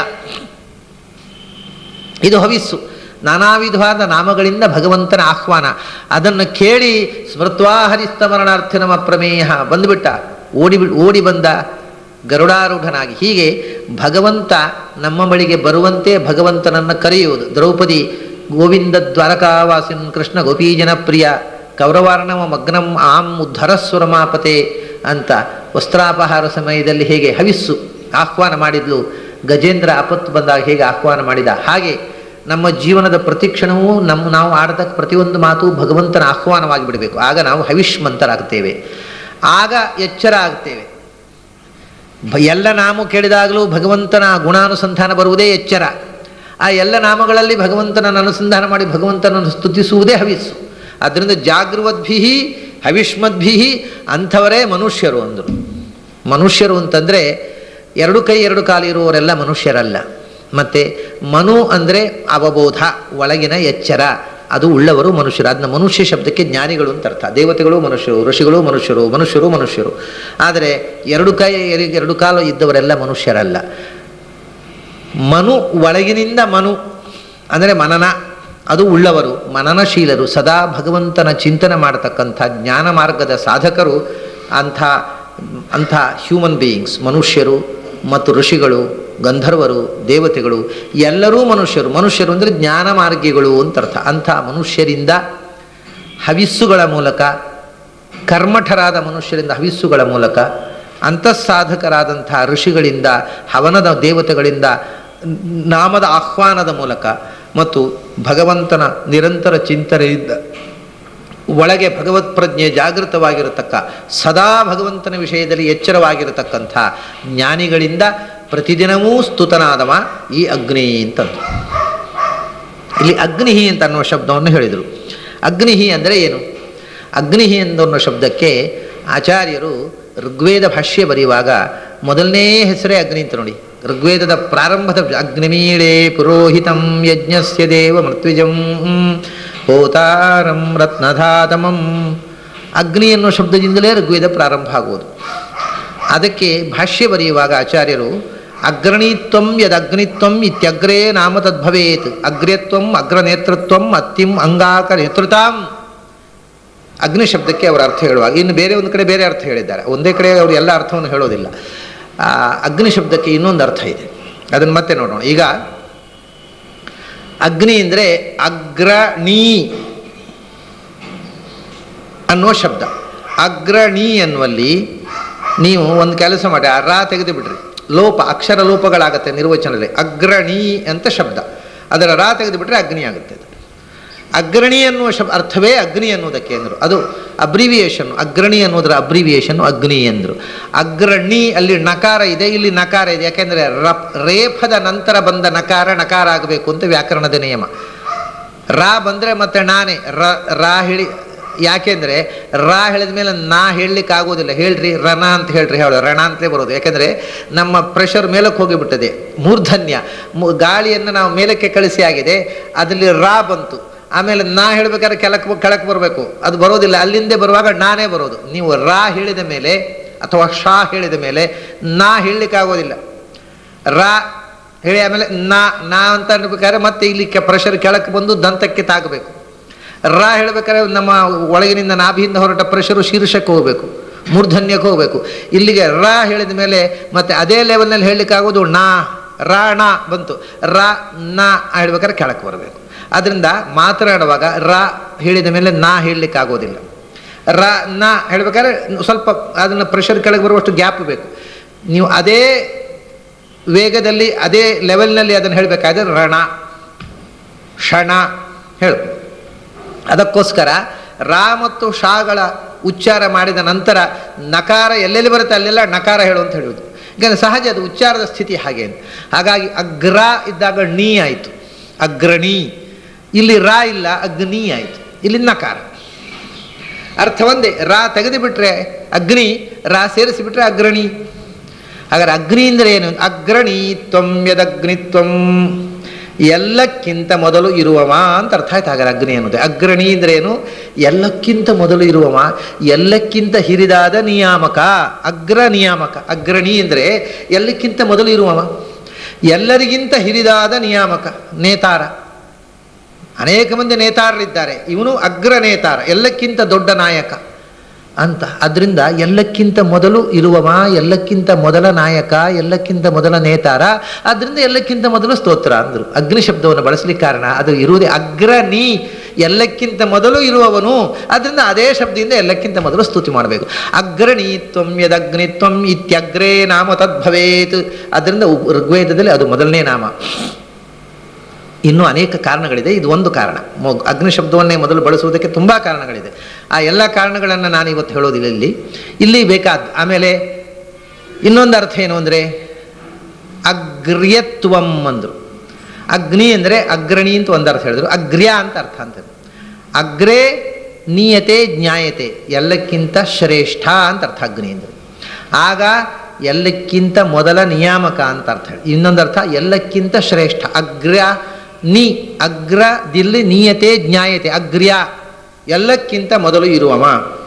ಇದು ಹವಿಸ್ಸು ನಾನಾ ವಿಧವಾದ ನಾಮಗಳಿಂದ ಭಗವಂತನ ಆಹ್ವಾನ ಅದನ್ನು ಕೇಳಿ ಸ್ಮೃತ್ವಾ ಹರಿಸ್ತಮರಣಾರ್ಥಿ ನಮ್ಮ ಪ್ರಮೇಯ ಬಂದುಬಿಟ್ಟ ಓಡಿ ಬಿ- ಓಡಿ ಬಂದ ಗರುಡಾರೂಢನಾಗಿ ಹೀಗೆ ಭಗವಂತ ನಮ್ಮ ಬಳಿಗೆ ಬರುವಂತೆ ಭಗವಂತನನ್ನು ಕರೆಯುವುದು ದ್ರೌಪದಿ ಗೋವಿಂದ ದ್ವಾರಕಾವಾಸಿನ್ ಕೃಷ್ಣ ಗೋಪೀಜನಪ್ರಿಯ ಕೌರವಾರ್ಣವ ಮಗ್ನಂ ಆಂ ಉದ್ಧರಸ್ವರಮಾಪತೆ ಅಂತ ವಸ್ತ್ರಾಪಹಾರ ಸಮಯದಲ್ಲಿ ಹೇಗೆ ಹವಿಸ್ಸು ಆಹ್ವಾನ ಮಾಡಿದ್ಲು ಗಜೇಂದ್ರ ಆಪತ್ತು ಬಂದಾಗ ಹೇಗೆ ಆಹ್ವಾನ ಮಾಡಿದ ಹಾಗೆ ನಮ್ಮ ಜೀವನದ ಪ್ರತಿಕ್ಷಣವೂ ನಮ್ಮ ನಾವು ಆಡದ ಪ್ರತಿಯೊಂದು ಮಾತು ಭಗವಂತನ ಆಹ್ವಾನವಾಗಿ ಬಿಡಬೇಕು ಆಗ ನಾವು ಹವಿಷ್ಮಂತರಾಗ್ತೇವೆ ಆಗ ಎಚ್ಚರ ಆಗ್ತೇವೆ ಭ- ಎಲ್ಲ ನಾಮ ಕೇಳಿದಾಗಲೂ ಭಗವಂತನ ಗುಣಾನುಸಂಧಾನ ಬರುವುದೇ ಎಚ್ಚರ ಆ ಎಲ್ಲ ನಾಮಗಳಲ್ಲಿ ಭಗವಂತನನ್ನು ಅನುಸಂಧಾನ ಮಾಡಿ ಭಗವಂತನನ್ನು ಸ್ತುತಿಸುವುದೇ ಹವಿಸ್ಸು ಅದರಿಂದ ಜಾಗೃವದ್ಭಿ ಹವಿಷ್ಮದ್ಭಿ ಅಂಥವರೇ ಮನುಷ್ಯರು ಅಂದರು ಮನುಷ್ಯರು ಅಂತಂದರೆ ಎರಡು ಕೈ ಎರಡು ಕಾಲು ಇರುವವರೆಲ್ಲ ಮನುಷ್ಯರಲ್ಲ ಮತ್ತು ಮನು ಅಂದರೆ ಅವಬೋಧ ಒಳಗಿನ ಎಚ್ಚರ ಅದು ಉಳ್ಳವರು ಮನುಷ್ಯರು ಅದನ್ನ ಮನುಷ್ಯ ಶಬ್ದಕ್ಕೆ ಜ್ಞಾನಿಗಳು ಅಂತ ಅರ್ಥ ದೇವತೆಗಳು ಮನುಷ್ಯರು ಋಷಿಗಳು ಮನುಷ್ಯರು ಮನುಷ್ಯರು ಮನುಷ್ಯರು ಆದರೆ ಎರಡು ಕೈ ಎರಡು ಕಾಲು ಇದ್ದವರೆಲ್ಲ ಮನುಷ್ಯರಲ್ಲ ಮನು ಒಳಗಿನಿಂದ ಮನು ಅಂದರೆ ಮನನ ಅದು ಉಳ್ಳವರು ಮನನಶೀಲರು ಸದಾ ಭಗವಂತನ ಚಿಂತನೆ ಮಾಡತಕ್ಕಂಥ ಜ್ಞಾನ ಮಾರ್ಗದ ಸಾಧಕರು ಅಂಥ ಅಂಥ ಹ್ಯೂಮನ್ ಬೀಯಿಂಗ್ಸ್ ಮನುಷ್ಯರು ಮತ್ತು ಋಷಿಗಳು ಗಂಧರ್ವರು ದೇವತೆಗಳು ಎಲ್ಲರೂ ಮನುಷ್ಯರು ಮನುಷ್ಯರು ಅಂದರೆ ಜ್ಞಾನ ಮಾರ್ಗಿಗಳು ಅಂತ ಅರ್ಥ ಅಂಥ ಮನುಷ್ಯರಿಂದ ಹವಿಸ್ಸುಗಳ ಮೂಲಕ ಕರ್ಮಠರಾದ ಮನುಷ್ಯರಿಂದ ಹವಿಸ್ಸುಗಳ ಮೂಲಕ ಅಂತಃಸಾಧಕರಾದಂಥ ಋಷಿಗಳಿಂದ ಹವನದ ದೇವತೆಗಳಿಂದ ನಾಮದ ಆಹ್ವಾನದ ಮೂಲಕ ಮತ್ತು ಭಗವಂತನ ನಿರಂತರ ಚಿಂತನೆಯಿಂದ ಒಳಗೆ ಭಗವತ್ ಪ್ರಜ್ಞೆ ಜಾಗೃತವಾಗಿರತಕ್ಕ ಸದಾ ಭಗವಂತನ ವಿಷಯದಲ್ಲಿ ಎಚ್ಚರವಾಗಿರತಕ್ಕಂಥ ಜ್ಞಾನಿಗಳಿಂದ ಪ್ರತಿದಿನವೂ ಸ್ತುತನಾದವ ಈ ಅಗ್ನಿ ಅಂತಂದು ಇಲ್ಲಿ ಅಗ್ನಿಹಿ ಅಂತ ಅನ್ನುವ ಶಬ್ದವನ್ನು ಹೇಳಿದರು ಅಗ್ನಿಹಿ ಅಂದರೆ ಏನು ಅಗ್ನಿಹಿ ಎಂದನ್ನೋ ಶಬ್ದಕ್ಕೆ ಆಚಾರ್ಯರು ಋಗ್ವೇದ ಭಾಷ್ಯ ಬರೆಯುವಾಗ ಮೊದಲನೇ ಹೆಸರೇ ಅಗ್ನಿ ಅಂತ ನೋಡಿ ಋಗ್ವೇದದ ಪ್ರಾರಂಭದ ಅಗ್ನಿಮೀಳೆ ಪುರೋಹಿತಂ ಯಜ್ಞಸ್ಯ ದೇವ ಮೃತ್ವಿಜಂ ಹೋತಾರಂ ರತ್ನಧಾತಮಂ ಅಗ್ನಿ ಅನ್ನೋ ಶಬ್ದದಿಂದಲೇ ಋಗ್ವೇದ ಪ್ರಾರಂಭ ಆಗುವುದು ಅದಕ್ಕೆ ಭಾಷ್ಯ ಬರೆಯುವಾಗ ಆಚಾರ್ಯರು ಅಗ್ರಣೀತ್ವಂ ಯದಗ್ನಿತ್ವಂ ಇತ್ಯಗ್ರೇ ನಾಮ ತದ್ಭವೇತ್ ಅಗ್ರ್ಯತ್ವಂ ಅಗ್ರನೇತೃತ್ವಂ ಅತ್ತಿಂ ಅಂಗಾಕ ನೇತೃತಾಂ ಅಗ್ನಿ ಶಬ್ದಕ್ಕೆ ಅವರ ಅರ್ಥ ಹೇಳುವಾಗ ಇನ್ನು ಬೇರೆ ಒಂದು ಕಡೆ ಬೇರೆ ಅರ್ಥ ಹೇಳಿದ್ದಾರೆ ಒಂದೇ ಕಡೆ ಅವರು ಎಲ್ಲ ಅರ್ಥವನ್ನು ಹೇಳೋದಿಲ್ಲ ಆ ಅಗ್ನಿ ಶಬ್ದಕ್ಕೆ ಇನ್ನೊಂದು ಅರ್ಥ ಇದೆ ಅದನ್ನು ಮತ್ತೆ ನೋಡೋಣ ಈಗ ಅಗ್ನಿ ಅಂದರೆ ಅಗ್ರಣೀ ಅನ್ನೋ ಶಬ್ದ ಅಗ್ರಣೀ ಅನ್ನುವಲ್ಲಿ ನೀವು ಒಂದು ಕೆಲಸ ಮಾಡಿ ಆ ರಾ ತೆಗೆದು ಬಿಡ್ರಿ ಲೋಪ ಅಕ್ಷರ ಲೋಪಗಳಾಗತ್ತೆ ನಿರ್ವಚನದಲ್ಲಿ ಅಗ್ರಣೀ ಅಂತ ಶಬ್ದ ಅದರ ರಾ ತೆಗೆದು ಬಿಟ್ರೆ ಅಗ್ನಿ ಆಗುತ್ತೆ ಅದು ಅಗ್ರಣಿ ಅನ್ನುವ ಶಬ್ ಅರ್ಥವೇ ಅಗ್ನಿ ಅನ್ನೋದಕ್ಕೆ ಅಂದರು ಅದು ಅಬ್ರಿವಿಯೇಷನ್ ಅಗ್ರಣಿ ಅನ್ನೋದರ ಅಬ್ರಿವಿಯೇಷನ್ ಅಗ್ನಿ ಎಂದರು ಅಗ್ರಣಿ ಅಲ್ಲಿ ನಕಾರ ಇದೆ ಇಲ್ಲಿ ನಕಾರ ಇದೆ ಯಾಕೆಂದರೆ ರಪ್ ರೇಫದ ನಂತರ ಬಂದ ನಕಾರ ನಕಾರ ಆಗಬೇಕು ಅಂತ ವ್ಯಾಕರಣದ ನಿಯಮ ರಾ ಬಂದರೆ ಮತ್ತೆ ನಾನೇ ರ ರಾ ಹೇಳಿ ಯಾಕೆಂದರೆ ರಾ ಹೇಳಿದ ಮೇಲೆ ನಾ ಹೇಳಲಿಕ್ಕೆ ಆಗೋದಿಲ್ಲ ಹೇಳ್ರಿ ರಣ ಅಂತ ಹೇಳ್ರಿ ಹೇಳೋ ರಣ ಅಂತಲೇ ಬರೋದು ಯಾಕೆಂದರೆ ನಮ್ಮ ಪ್ರೆಷರ್ ಮೇಲಕ್ಕೆ ಹೋಗಿಬಿಟ್ಟದೆ ಮೂರ್ಧನ್ಯ ಮು- ಗಾಳಿಯನ್ನು ನಾವು ಮೇಲಕ್ಕೆ ಕಳಿಸಿ ಆಗಿದೆ ಅದರಲ್ಲಿ ರಾ ಬಂತು ಆಮೇಲೆ ನಾ ಹೇಳ್ಬೇಕಾದ್ರೆ ಕೆಳಕ್ಕೆ ಕೆಳಕ್ಕೆ ಬರಬೇಕು ಅದು ಬರೋದಿಲ್ಲ ಅಲ್ಲಿಂದೇ ಬರುವಾಗ ನಾನೇ ಬರೋದು ನೀವು ರಾ ಹೇಳಿದ ಮೇಲೆ ಅಥವಾ ಶಾ ಹೇಳಿದ ಮೇಲೆ ನಾ ಹೇಳಲಿಕ್ಕೆ ಆಗೋದಿಲ್ಲ ರಾ ಹೇಳಿ ಆಮೇಲೆ ನಾ ನಾ ಅಂತ ಅನ್ಬೇಕಾದ್ರೆ ಮತ್ತೆ ಇಲ್ಲಿ ಕೆ ಪ್ರೆಷರ್ ಕೆಳಕ್ಕೆ ಬಂದು ದಂತಕ್ಕೆ ತಾಗಬೇಕು ರಾ ಹೇಳ್ಬೇಕಾದ್ರೆ ನಮ್ಮ ಒಳಗಿನಿಂದ ನಾಭಿಯಿಂದ ಹೊರಟ ಪ್ರೆಷರು ಶೀರ್ಷಕ್ಕೆ ಹೋಗಬೇಕು ಮೂರ್ಧನ್ಯಕ್ಕೆ ಹೋಗಬೇಕು ಇಲ್ಲಿಗೆ ರಾ ಹೇಳಿದ ಮೇಲೆ ಮತ್ತೆ ಅದೇ ಲೆವೆಲ್ನಲ್ಲಿ ಹೇಳಲಿಕ್ಕೆ ಆಗೋದು ನಾ ರಾ ಣ ಬಂತು ರಾ ನಾ ಹೇಳ್ಬೇಕಾದ್ರೆ ಕೆಳಕ್ಕೆ ಬರಬೇಕು ಅದರಿಂದ ಮಾತನಾಡುವಾಗ ರಾ ಹೇಳಿದ ಮೇಲೆ ನಾ ಹೇಳಲಿಕ್ಕೆ ಆಗೋದಿಲ್ಲ ರ ನಾ ಹೇಳ್ಬೇಕಾದ್ರೆ ಸ್ವಲ್ಪ ಅದನ್ನು ಪ್ರೆಷರ್ ಕೆಳಗೆ ಬರುವಷ್ಟು ಗ್ಯಾಪ್ ಬೇಕು ನೀವು ಅದೇ ವೇಗದಲ್ಲಿ ಅದೇ ಲೆವೆಲ್ನಲ್ಲಿ ಅದನ್ನು ಹೇಳಬೇಕಾದ್ರೆ ರಣ ಕ್ಷಣ ಹೇಳು ಅದಕ್ಕೋಸ್ಕರ ರಾ ಮತ್ತು ಶಾಗಳ ಉಚ್ಚಾರ ಮಾಡಿದ ನಂತರ ನಕಾರ ಎಲ್ಲೆಲ್ಲಿ ಬರುತ್ತೆ ಅಲ್ಲೆಲ್ಲ ನಕಾರ ಹೇಳು ಅಂತ ಹೇಳುವುದು ಯಾಕಂದರೆ ಸಹಜ ಅದು ಉಚ್ಚಾರದ ಸ್ಥಿತಿ ಹಾಗೆ ಅಂತ ಹಾಗಾಗಿ ಅಗ್ರ ಇದ್ದಾಗ ನೀ ಆಯಿತು ಅಗ್ರಣಿ ಇಲ್ಲಿ ರಾ ಇಲ್ಲ ಅಗ್ನಿ ಆಯಿತು ಇಲ್ಲಿ ನಕಾರ ಅರ್ಥ ಒಂದೇ ರಾ ತೆಗೆದು ಬಿಟ್ರೆ ಅಗ್ನಿ ರಾ ಸೇರಿಸಿಬಿಟ್ರೆ ಅಗ್ರಣಿ ಹಾಗಾದ್ರೆ ಅಗ್ನಿ ಅಂದರೆ ಏನು ಅಗ್ರಣಿ ತ್ವಂ ಯದಗ್ನಿತ್ವಂ ಎಲ್ಲಕ್ಕಿಂತ ಮೊದಲು ಇರುವವ ಅಂತ ಅರ್ಥ ಆಯ್ತು ಹಾಗಾದ್ರೆ ಅಗ್ನಿ ಅನ್ನೋದು ಅಗ್ರಣಿ ಅಂದ್ರೆ ಏನು ಎಲ್ಲಕ್ಕಿಂತ ಮೊದಲು ಇರುವವ ಎಲ್ಲಕ್ಕಿಂತ ಹಿರಿದಾದ ನಿಯಾಮಕ ಅಗ್ರ ನಿಯಾಮಕ ಅಗ್ರಣಿ ಅಂದರೆ ಎಲ್ಲಕ್ಕಿಂತ ಮೊದಲು ಇರುವವ ಎಲ್ಲರಿಗಿಂತ ಹಿರಿದಾದ ನಿಯಾಮಕ ನೇತಾರ ಅನೇಕ ಮಂದಿ ನೇತಾರರಿದ್ದಾರೆ ಇವನು ಅಗ್ರ ನೇತಾರ ಎಲ್ಲಕ್ಕಿಂತ ದೊಡ್ಡ ನಾಯಕ ಅಂತ ಅದರಿಂದ ಎಲ್ಲಕ್ಕಿಂತ ಮೊದಲು ಇರುವವ ಎಲ್ಲಕ್ಕಿಂತ ಮೊದಲ ನಾಯಕ ಎಲ್ಲಕ್ಕಿಂತ ಮೊದಲ ನೇತಾರ ಅದರಿಂದ ಎಲ್ಲಕ್ಕಿಂತ ಮೊದಲು ಸ್ತೋತ್ರ ಅಂದರು ಅಗ್ನಿ ಶಬ್ದವನ್ನು ಬಳಸಲಿಕ್ಕೆ ಕಾರಣ ಅದು ಇರುವುದೇ ಅಗ್ರಣಿ ಎಲ್ಲಕ್ಕಿಂತ ಮೊದಲು ಇರುವವನು ಅದರಿಂದ ಅದೇ ಶಬ್ದದಿಂದ ಎಲ್ಲಕ್ಕಿಂತ ಮೊದಲು ಸ್ತುತಿ ಮಾಡಬೇಕು ಅಗ್ರಣಿ ತ್ವಂ ಯದಗ್ನಿತ್ವಂ ಇತ್ಯಗ್ರೇ ನಾಮ ತದ್ಭವೇತ್ ಅದರಿಂದ ಉಪ್- ಋಗ್ವೇದದಲ್ಲಿ ಅದು ಮೊದಲನೇ ನಾಮ ಇನ್ನೂ ಅನೇಕ ಕಾರಣಗಳಿದೆ ಇದು ಒಂದು ಕಾರಣ ಮೊ- ಅಗ್ನಿ ಶಬ್ದವನ್ನೇ ಮೊದಲು ಬಳಸುವುದಕ್ಕೆ ತುಂಬ ಕಾರಣಗಳಿದೆ ಆ ಎಲ್ಲ ಕಾರಣಗಳನ್ನು ನಾನು ಇವತ್ತು ಹೇಳೋದಿಲ್ಲ ಇಲ್ಲಿ ಇಲ್ಲಿ ಬೇಕಾದ ಆಮೇಲೆ ಇನ್ನೊಂದು ಅರ್ಥ ಏನು ಅಂದರೆ ಅಗ್ರ್ಯತ್ವಂ ಅಂದರು ಅಗ್ನಿ ಅಂದರೆ ಅಗ್ರಣಿ ಅಂತ ಒಂದು ಅರ್ಥ ಹೇಳಿದ್ರು ಅಗ್ರ್ಯ ಅಂತ ಅರ್ಥ ಅಂತ ಅಗ್ರೇ ನೀಯತೆ ಜ್ಞಾಯತೆ ಎಲ್ಲಕ್ಕಿಂತ ಶ್ರೇಷ್ಠ ಅಂತ ಅರ್ಥ ಅಗ್ನಿ ಅಂದರು ಆಗ ಎಲ್ಲಕ್ಕಿಂತ ಮೊದಲ ನಿಯಾಮಕ ಅಂತ ಅರ್ಥ ಹೇಳಿ ಇನ್ನೊಂದು ಅರ್ಥ ಎಲ್ಲಕ್ಕಿಂತ ಶ್ರೇಷ್ಠ ಅಗ್ರ್ಯ ನೀ ಅಗ್ರದಿಲ್ಲಿ ನೀಯತೆ ಜ್ಞಾಯತೆ ಅಗ್ರ್ಯ ಎಲ್ಲಕ್ಕಿಂತ ಮೊದಲು ಇರುವವ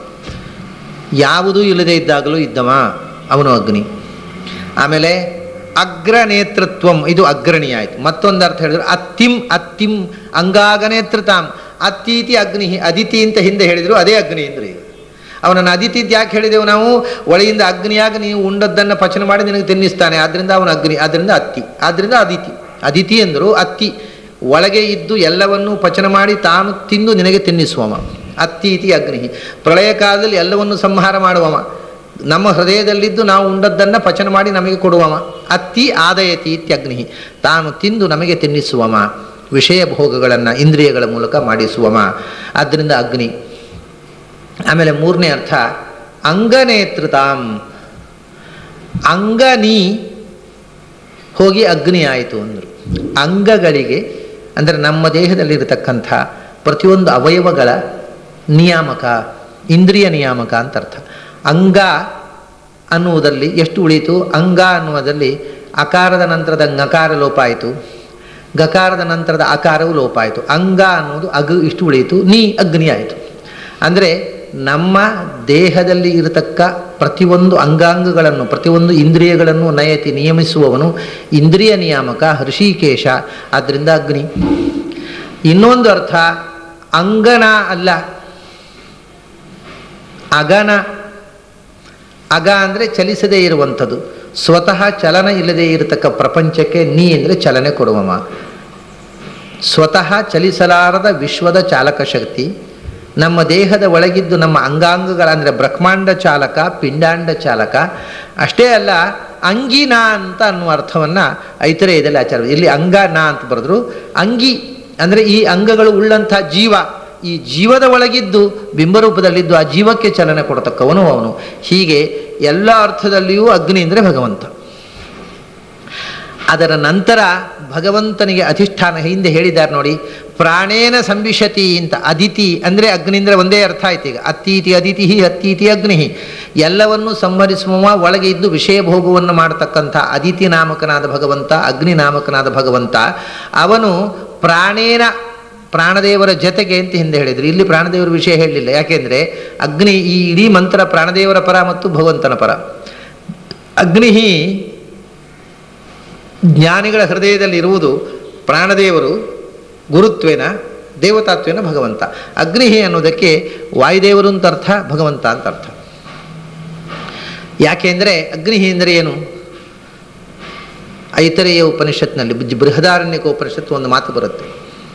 ಯಾವುದೂ ಇಲ್ಲದೆ ಇದ್ದಾಗಲೂ ಇದ್ದವ ಅವನು ಅಗ್ನಿ ಆಮೇಲೆ ಅಗ್ರ ನೇತೃತ್ವಂ ಇದು ಅಗ್ರಣಿ ಆಯಿತು ಮತ್ತೊಂದು ಅರ್ಥ ಹೇಳಿದ್ರು ಅತ್ತಿಂ ಅತ್ತಿಂ ಅಂಗಾಗ ನೇತೃತಾಂ ಅತ್ತೀತಿ ಅಗ್ನಿ ಅದಿತಿ ಅಂತ ಹಿಂದೆ ಹೇಳಿದ್ರು ಅದೇ ಅಗ್ನಿ ಅಂದ್ರೆ ಈಗ ಅವನನ್ನು ಅದಿತಿ ಅಂತ ಯಾಕೆ ಹೇಳಿದೆವು ನಾವು ಒಳಗಿಂದ ಅಗ್ನಿಯಾಗಿ ನೀವು ಉಂಡದ್ದನ್ನು ಪಚನ ಮಾಡಿ ನಿನಗೆ ತಿನ್ನಿಸ್ತಾನೆ ಆದ್ದರಿಂದ ಅವನು ಅಗ್ನಿ ಆದ್ದರಿಂದ ಅತ್ತಿ ಆದ್ದರಿಂದ ಅದಿತಿ ಅದಿತಿ ಅಂದರು ಅತ್ತಿ ಒಳಗೆ ಇದ್ದು ಎಲ್ಲವನ್ನೂ ಪಚನ ಮಾಡಿ ತಾನು ತಿಂದು ನಿನಗೆ ತಿನ್ನಿಸುವವ ಅತ್ತಿ ಇತಿ ಅಗ್ನಿ ಪ್ರಳಯ ಕಾಲದಲ್ಲಿ ಎಲ್ಲವನ್ನು ಸಂಹಾರ ಮಾಡುವವ ನಮ್ಮ ಹೃದಯದಲ್ಲಿದ್ದು ನಾವು ಉಂಡದ್ದನ್ನು ಪಚನ ಮಾಡಿ ನಮಗೆ ಕೊಡುವವ ಅತ್ತಿ ಆದಯತಿ ಇತ್ಯಗ್ನಿ ತಾನು ತಿಂದು ನಮಗೆ ತಿನ್ನಿಸುವವ ವಿಷಯ ಭೋಗಗಳನ್ನು ಇಂದ್ರಿಯಗಳ ಮೂಲಕ ಮಾಡಿಸುವವ ಆದ್ದರಿಂದ ಅಗ್ನಿ ಆಮೇಲೆ ಮೂರನೇ ಅರ್ಥ ಅಂಗನೇತೃತಾಂ ಅಂಗನಿ ಹೋಗಿ ಅಗ್ನಿ ಆಯಿತು ಅಂದರು ಅಂಗಗಳಿಗೆ ಅಂದರೆ ನಮ್ಮ ದೇಹದಲ್ಲಿರತಕ್ಕಂಥ ಪ್ರತಿಯೊಂದು ಅವಯವಗಳ ನಿಯಾಮಕ ಇಂದ್ರಿಯ ನಿಯಾಮಕ ಅಂತ ಅರ್ಥ ಅಂಗ ಅನ್ನುವುದಲ್ಲಿ ಎಷ್ಟು ಉಳಿಯಿತು ಅಂಗ ಅನ್ನುವುದಲ್ಲಿ ಅಕಾರದ ನಂತರದ ngಕಾರ ಲೋಪ ಆಯಿತು ಗಕಾರದ ನಂತರದ ಅಕಾರವು ಲೋಪ ಆಯಿತು ಅಂಗ ಅನ್ನುವುದು ಅಗು ಇಷ್ಟು ಉಳಿಯಿತು ನೀ ಅಗ್ನಿ ಆಯಿತು ಅಂದರೆ ನಮ್ಮ ದೇಹದಲ್ಲಿ ಇರತಕ್ಕ ಪ್ರತಿಯೊಂದು ಅಂಗಾಂಗಗಳನ್ನು ಪ್ರತಿಯೊಂದು ಇಂದ್ರಿಯಗಳನ್ನು ನಯತಿ ನಿಯಮಿಸುವವನು ಇಂದ್ರಿಯ ನಿಯಾಮಕ ಹೃಷಿಕೇಶ ಆದ್ದರಿಂದ ಅಗ್ನಿ ಇನ್ನೊಂದು ಅರ್ಥ ಅಂಗನ ಅಲ್ಲ ಅಗನ ಅಗ ಅಂದರೆ ಚಲಿಸದೇ ಇರುವಂಥದ್ದು ಸ್ವತಃ ಚಲನ ಇಲ್ಲದೆ ಇರತಕ್ಕ ಪ್ರಪಂಚಕ್ಕೆ ನೀ ಅಂದರೆ ಚಲನೆ ಕೊಡುವಮ ಸ್ವತಃ ಚಲಿಸಲಾರದ ವಿಶ್ವದ ಚಾಲಕ ಶಕ್ತಿ ನಮ್ಮ ದೇಹದ ಒಳಗಿದ್ದು ನಮ್ಮ ಅಂಗಾಂಗಗಳ ಅಂದರೆ ಬ್ರಹ್ಮಾಂಡ ಚಾಲಕ ಪಿಂಡಾಂಡ ಚಾಲಕ ಅಷ್ಟೇ ಅಲ್ಲ ಅಂಗಿನ ಅಂತ ಅನ್ನುವ ಅರ್ಥವನ್ನು ಐತರೇಯದಲ್ಲಿ ಆಚಾರ ಇಲ್ಲಿ ಅಂಗ ನಾ ಅಂತ ಬರೆದ್ರು ಅಂಗಿ ಅಂದರೆ ಈ ಅಂಗಗಳು ಉಳ್ಳಂಥ ಜೀವ ಈ ಜೀವದ ಒಳಗಿದ್ದು ಬಿಂಬರೂಪದಲ್ಲಿದ್ದು ಆ ಜೀವಕ್ಕೆ ಚಲನೆ ಕೊಡತಕ್ಕವನು ಅವನು ಹೀಗೆ ಎಲ್ಲ ಅರ್ಥದಲ್ಲಿಯೂ ಅಗ್ನಿ ಅಂದರೆ ಭಗವಂತ ಅದರ ನಂತರ ಭಗವಂತನಿಗೆ ಅಧಿಷ್ಠಾನ ಹಿಂದೆ ಹೇಳಿದ್ದಾರೆ ನೋಡಿ ಪ್ರಾಣೇನ ಸಂವಿಶತಿ ಅಂತ ಅದಿತಿ ಅಂದರೆ ಅಗ್ನಿ ಅಂದರೆ ಒಂದೇ ಅರ್ಥ ಆಯ್ತು ಈಗ ಅತ್ತೀತಿ ಅದಿತಿ ಅತ್ತೀತಿ ಅಗ್ನಿ ಎಲ್ಲವನ್ನು ಸಂಹರಿಸುವ ಒಳಗೆ ಇದ್ದು ವಿಷಯ ಭೋಗವನ್ನು ಮಾಡತಕ್ಕಂಥ ಅದಿತಿ ನಾಮಕನಾದ ಭಗವಂತ ಅಗ್ನಿ ನಾಮಕನಾದ ಭಗವಂತ ಅವನು ಪ್ರಾಣೇನ ಪ್ರಾಣದೇವರ ಜೊತೆಗೆ ಅಂತ ಹಿಂದೆ ಹೇಳಿದ್ರು ಇಲ್ಲಿ ಪ್ರಾಣದೇವರ ವಿಷಯ ಹೇಳಲಿಲ್ಲ ಯಾಕೆಂದರೆ ಅಗ್ನಿ ಈ ಇಡೀ ಮಂತ್ರ ಪ್ರಾಣದೇವರ ಪರ ಮತ್ತು ಭಗವಂತನ ಪರ ಅಗ್ನಿ ಜ್ಞಾನಿಗಳ ಹೃದಯದಲ್ಲಿ ಇರುವುದು ಪ್ರಾಣದೇವರು ಗುರುತ್ವೇನ ದೇವತಾತ್ವೇನ ಭಗವಂತ ಅಗ್ನಿಹಿ ಅನ್ನೋದಕ್ಕೆ ವಾಯುದೇವರು ಅಂತ ಅರ್ಥ ಭಗವಂತ ಅಂತ ಅರ್ಥ ಯಾಕೆಂದರೆ ಅಗ್ನಿಹಿ ಅಂದರೆ ಏನು ಐತರೇಯ ಉಪನಿಷತ್ನಲ್ಲಿ ಬೃಜ್- ಬೃಹದಾರಣ್ಯಕ ಉಪನಿಷತ್ತು ಒಂದು ಮಾತು ಬರುತ್ತೆ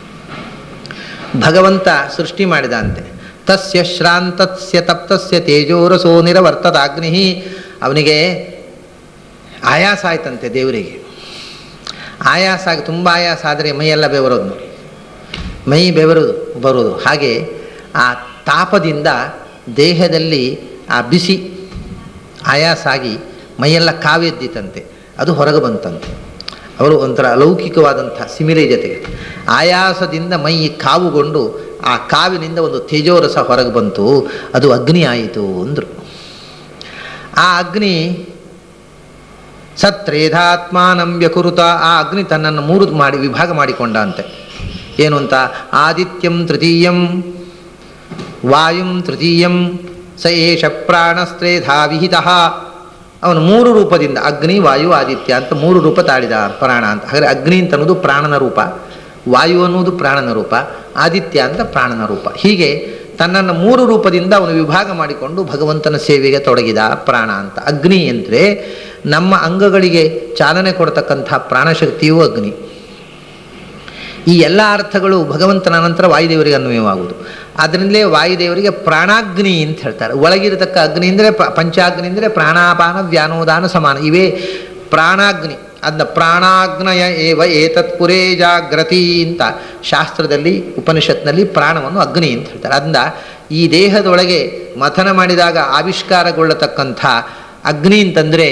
ಭಗವಂತ ಸೃಷ್ಟಿ ಮಾಡಿದ ಅಂತೆ ತಸ್ಯ ಶ್ರಾಂತಸ್ಯ ತಪ್ತಸ್ಯ ತೇಜೋರಸೋ ನಿರವರ್ತದ ಅಗ್ನಿ ಅವನಿಗೆ ಆಯಾಸ ಆಯ್ತಂತೆ ದೇವರಿಗೆ ಆಯಾಸ ಆಗಿ ತುಂಬ ಆಯಾಸ ಆದರೆ ಮೈಯೆಲ್ಲ ಬೆವರೋದು ನೋಡಿ ಮೈ ಬೆವರೋದು ಬರೋದು ಹಾಗೆ ಆ ತಾಪದಿಂದ ದೇಹದಲ್ಲಿ ಆ ಬಿಸಿ ಆಯಾಸ ಆಗಿ ಮೈಯೆಲ್ಲ ಕಾವೆದ್ದಿತಂತೆ ಅದು ಹೊರಗೆ ಬಂತಂತೆ ಅವರು ಒಂಥರ ಅಲೌಕಿಕವಾದಂಥ ಸಿಮಿಲೆ ಜೊತೆಗೆ ಆಯಾಸದಿಂದ ಮೈ ಕಾವುಗೊಂಡು ಆ ಕಾವಿನಿಂದ ಒಂದು ತೇಜೋರಸ ಹೊರಗೆ ಬಂತು ಅದು ಅಗ್ನಿ ಆಯಿತು ಅಂದರು ಆ ಅಗ್ನಿ ಸತ್ರೇಧಾತ್ಮಾನಂ ವ್ಯಕುರುತ ಆ ಅಗ್ನಿ ತನ್ನನ್ನು ಮೂರು ಮಾಡಿ ವಿಭಾಗ ಮಾಡಿಕೊಂಡ ಅಂತೆ ಏನು ಅಂತ ಆದಿತ್ಯಂ ತೃತೀಯಂ ವಾಯುಂ ತೃತೀಯಂ ಸ ಏಷ ಪ್ರಾಣಸ್ತ್ರೇಧಾ ವಿಹಿತ ಅವನು ಮೂರು ರೂಪದಿಂದ ಅಗ್ನಿ ವಾಯು ಆದಿತ್ಯ ಅಂತ ಮೂರು ರೂಪ ತಾಳಿದ ಪ್ರಾಣ ಅಂತ ಹಾಗಾದರೆ ಅಗ್ನಿ ಅಂತ ಅನ್ನೋದು ಪ್ರಾಣನ ರೂಪ ವಾಯು ಅನ್ನುವುದು ಪ್ರಾಣನ ರೂಪ ಆದಿತ್ಯ ಅಂತ ಪ್ರಾಣನ ರೂಪ ಹೀಗೆ ತನ್ನನ್ನು ಮೂರು ರೂಪದಿಂದ ಅವನು ವಿಭಾಗ ಮಾಡಿಕೊಂಡು ಭಗವಂತನ ಸೇವೆಗೆ ತೊಡಗಿದ ಪ್ರಾಣ ಅಂತ ಅಗ್ನಿ ಅಂದರೆ ನಮ್ಮ ಅಂಗಗಳಿಗೆ ಚಾಲನೆ ಕೊಡ್ತಕ್ಕಂಥ ಪ್ರಾಣಶಕ್ತಿಯೂ ಅಗ್ನಿ ಈ ಎಲ್ಲ ಅರ್ಥಗಳು ಭಗವಂತನ ನಂತರ ವಾಯುದೇವರಿಗೆ ಅನ್ವಯವಾಗುವುದು ಅದರಿಂದಲೇ ವಾಯುದೇವರಿಗೆ ಪ್ರಾಣಾಗ್ನಿ ಅಂತ ಹೇಳ್ತಾರೆ ಒಳಗಿರತಕ್ಕ ಅಗ್ನಿ ಅಂದರೆ ಪ- ಪಂಚಾಗ್ನಿ ಅಂದರೆ ಪ್ರಾಣಾಪಾನ ವ್ಯಾನೋದಾನ ಸಮಾನ ಇವೇ ಪ್ರಾಣಾಗ್ನಿ ಅದನ್ನ ಪ್ರಾಣಾಗ್ನಯ ಏವ ಏತತ್ ಪುರೇ ಜಾಗ್ರತಿ ಅಂತ ಶಾಸ್ತ್ರದಲ್ಲಿ ಉಪನಿಷತ್ನಲ್ಲಿ ಪ್ರಾಣವನ್ನು ಅಗ್ನಿ ಅಂತ ಹೇಳ್ತಾರೆ ಅದರಿಂದ ಈ ದೇಹದೊಳಗೆ ಮಥನ ಮಾಡಿದಾಗ ಆವಿಷ್ಕಾರಗೊಳ್ಳತಕ್ಕಂಥ ಅಗ್ನಿ ಅಂತಂದರೆ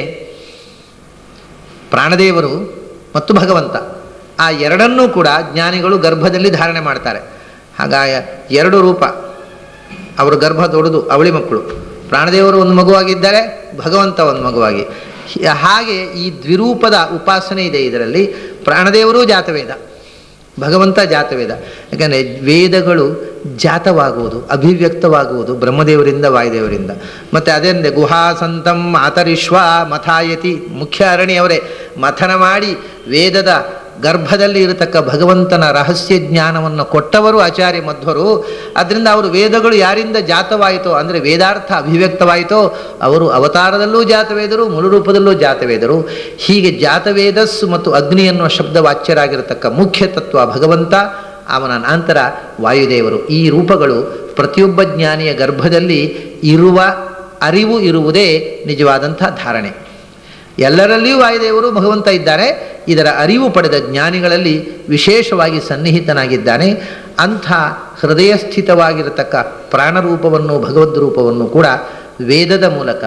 ಪ್ರಾಣದೇವರು ಮತ್ತು ಭಗವಂತ ಆ ಎರಡನ್ನೂ ಕೂಡ ಜ್ಞಾನಿಗಳು ಗರ್ಭದಲ್ಲಿ ಧಾರಣೆ ಮಾಡ್ತಾರೆ ಹಾಗಾಯ ಎರಡು ರೂಪ ಅವರ ಗರ್ಭ ದೊಡ್ಡದು ಅವಳಿ ಮಕ್ಕಳು ಪ್ರಾಣದೇವರು ಒಂದು ಮಗುವಾಗಿದ್ದಾರೆ ಭಗವಂತ ಒಂದು ಮಗುವಾಗಿ ಹಿ- ಹಾಗೆ ಈ ದ್ವಿರೂಪದ ಉಪಾಸನೆ ಇದೆ ಇದರಲ್ಲಿ ಪ್ರಾಣದೇವರು ಜಾತವೇದ ಭಗವಂತ ಜಾತವೇದ ಯಾಕಂದರೆ ವೇದಗಳು ಜಾತವಾಗುವುದು ಅಭಿವ್ಯಕ್ತವಾಗುವುದು ಬ್ರಹ್ಮದೇವರಿಂದ ವಾಯುದೇವರಿಂದ ಮತ್ತು ಅದೇಂದೆ ಗುಹಾಸಂತಂ ಮಾತರಿಶ್ವ ಮಥಾಯತಿ ಮುಖ್ಯ ಅರಣಿಯವರೇ ಮಥನ ಮಾಡಿ ವೇದದ ಗರ್ಭದಲ್ಲಿ ಇರತಕ್ಕ ಭಗವಂತನ ರಹಸ್ಯ ಜ್ಞಾನವನ್ನು ಕೊಟ್ಟವರು ಆಚಾರ್ಯ ಮಧ್ವರು ಅದರಿಂದ ಅವರು ವೇದಗಳು ಯಾರಿಂದ ಜಾತವಾಯಿತೋ ಅಂದರೆ ವೇದಾರ್ಥ ಅಭಿವ್ಯಕ್ತವಾಯಿತೋ ಅವರು ಅವತಾರದಲ್ಲೂ ಜಾತವೇದರು ಮೂಲ ರೂಪದಲ್ಲೂ ಜಾತವೇದರು ಹೀಗೆ ಜಾತವೇದಸ್ಸು ಮತ್ತು ಅಗ್ನಿ ಅನ್ನುವ ಶಬ್ದ ವಾಚ್ಯರಾಗಿರತಕ್ಕ ಮುಖ್ಯ ತತ್ವ ಭಗವಂತ ಅವನ ನಂತರ ವಾಯುದೇವರು ಈ ರೂಪಗಳು ಪ್ರತಿಯೊಬ್ಬ ಜ್ಞಾನಿಯ ಗರ್ಭದಲ್ಲಿ ಇರುವ ಅರಿವು ಇರುವುದೇ ನಿಜವಾದಂಥ ಧಾರಣೆ ಎಲ್ಲರಲ್ಲಿಯೂ ವಾಯುದೇವರು ಭಗವಂತ ಇದ್ದಾರೆ ಇದರ ಅರಿವು ಪಡೆದ ಜ್ಞಾನಿಗಳಲ್ಲಿ ವಿಶೇಷವಾಗಿ ಸನ್ನಿಹಿತನಾಗಿದ್ದಾನೆ ಅಂಥ ಹೃದಯ ಸ್ಥಿತವಾಗಿರತಕ್ಕ ಪ್ರಾಣರೂಪವನ್ನು ಭಗವದ್ ರೂಪವನ್ನು ಕೂಡ ವೇದದ ಮೂಲಕ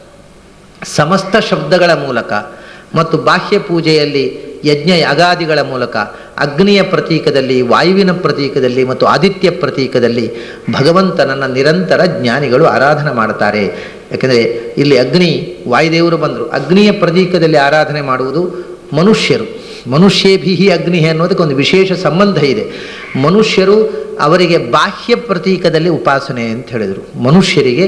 ಸಮಸ್ತ ಶಬ್ದಗಳ ಮೂಲಕ ಮತ್ತು ಬಾಹ್ಯ ಪೂಜೆಯಲ್ಲಿ ಯಜ್ಞ ಯಾಗಾದಿಗಳ ಮೂಲಕ ಅಗ್ನಿಯ ಪ್ರತೀಕದಲ್ಲಿ ವಾಯುವಿನ ಪ್ರತೀಕದಲ್ಲಿ ಮತ್ತು ಆದಿತ್ಯ ಪ್ರತೀಕದಲ್ಲಿ ಭಗವಂತನನ್ನು ನಿರಂತರ ಜ್ಞಾನಿಗಳು ಆರಾಧನೆ ಮಾಡ್ತಾರೆ ಯಾಕೆಂದರೆ ಇಲ್ಲಿ ಅಗ್ನಿ ವಾಯುದೇವರು ಬಂದರು ಅಗ್ನಿಯ ಪ್ರತೀಕದಲ್ಲಿ ಆರಾಧನೆ ಮಾಡುವುದು ಮನುಷ್ಯರು ಮನುಷ್ಯೇಭಿಹಿ ಅಗ್ನಿ ಅನ್ನೋದಕ್ಕೆ ಒಂದು ವಿಶೇಷ ಸಂಬಂಧ ಇದೆ ಮನುಷ್ಯರು ಅವರಿಗೆ ಬಾಹ್ಯ ಪ್ರತೀಕದಲ್ಲಿ ಉಪಾಸನೆ ಅಂತ ಹೇಳಿದರು ಮನುಷ್ಯರಿಗೆ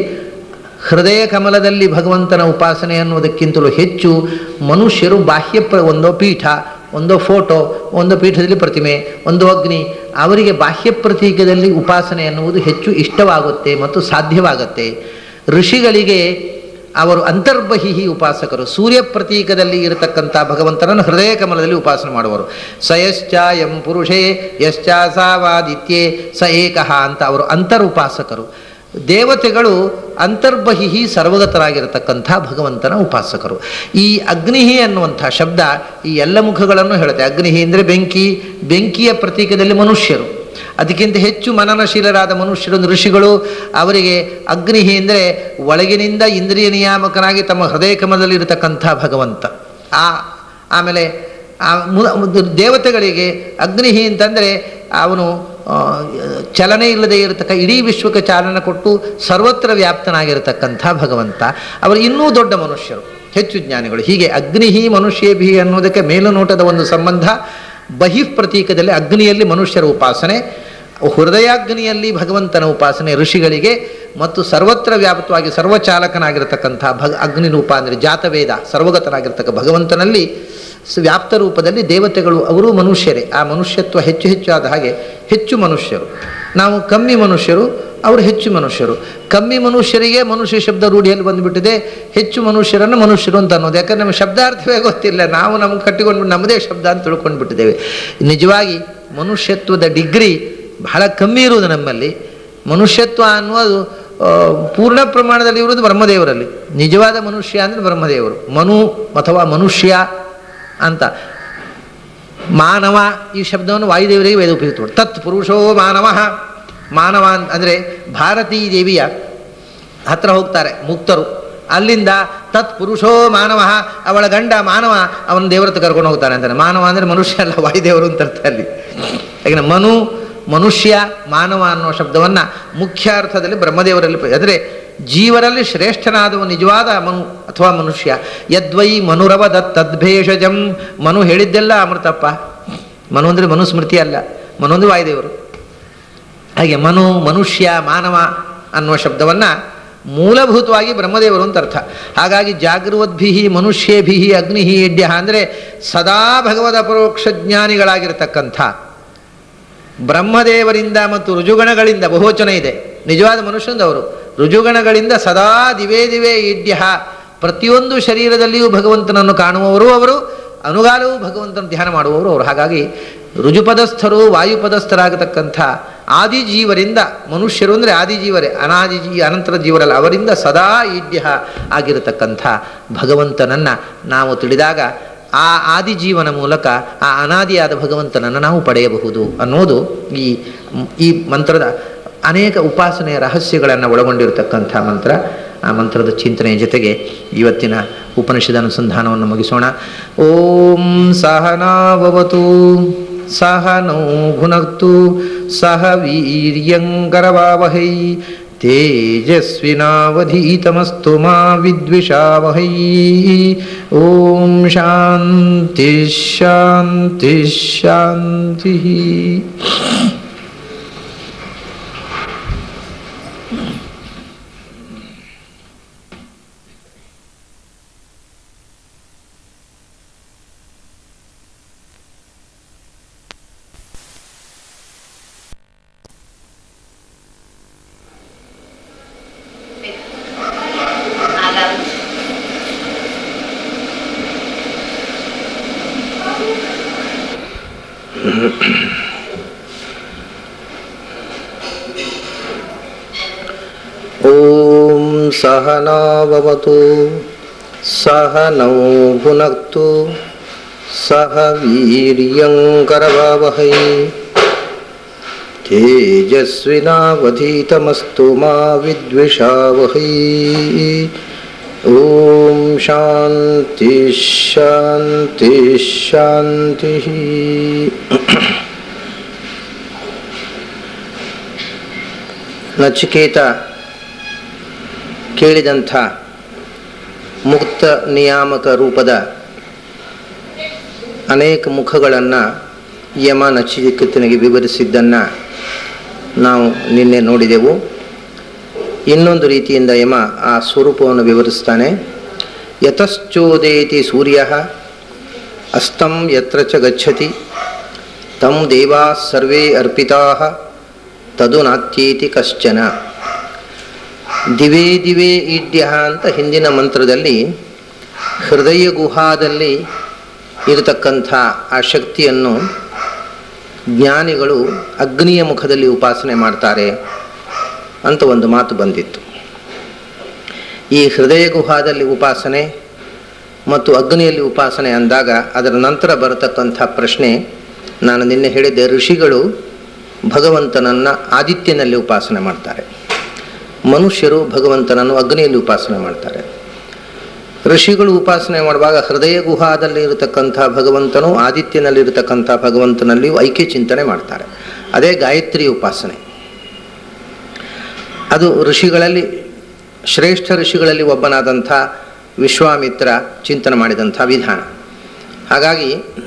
ಹೃದಯ ಕಮಲದಲ್ಲಿ ಭಗವಂತನ ಉಪಾಸನೆ ಅನ್ನೋದಕ್ಕಿಂತಲೂ ಹೆಚ್ಚು ಮನುಷ್ಯರು ಬಾಹ್ಯ ಪ್ರ ಒಂದೋ ಪೀಠ ಒಂದೋ ಫೋಟೋ ಒಂದು ಪೀಠದಲ್ಲಿ ಪ್ರತಿಮೆ ಒಂದು ಅಗ್ನಿ ಅವರಿಗೆ ಬಾಹ್ಯ ಪ್ರತೀಕದಲ್ಲಿ ಉಪಾಸನೆ ಅನ್ನುವುದು ಹೆಚ್ಚು ಇಷ್ಟವಾಗುತ್ತೆ ಮತ್ತು ಸಾಧ್ಯವಾಗುತ್ತೆ ಋಷಿಗಳಿಗೆ ಅವರು ಅಂತರ್ಬಹಿಹಿ ಉಪಾಸಕರು ಸೂರ್ಯ ಪ್ರತೀಕದಲ್ಲಿ ಇರತಕ್ಕಂಥ ಭಗವಂತನನ್ನು ಹೃದಯ ಕಮಲದಲ್ಲಿ ಉಪಾಸನೆ ಮಾಡುವರು ಸ ಯಶ್ಚ ಎಂ ಪುರುಷೇ ಯಶ್ಚ ಸಾವಾದಿತ್ಯೇ ಸ ಏಕಃ ಅಂತ ಅವರು ಅಂತರುಪಾಸಕರು ದೇವತೆಗಳು ಅಂತರ್ಬಹಿಹಿ ಸರ್ವಗತರಾಗಿರತಕ್ಕಂಥ ಭಗವಂತನ ಉಪಾಸಕರು ಈ ಅಗ್ನಿಹಿ ಅನ್ನುವಂಥ ಶಬ್ದ ಈ ಎಲ್ಲ ಮುಖಗಳನ್ನು ಹೇಳುತ್ತೆ ಅಗ್ನಿಹಿ ಅಂದರೆ ಬೆಂಕಿ ಬೆಂಕಿಯ ಪ್ರತೀಕದಲ್ಲಿ ಮನುಷ್ಯರು ಅದಕ್ಕಿಂತ ಹೆಚ್ಚು ಮನನಶೀಲರಾದ ಮನುಷ್ಯರು ಋಷಿಗಳು ಅವರಿಗೆ ಅಗ್ನಿಹಿ ಅಂದರೆ ಒಳಗಿನಿಂದ ಇಂದ್ರಿಯ ನಿಯಾಮಕನಾಗಿ ತಮ್ಮ ಹೃದಯ ಕಮಲದಲ್ಲಿ ಇರತಕ್ಕಂಥ ಭಗವಂತ ಆ ಆಮೇಲೆ ಆ ಮು- ಮು- ದೇವತೆಗಳಿಗೆ ಅಗ್ನಿಹಿ ಅಂತಂದರೆ ಅವನು ಆ, ಚಲನೆ ಇಲ್ಲದೆ ಇರತಕ್ಕ ಇಡೀ ವಿಶ್ವಕ್ಕೆ ಚಾಲನೆ ಕೊಟ್ಟು ಸರ್ವತ್ರ ವ್ಯಾಪ್ತನಾಗಿರತಕ್ಕಂಥ ಭಗವಂತ ಅವರು ಇನ್ನೂ ದೊಡ್ಡ ಮನುಷ್ಯರು ಹೆಚ್ಚು ಜ್ಞಾನಿಗಳು ಹೀಗೆ ಅಗ್ನಿಹಿ ಮನುಷ್ಯೇಭಿ ಅನ್ನೋದಕ್ಕೆ ಮೇಲುನೋಟದ ಒಂದು ಸಂಬಂಧ ಬಹಿಃ ಪ್ರತೀಕದಲ್ಲಿ ಅಗ್ನಿಯಲ್ಲಿ ಮನುಷ್ಯರ ಉಪಾಸನೆ ಹೃದಯಾಗ್ನಿಯಲ್ಲಿ ಭಗವಂತನ ಉಪಾಸನೆ ಋಷಿಗಳಿಗೆ ಮತ್ತು ಸರ್ವತ್ರ ವ್ಯಾಪಕವಾಗಿ ಸರ್ವಚಾಲಕನಾಗಿರತಕ್ಕಂಥ ಭಗ ಅಗ್ನಿ ರೂಪ ಅಂದರೆ ಜಾತವೇದ ಸರ್ವಗತನಾಗಿರ್ತಕ್ಕ ಭಗವಂತನಲ್ಲಿ ಸ- ವ್ಯಾಪ್ತ ರೂಪದಲ್ಲಿ ದೇವತೆಗಳು ಅವರೂ ಮನುಷ್ಯರೇ ಆ ಮನುಷ್ಯತ್ವ ಹೆಚ್ಚು ಹೆಚ್ಚು ಆದ ಹಾಗೆ ಹೆಚ್ಚು ಮನುಷ್ಯರು ನಾವು ಕಮ್ಮಿ ಮನುಷ್ಯರು ಅವರು ಹೆಚ್ಚು ಮನುಷ್ಯರು ಕಮ್ಮಿ ಮನುಷ್ಯರಿಗೆ ಮನುಷ್ಯ ಶಬ್ದ ರೂಢಿಯಲ್ಲಿ ಬಂದುಬಿಟ್ಟಿದೆ ಹೆಚ್ಚು ಮನುಷ್ಯರನ್ನು ಮನುಷ್ಯರು ಅಂತ ಅನ್ನೋದು ಯಾಕಂದ್ರೆ ನಮಗೆ ಶಬ್ದಾರ್ಥವೇ ಗೊತ್ತಿಲ್ಲ ನಾವು ನಮ್ಗೆ ಕಟ್ಟಿಕೊಂಡು ನಮ್ಮದೇ ಶಬ್ದ ಅಂತ ತಿಳ್ಕೊಂಡು ಬಿಟ್ಟಿದ್ದೇವೆ ನಿಜವಾಗಿ ಮನುಷ್ಯತ್ವದ ಡಿಗ್ರಿ ಬಹಳ ಕಮ್ಮಿ ಇರುವುದು ನಮ್ಮಲ್ಲಿ ಮನುಷ್ಯತ್ವ ಅನ್ನುವುದು ಆ, ಪೂರ್ಣ ಪ್ರಮಾಣದಲ್ಲಿ ಇರುವುದು ಬ್ರಹ್ಮದೇವರಲ್ಲಿ ನಿಜವಾದ ಮನುಷ್ಯ ಅಂದರೆ ಬ್ರಹ್ಮದೇವರು ಮನು ಅಥವಾ ಮನುಷ್ಯ ಅಂತ ಮಾನವ ಈ ಶಬ್ದವನ್ನು ವಾಯುದೇವರಿಗೆ ವೇದ ಉಪಯೋಗಿಸ್ತಾರೆ ತತ್ ಪುರುಷೋ ಮಾನವ ಮಾನವ ಅಂತ ಅಂದರೆ ಭಾರತೀ ದೇವಿಯ ಹತ್ರ ಹೋಗ್ತಾರೆ ಮುಕ್ತರು ಅಲ್ಲಿಂದ ತತ್ ಪುರುಷೋ ಮಾನವ ಅವಳ ಗಂಡ ಮಾನವ ಅವನ ದೇವರತ್ರ ಕರ್ಕೊಂಡು ಹೋಗ್ತಾನೆ ಅಂತಾನೆ ಮಾನವ ಅಂದರೆ ಮನುಷ್ಯ ಅಲ್ಲ ವಾಯುದೇವರು ಅಂತ ಅರ್ಥ ಅಲ್ಲಿ ಯಾಕಂದ್ರೆ ಮನು ಮನುಷ್ಯ ಮಾನವ ಅನ್ನೋ ಶಬ್ದವನ್ನು ಮುಖ್ಯ ಅರ್ಥದಲ್ಲಿ ಬ್ರಹ್ಮದೇವರಲ್ಲಿ ಉಪಯೋಗ- ಅಂದರೆ ಜೀವರಲ್ಲಿ ಶ್ರೇಷ್ಠನಾದವ ನಿಜವಾದ ಮನು ಅಥವಾ ಮನುಷ್ಯ ಯದ್ವೈ ಮನುರವದ ತದ್ಭೇಷಜಂ ಮನು ಹೇಳಿದ್ದೆಲ್ಲ ಅಮೃತಪ್ಪ ಮನು ಅಂದರೆ ಮನುಸ್ಮೃತಿ ಅಲ್ಲ ಮನು ಅಂದರೆ ವಾಯುದೇವರು ಹಾಗೆ ಮನು ಮನುಷ್ಯ ಮಾನವ ಅನ್ನುವ ಶಬ್ದವನ್ನು ಮೂಲಭೂತವಾಗಿ ಬ್ರಹ್ಮದೇವರು ಅಂತ ಅರ್ಥ ಹಾಗಾಗಿ ಜಾಗೃವದ್ಭಿ ಮನುಷ್ಯೇಭಿ ಅಗ್ನಿ ಯಡ್ಯ ಅಂದರೆ ಸದಾ ಭಗವದ ಪರೋಕ್ಷ ಜ್ಞಾನಿಗಳಾಗಿರ್ತಕ್ಕಂಥ ಬ್ರಹ್ಮದೇವರಿಂದ ಮತ್ತು ರುಜುಗಣಗಳಿಂದ ಬಹುವಚನ ಇದೆ ನಿಜವಾದ ಮನುಷ್ಯಂದವರು ರುಜುಗಣಗಳಿಂದ ಸದಾ ದಿವೇ ದಿವೇ ಇಡ್ಯ ಪ್ರತಿಯೊಂದು ಶರೀರದಲ್ಲಿಯೂ ಭಗವಂತನನ್ನು ಕಾಣುವವರು ಅವರು ಅನುಗಾಲವೂ ಭಗವಂತನ ಧ್ಯಾನ ಮಾಡುವವರು ಅವರು ಹಾಗಾಗಿ ರುಜುಪದಸ್ಥರು ವಾಯುಪದಸ್ಥರಾಗತಕ್ಕಂಥ ಆದಿಜೀವರಿಂದ ಮನುಷ್ಯರು ಅಂದರೆ ಆದಿಜೀವರೇ ಅನಾದಿ ಜೀ ಅನಂತರ ಜೀವರಲ್ಲ ಅವರಿಂದ ಸದಾ ಈಡ್ಯ ಆಗಿರತಕ್ಕಂಥ ಭಗವಂತನನ್ನು ನಾವು ತಿಳಿದಾಗ ಆ ಆದಿಜೀವನ ಮೂಲಕ ಆ ಅನಾದಿಯಾದ ಭಗವಂತನನ್ನು ನಾವು ಪಡೆಯಬಹುದು ಅನ್ನೋದು ಈ ಈ ಮಂತ್ರದ ಅನೇಕ ಉಪಾಸನೆಯ ರಹಸ್ಯಗಳನ್ನು ಒಳಗೊಂಡಿರತಕ್ಕಂಥ ಮಂತ್ರ ಆ ಮಂತ್ರದ ಚಿಂತನೆಯ ಜೊತೆಗೆ ಇವತ್ತಿನ ಉಪನಿಷದ ಅನುಸಂಧಾನವನ್ನು ಮುಗಿಸೋಣ ಓಂ ಸಹನಾವವತು ಸಹ ನೌ ಭುನಕ್ತು ಸಹ ವೀರ್ಯಂಕರವಾವಹೈ तेजस्विनावधीतमस्तु मा विद्विषावहै ॐ शान्तिः शान्तिः शान्तिः ಆಗಲ್ಲ ॐ सहनाववतु सह नौ भुनक्तु सह वीर्यङ्करवावहै तेजस्विनावधीतमस्तु मा विद्विषावहै ॐ शान्ति शान्ति शान्तिः ನಚಿಕೇತ ಕೇಳಿದಂಥ ಮುಕ್ತ ನಿಯಾಮಕ ರೂಪದ ಅನೇಕ ಮುಖಗಳನ್ನು ಯಮ ನಚಿಕೇತನಿಗೆ ವಿವರಿಸಿದ್ದನ್ನು ನಾವು ನಿನ್ನೆ ನೋಡಿದೆವು ಇನ್ನೊಂದು ರೀತಿಯಿಂದ ಯಮ ಆ ಸ್ವರೂಪವನ್ನು ವಿವರಿಸ್ತಾನೆ ಯತಶ್ಚೋದೇತಿ ಸೂರ್ಯ ಅಸ್ತಂ ಯತ್ರ ಚ ಗಚ್ಚತಿ ತಂ ದೇವಾ ಸರ್ವೇ ಅರ್ಪಿತಾ ತದು ನಾತ್ಯೇತಿ ಕಶ್ಚನ ದಿವೇ ದಿವೇ ಈಡ್ಯ ಅಂತ ಹಿಂದಿನ ಮಂತ್ರದಲ್ಲಿ ಹೃದಯ ಗುಹಾದಲ್ಲಿ ಇರತಕ್ಕಂಥ ಆ ಶಕ್ತಿಯನ್ನು ಜ್ಞಾನಿಗಳು ಅಗ್ನಿಯ ಮುಖದಲ್ಲಿ ಉಪಾಸನೆ ಮಾಡ್ತಾರೆ ಅಂತ ಒಂದು ಮಾತು ಬಂದಿತ್ತು ಈ ಹೃದಯ ಗುಹಾದಲ್ಲಿ ಉಪಾಸನೆ ಮತ್ತು ಅಗ್ನಿಯಲ್ಲಿ ಉಪಾಸನೆ ಅಂದಾಗ ಅದರ ನಂತರ ಬರತಕ್ಕಂಥ ಪ್ರಶ್ನೆ ನಾನು ನಿನ್ನೆ ಹೇಳಿದ್ದೆ ಋಷಿಗಳು ಭಗವಂತನನ್ನು ಆದಿತ್ಯನಲ್ಲಿ ಉಪಾಸನೆ ಮಾಡ್ತಾರೆ ಮನುಷ್ಯರು ಭಗವಂತನನ್ನು ಅಗ್ನಿಯಲ್ಲಿ ಉಪಾಸನೆ ಮಾಡ್ತಾರೆ ಋಷಿಗಳು ಉಪಾಸನೆ ಮಾಡುವಾಗ ಹೃದಯ ಗುಹಾದಲ್ಲಿ ಇರತಕ್ಕಂಥ ಭಗವಂತನು ಆದಿತ್ಯನಲ್ಲಿ ಇರತಕ್ಕಂಥ ಭಗವಂತನಲ್ಲಿಯೂ ಐಕ್ಯ ಚಿಂತನೆ ಮಾಡ್ತಾರೆ ಅದೇ ಗಾಯತ್ರಿ ಉಪಾಸನೆ ಅದು ಋಷಿಗಳಲ್ಲಿ ಶ್ರೇಷ್ಠ ಋಷಿಗಳಲ್ಲಿ ಒಬ್ಬನಾದಂಥ ವಿಶ್ವಾಮಿತ್ರ ಚಿಂತನೆ ಮಾಡಿದಂಥ ವಿಧಾನ ಹಾಗಾಗಿ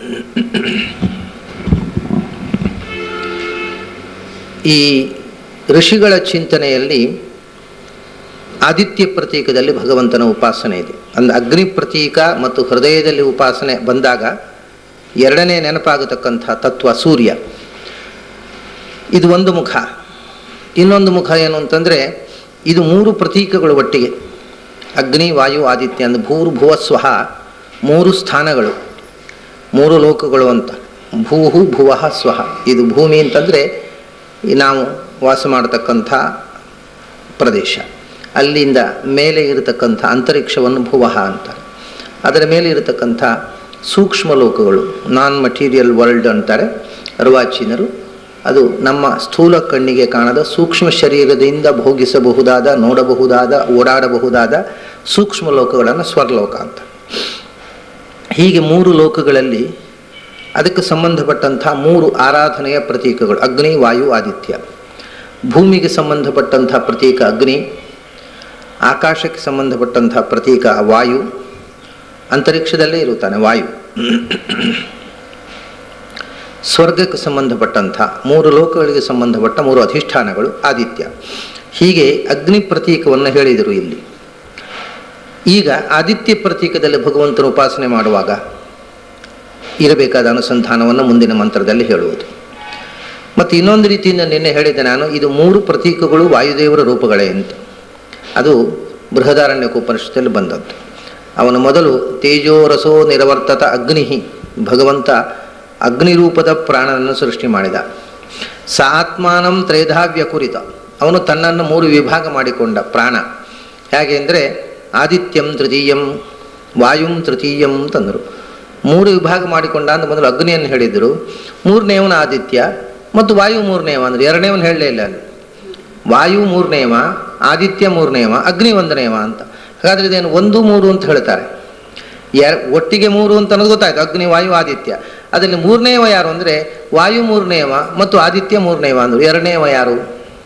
ಈ ಋಷಿಗಳ ಚಿಂತನೆಯಲ್ಲಿ ಆದಿತ್ಯ ಪ್ರತೀಕದಲ್ಲಿ ಭಗವಂತನ ಉಪಾಸನೆ ಇದೆ ಅಂದರೆ ಅಗ್ನಿ ಪ್ರತೀಕ ಮತ್ತು ಹೃದಯದಲ್ಲಿ ಉಪಾಸನೆ ಬಂದಾಗ ಎರಡನೇ ನೆನಪಾಗತಕ್ಕಂಥ ತತ್ವ ಸೂರ್ಯ ಇದು ಒಂದು ಮುಖ ಇನ್ನೊಂದು ಮುಖ ಏನು ಅಂತಂದರೆ ಇದು ಮೂರು ಪ್ರತೀಕಗಳು ಒಟ್ಟಿಗೆ ಅಗ್ನಿ ವಾಯು ಆದಿತ್ಯ ಅಂದ್ರೆ ಭೂರ್ ಭುವ ಸ್ವಹ ಮೂರು ಸ್ಥಾನಗಳು ಮೂರು ಲೋಕಗಳು ಅಂತ ಭೂಹು ಭುವಃ ಸ್ವಹ ಇದು ಭೂಮಿ ಅಂತಂದರೆ ನಾವು ವಾಸ ಮಾಡತಕ್ಕಂಥ ಪ್ರದೇಶ ಅಲ್ಲಿಂದ ಮೇಲೆ ಇರತಕ್ಕಂಥ ಅಂತರಿಕ್ಷವನ್ನು ಭುವಃ ಅಂತಾರೆ ಅದರ ಮೇಲೆ ಇರತಕ್ಕಂಥ ಸೂಕ್ಷ್ಮ ಲೋಕಗಳು ನಾನ್ ಮಟೀರಿಯಲ್ ವರ್ಲ್ಡ್ ಅಂತಾರೆ ಅರ್ವಾಚೀನರು ಅದು ನಮ್ಮ ಸ್ಥೂಲ ಕಣ್ಣಿಗೆ ಕಾಣದ ಸೂಕ್ಷ್ಮ ಶರೀರದಿಂದ ಭೋಗಿಸಬಹುದಾದ ನೋಡಬಹುದಾದ ಓಡಾಡಬಹುದಾದ ಸೂಕ್ಷ್ಮ ಲೋಕಗಳನ್ನು ಸ್ವರ್ಲೋಕ ಅಂತ ಹೀಗೆ ಮೂರು ಲೋಕಗಳಲ್ಲಿ ಅದಕ್ಕೆ ಸಂಬಂಧಪಟ್ಟಂಥ ಮೂರು ಆರಾಧನೆಯ ಪ್ರತೀಕಗಳು ಅಗ್ನಿ ವಾಯು ಆದಿತ್ಯ ಭೂಮಿಗೆ ಸಂಬಂಧಪಟ್ಟಂಥ ಪ್ರತೀಕ ಅಗ್ನಿ ಆಕಾಶಕ್ಕೆ ಸಂಬಂಧಪಟ್ಟಂಥ ಪ್ರತೀಕ ವಾಯು ಅಂತರಿಕ್ಷದಲ್ಲೇ ಇರುತ್ತಾನೆ ವಾಯು ಸ್ವರ್ಗಕ್ಕೆ ಸಂಬಂಧಪಟ್ಟಂಥ ಮೂರು ಲೋಕಗಳಿಗೆ ಸಂಬಂಧಪಟ್ಟ ಮೂರು ಅಧಿಷ್ಠಾನಗಳು ಆದಿತ್ಯ ಹೀಗೆ ಅಗ್ನಿ ಪ್ರತೀಕವನ್ನು ಹೇಳಿದರು ಇಲ್ಲಿ ಈಗ ಆದಿತ್ಯ ಪ್ರತೀಕದಲ್ಲಿ ಭಗವಂತನ ಉಪಾಸನೆ ಮಾಡುವಾಗ ಇರಬೇಕಾದ ಅನುಸಂಧಾನವನ್ನು ಮುಂದಿನ ಮಂತ್ರದಲ್ಲಿ ಹೇಳುವುದು ಮತ್ತು ಇನ್ನೊಂದು ರೀತಿಯಿಂದ ನಿನ್ನೆ ಹೇಳಿದೆ ನಾನು ಇದು ಮೂರು ಪ್ರತೀಕಗಳು ವಾಯುದೇವರ ರೂಪಗಳೇ ಅಂತ ಅದು ಬೃಹದಾರಣ್ಯ ಉಪನಿಷತ್ತಲ್ಲಿ ಬಂದದ್ದು ಅವನು ಮೊದಲು ತೇಜೋರಸೋ ನಿರವರ್ತತ ಅಗ್ನಿ ಭಗವಂತ ಅಗ್ನಿರೂಪದ ಪ್ರಾಣನನ್ನು ಸೃಷ್ಟಿ ಮಾಡಿದ ಸ ಆತ್ಮಾನಂ ತ್ರೇಧಾವ್ಯ ಕುರಿತ ಅವನು ತನ್ನನ್ನು ಮೂರು ವಿಭಾಗ ಮಾಡಿಕೊಂಡ ಪ್ರಾಣ ಹೇಗೆ ಅಂದರೆ ಆದಿತ್ಯಂ ತೃತೀಯಂ ವಾಯುಂ ತೃತೀಯಂ ತಂದರು ಮೂರು ವಿಭಾಗ ಮಾಡಿಕೊಂಡ ಅಂತ ಮೊದಲು ಅಗ್ನಿಯನ್ನು ಹೇಳಿದರು ಮೂರನೇವನ ಆದಿತ್ಯ ಮತ್ತು ವಾಯು ಮೂರನೇವ ಅಂದ್ರೆ ಎರಡನೇವನು ಹೇಳಲೇ ಇಲ್ಲ ಅಲ್ಲಿ ವಾಯು ಮೂರನೇವ ಆದಿತ್ಯ ಮೂರನೇವ ಅಗ್ನಿ ಒಂದನೇವ ಅಂತ ಹಾಗಾದ್ರೆ ಇದೇನು ಒಂದು ಮೂರು ಅಂತ ಹೇಳ್ತಾರೆ ಯಾರು ಒಟ್ಟಿಗೆ ಮೂರು ಅಂತ ಅನ್ನೋದು ಗೊತ್ತಾಯ್ತು ಅಗ್ನಿ ವಾಯು ಆದಿತ್ಯ ಅದರಲ್ಲಿ ಮೂರನೇವ ಯಾರು ಅಂದರೆ ವಾಯು ಮೂರನೇವ ಮತ್ತು ಆದಿತ್ಯ ಮೂರನೇವ ಅಂದರು ಎರಡನೇವ ಯಾರು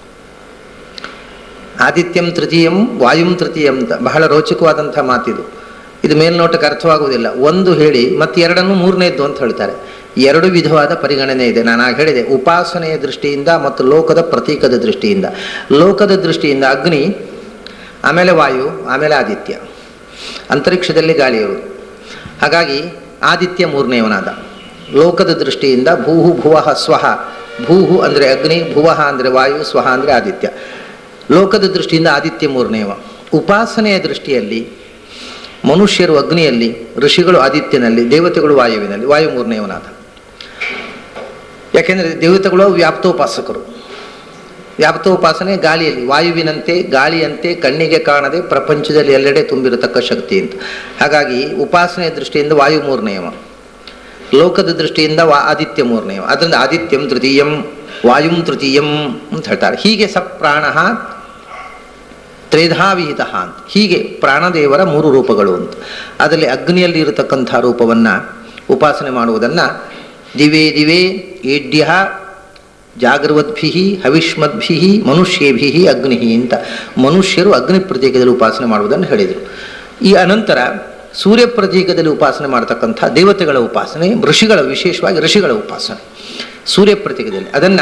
ಆದಿತ್ಯಂ ತೃತೀಯಂ ವಾಯುಂ ತೃತೀಯಂ ಅಂತ ಬಹಳ ರೋಚಕವಾದಂಥ ಮಾತಿದು ಇದು ಮೇಲ್ನೋಟಕ್ಕೆ ಅರ್ಥವಾಗುವುದಿಲ್ಲ ಒಂದು ಹೇಳಿ ಮತ್ತೆ ಎರಡನ್ನು ಮೂರನೇದ್ದು ಅಂತ ಹೇಳ್ತಾರೆ ಎರಡು ವಿಧವಾದ ಪರಿಗಣನೆ ಇದೆ ನಾನು ಆಗ ಹೇಳಿದೆ ಉಪಾಸನೆಯ ದೃಷ್ಟಿಯಿಂದ ಮತ್ತು ಲೋಕದ ಪ್ರತೀಕದ ದೃಷ್ಟಿಯಿಂದ ಲೋಕದ ದೃಷ್ಟಿಯಿಂದ ಅಗ್ನಿ ಆಮೇಲೆ ವಾಯು ಆಮೇಲೆ ಆದಿತ್ಯ ಅಂತರಿಕ್ಷದಲ್ಲಿ ಗಾಳಿ ಇರುವುದು ಹಾಗಾಗಿ ಆದಿತ್ಯ ಮೂರನೇವನಾದ ಲೋಕದ ದೃಷ್ಟಿಯಿಂದ ಭೂಹು ಭುವಃ ಸ್ವಹ ಭೂಹು ಅಂದರೆ ಅಗ್ನಿ ಭುವಃ ಅಂದರೆ ವಾಯು ಸ್ವಹ ಅಂದರೆ ಆದಿತ್ಯ ಲೋಕದ ದೃಷ್ಟಿಯಿಂದ ಆದಿತ್ಯ ಮೂರನೇವ ಉಪಾಸನೆಯ ದೃಷ್ಟಿಯಲ್ಲಿ ಮನುಷ್ಯರು ಅಗ್ನಿಯಲ್ಲಿ ಋಷಿಗಳು ಆದಿತ್ಯನಲ್ಲಿ ದೇವತೆಗಳು ವಾಯುವಿನಲ್ಲಿ ವಾಯು ಮೂರನೇವನಾದ ಯಾಕೆಂದರೆ ದೇವತೆಗಳು ವ್ಯಾಪ್ತೋಪಾಸಕರು ವ್ಯಾಪ್ತೋಪಾಸನೆ ಗಾಳಿಯಲ್ಲಿ ವಾಯುವಿನಂತೆ ಗಾಳಿಯಂತೆ ಕಣ್ಣಿಗೆ ಕಾಣದೆ ಪ್ರಪಂಚದಲ್ಲಿ ಎಲ್ಲೆಡೆ ತುಂಬಿರತಕ್ಕ ಶಕ್ತಿ ಅಂತ ಹಾಗಾಗಿ ಉಪಾಸನೆಯ ದೃಷ್ಟಿಯಿಂದ ವಾಯು ಮೂರನೇವ ಲೋಕದ ದೃಷ್ಟಿಯಿಂದ ವಾ ಆದಿತ್ಯ ಮೂರನೇವ ಅದರಿಂದ ಆದಿತ್ಯಂ ತೃತೀಯಂ ವಾಯುಂ ತೃತೀಯಂ ಅಂತ ಹೇಳ್ತಾರೆ ಹೀಗೆ ಸ ಪ್ರಾಣ ತ್ರೇಧಾವಿಹಿತ ಅಂತ ಹೀಗೆ ಪ್ರಾಣದೇವರ ಮೂರು ರೂಪಗಳು ಅಂತ ಅದರಲ್ಲಿ ಅಗ್ನಿಯಲ್ಲಿ ಇರತಕ್ಕಂಥ ರೂಪವನ್ನು ಉಪಾಸನೆ ಮಾಡುವುದನ್ನು ದಿವೇ ದಿವೇ ಏಡ್ಯ ಜಾಗೃವದ್ಭಿ ಹವಿಷ್ಮದ್ಭಿ ಮನುಷ್ಯೇಭಿ ಅಗ್ನಿ ಅಂತ ಮನುಷ್ಯರು ಅಗ್ನಿ ಪ್ರತೀಕದಲ್ಲಿ ಉಪಾಸನೆ ಮಾಡುವುದನ್ನು ಹೇಳಿದರು ಈ ಅನಂತರ ಸೂರ್ಯ ಪ್ರತೀಕದಲ್ಲಿ ಉಪಾಸನೆ ಮಾಡತಕ್ಕಂಥ ದೇವತೆಗಳ ಉಪಾಸನೆ ಋಷಿಗಳ ವಿಶೇಷವಾಗಿ ಋಷಿಗಳ ಉಪಾಸನೆ ಸೂರ್ಯ ಪ್ರತೀಕದಲ್ಲಿ ಅದನ್ನು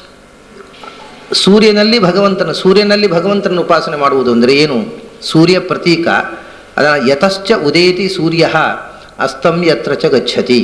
ಸೂರ್ಯನಲ್ಲಿ ಭಗವಂತನ ಸೂರ್ಯನಲ್ಲಿ ಭಗವಂತನ ಉಪಾಸನೆ ಮಾಡುವುದು ಅಂದರೆ ಏನು ಸೂರ್ಯ ಪ್ರತೀಕ ಅದರ ಯತಶ್ಚ ಉದೇತಿ ಸೂರ್ಯ ಅಸ್ತಂ ಯತ್ರ ಚ ಗಚ್ಚತಿ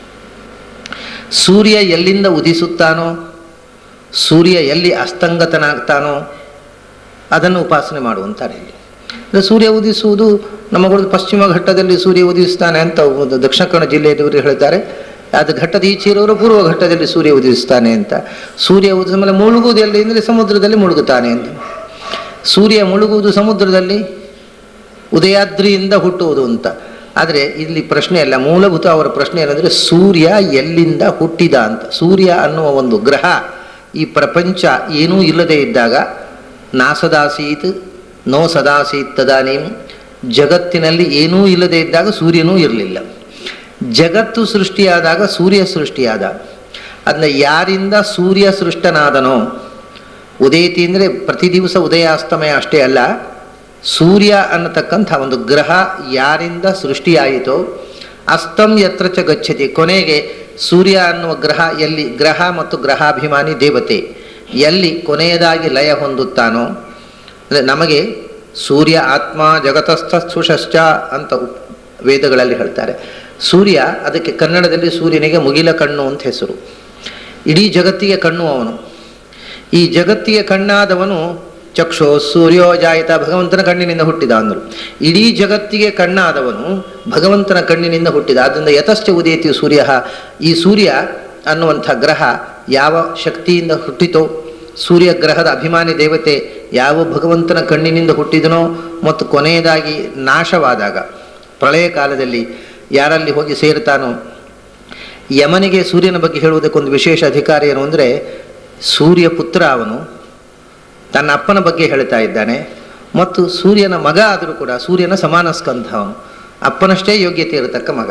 ಸೂರ್ಯ ಎಲ್ಲಿಂದ ಉದಿಸುತ್ತಾನೋ ಸೂರ್ಯ ಎಲ್ಲಿ ಅಸ್ತಂಗತನಾಗ್ತಾನೋ ಅದನ್ನು ಉಪಾಸನೆ ಮಾಡುವಂತಾರೆ ಇಲ್ಲಿ ಅಂದ್ರೆ ಸೂರ್ಯ ಉದಿಸುವುದು ನಮ್ಮಗಳು ಪಶ್ಚಿಮ ಘಟ್ಟದಲ್ಲಿ ಸೂರ್ಯ ಉದಿಸ್ತಾನೆ ಅಂತ ಒಂದು ದಕ್ಷಿಣ ಕನ್ನಡ ಜಿಲ್ಲೆಯವರು ಹೇಳ್ತಾರೆ ಅದು ಘಟ್ಟದ ಈಚೆ ಇರೋರು ಪೂರ್ವ ಘಟ್ಟದಲ್ಲಿ ಸೂರ್ಯ ಉದಿಸ್ತಾನೆ ಅಂತ ಸೂರ್ಯ ಉದಿಸಿದ ಮೇಲೆ ಮುಳುಗುವುದು ಎಲ್ಲಿ ಅಂದರೆ ಸಮುದ್ರದಲ್ಲಿ ಮುಳುಗುತ್ತಾನೆ ಅಂತ ಸೂರ್ಯ ಮುಳುಗುವುದು ಸಮುದ್ರದಲ್ಲಿ ಉದಯಾದ್ರಿಯಿಂದ ಹುಟ್ಟುವುದು ಅಂತ ಆದರೆ ಇಲ್ಲಿ ಪ್ರಶ್ನೆ ಅಲ್ಲ ಮೂಲಭೂತ ಅವರ ಪ್ರಶ್ನೆ ಏನಂದರೆ ಸೂರ್ಯ ಎಲ್ಲಿಂದ ಹುಟ್ಟಿದ ಅಂತ ಸೂರ್ಯ ಅನ್ನುವ ಒಂದು ಗ್ರಹ ಈ ಪ್ರಪಂಚ ಏನೂ ಇಲ್ಲದೆ ಇದ್ದಾಗ ನಾಸದಾಸೀತ್ ನೋ ಸದಾಸೀತ್ ತದಾನೀಂ ಜಗತ್ತಿನಲ್ಲಿ ಏನೂ ಇಲ್ಲದೆ ಇದ್ದಾಗ ಸೂರ್ಯನೂ ಇರಲಿಲ್ಲ ಜಗತ್ತು ಸೃಷ್ಟಿಯಾದಾಗ ಸೂರ್ಯ ಸೃಷ್ಟಿಯಾದ ಅದನ್ನ ಯಾರಿಂದ ಸೂರ್ಯ ಸೃಷ್ಟನಾದನೋ ಉದಯತಿ ಅಂದರೆ ಪ್ರತಿ ದಿವಸ ಉದಯಾಸ್ತಮಯ ಅಷ್ಟೇ ಅಲ್ಲ ಸೂರ್ಯ ಅನ್ನತಕ್ಕಂಥ ಒಂದು ಗ್ರಹ ಯಾರಿಂದ ಸೃಷ್ಟಿಯಾಯಿತೋ ಅಸ್ತಂ ಯತ್ರ ಚ ಗಚ್ಚತಿ ಕೊನೆಗೆ ಸೂರ್ಯ ಅನ್ನುವ ಗ್ರಹ ಎಲ್ಲಿ ಗ್ರಹ ಮತ್ತು ಗ್ರಹಾಭಿಮಾನಿ ದೇವತೆ ಎಲ್ಲಿ ಕೊನೆಯದಾಗಿ ಲಯ ಹೊಂದುತ್ತಾನೋ ಅಂದರೆ ನಮಗೆ ಸೂರ್ಯ ಆತ್ಮ ಜಗತಸ್ಥ ಸುಷಶ್ಚ ಅಂತ ಉಪ್- ವೇದಗಳಲ್ಲಿ ಹೇಳ್ತಾರೆ ಸೂರ್ಯ ಅದಕ್ಕೆ ಕನ್ನಡದಲ್ಲಿ ಸೂರ್ಯನಿಗೆ ಮುಗಿಲ ಕಣ್ಣು ಅಂತ ಹೆಸರು ಇಡೀ ಜಗತ್ತಿಗೆ ಕಣ್ಣು ಅವನು ಈ ಜಗತ್ತಿಗೆ ಕಣ್ಣಾದವನು ಚಕ್ಷೋ ಸೂರ್ಯೋ ಜಾಯಿತ ಭಗವಂತನ ಕಣ್ಣಿನಿಂದ ಹುಟ್ಟಿದ ಅಂದರು ಇಡೀ ಜಗತ್ತಿಗೆ ಕಣ್ಣಾದವನು ಭಗವಂತನ ಕಣ್ಣಿನಿಂದ ಹುಟ್ಟಿದ ಆದ್ದರಿಂದ ಯತಶ್ಚ ಉದಯತಿ ಸೂರ್ಯ ಈ ಸೂರ್ಯ ಅನ್ನುವಂಥ ಗ್ರಹ ಯಾವ ಶಕ್ತಿಯಿಂದ ಹುಟ್ಟಿತೋ ಸೂರ್ಯ ಗ್ರಹದ ಅಭಿಮಾನಿ ದೇವತೆ ಯಾವ ಭಗವಂತನ ಕಣ್ಣಿನಿಂದ ಹುಟ್ಟಿದನೋ ಮತ್ತು ಕೊನೆಯದಾಗಿ ನಾಶವಾದಾಗ ಪ್ರಳಯ ಕಾಲದಲ್ಲಿ ಯಾರಲ್ಲಿ ಹೋಗಿ ಸೇರ್ತಾನೋ ಯಮನಿಗೆ ಸೂರ್ಯನ ಬಗ್ಗೆ ಹೇಳುವುದಕ್ಕೊಂದು ವಿಶೇಷ ಅಧಿಕಾರ ಏನು ಅಂದರೆ ಸೂರ್ಯ ಪುತ್ರ ಅವನು ತನ್ನ ಅಪ್ಪನ ಬಗ್ಗೆ ಹೇಳ್ತಾ ಇದ್ದಾನೆ ಮತ್ತು ಸೂರ್ಯನ ಮಗ ಆದರೂ ಕೂಡ ಸೂರ್ಯನ ಸಮಾನ ಸ್ಕಂಧ ಅವನು ಅಪ್ಪನಷ್ಟೇ ಯೋಗ್ಯತೆ ಇರತಕ್ಕ ಮಗ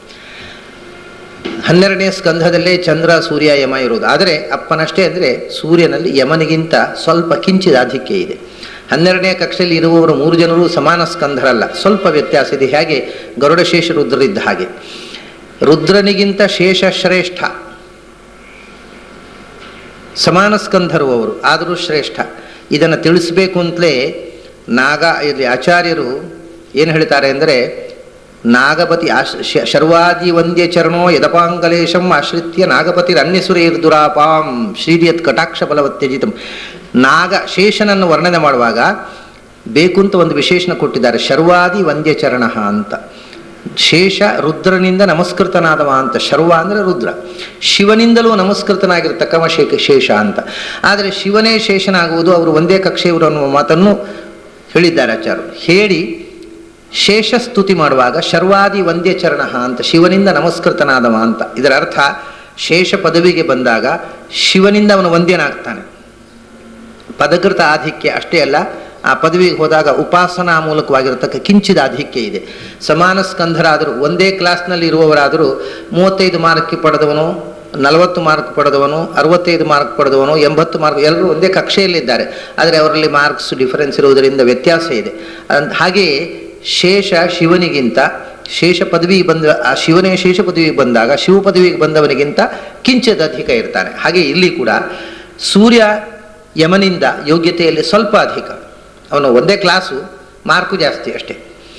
ಹನ್ನೆರಡನೇ ಸ್ಕಂಧದಲ್ಲೇ ಚಂದ್ರ ಸೂರ್ಯ ಯಮ ಇರುವುದು ಆದರೆ ಅಪ್ಪನಷ್ಟೇ ಅಂದರೆ ಸೂರ್ಯನಲ್ಲಿ ಯಮನಿಗಿಂತ ಸ್ವಲ್ಪ ಕಿಂಚಿದ ಆಧಿಕ್ಯ ಇದೆ ಹನ್ನೆರಡನೇ ಕಕ್ಷೆಯಲ್ಲಿ ಇರುವವರು ಮೂರು ಜನರು ಸಮಾನ ಸ್ಕಂಧರಲ್ಲ ಸ್ವಲ್ಪ ವ್ಯತ್ಯಾಸ ಇದೆ ಹೇಗೆ ಗರುಡಶೇಷ ರುದ್ರರಿದ್ದ ಹಾಗೆ ರುದ್ರನಿಗಿಂತ ಶೇಷ ಶ್ರೇಷ್ಠ ಸಮಾನ ಸ್ಕಂಧರು ಅವರು ಆದರೂ ಶ್ರೇಷ್ಠ ಇದನ್ನು ತಿಳಿಸ್ಬೇಕು ಅಂತಲೇ ನಾಗ ಇಲ್ಲಿ ಆಚಾರ್ಯರು ಏನು ಹೇಳ್ತಾರೆ ಅಂದರೆ ನಾಗಪತಿ ಆಶ್ ಶ- ಶರ್ವಾದಿ ವಂದ್ಯ ಚರಣೋ ಯದಪಾಂಗಲೇಶಂ ಆಶ್ರಿತ್ಯ ನಾಗಪತಿರನ್ಯಸುರೇರ್ದುರಾಪಾಂ ಶ್ರೀರಿಯತ್ ಕಟಾಕ್ಷ ಬಲವತ್ಯಜಿತಂ ನಾಗ ಶೇಷನನ್ನು ವರ್ಣನೆ ಮಾಡುವಾಗ ಬೇಕು ಅಂತ ಒಂದು ವಿಶೇಷಣ ಕೊಟ್ಟಿದ್ದಾರೆ ಶರ್ವಾದಿ ವಂದ್ಯ ಚರಣ ಅಂತ ಶೇಷ ರುದ್ರನಿಂದ ನಮಸ್ಕೃತನಾದವ ಅಂತ ಶರ್ವ ಅಂದರೆ ರುದ್ರ ಶಿವನಿಂದಲೂ ನಮಸ್ಕೃತನಾಗಿರ್ತಕ್ಕವ ಶೇಖ ಶೇಷ ಅಂತ ಆದರೆ ಶಿವನೇ ಶೇಷನಾಗುವುದು ಅವರು ಒಂದೇ ಕಕ್ಷೆಯವರು ಅನ್ನುವ ಮಾತನ್ನು ಹೇಳಿದ್ದಾರೆ ಆಚಾರ್ಯರು ಹೇಳಿ ಶೇಷ ಸ್ತುತಿ ಮಾಡುವಾಗ ಶರ್ವಾದಿ ವಂದ್ಯ ಚರಣ ಅಂತ ಶಿವನಿಂದ ನಮಸ್ಕೃತನಾದವ ಅಂತ ಇದರ ಅರ್ಥ ಶೇಷ ಪದವಿಗೆ ಬಂದಾಗ ಶಿವನಿಂದ ಅವನು ವಂದ್ಯನಾಗ್ತಾನೆ ಪದಕೃತ ಆಧಿಕ್ಯ ಅಷ್ಟೇ ಅಲ್ಲ ಆ ಪದವಿಗೆ ಹೋದಾಗ ಉಪಾಸನಾ ಮೂಲಕವಾಗಿರತಕ್ಕ ಕಿಂಚಿದ ಆಧಿಕ್ಯ ಇದೆ ಸಮಾನ ಸ್ಕಂಧರಾದರೂ ಒಂದೇ ಕ್ಲಾಸ್ನಲ್ಲಿ ಇರುವವರಾದರೂ ಮೂವತ್ತೈದು ಮಾರ್ಕ್ ಪಡೆದವನು ನಲವತ್ತು ಮಾರ್ಕ್ ಪಡೆದವನು ಅರವತ್ತೈದು ಮಾರ್ಕ್ ಪಡೆದವನು ಎಂಬತ್ತು ಮಾರ್ಕ್ ಎಲ್ಲರೂ ಒಂದೇ ಕಕ್ಷೆಯಲ್ಲಿದ್ದಾರೆ ಆದರೆ ಅವರಲ್ಲಿ ಮಾರ್ಕ್ಸ್ ಡಿಫರೆನ್ಸ್ ಇರುವುದರಿಂದ ವ್ಯತ್ಯಾಸ ಇದೆ ಅಂದ್- ಹಾಗೆಯೇ ಶೇಷ ಶಿವನಿಗಿಂತ ಶೇಷ ಪದವಿ ಬಂದ ಆ ಶಿವನೇ ಶೇಷ ಪದವಿಗೆ ಬಂದಾಗ ಶಿವ ಪದವಿಗೆ ಬಂದವನಿಗಿಂತ ಕಿಂಚಿತ್ ಅಧಿಕ ಇರ್ತಾನೆ ಹಾಗೆ ಇಲ್ಲಿ ಕೂಡ ಸೂರ್ಯ ಯಮನಿಂದ ಯೋಗ್ಯತೆಯಲ್ಲಿ ಸ್ವಲ್ಪ ಅಧಿಕ ಅವನು ಒಂದೇ ಕ್ಲಾಸು ಮಾರ್ಕು ಜಾಸ್ತಿ ಅಷ್ಟೇ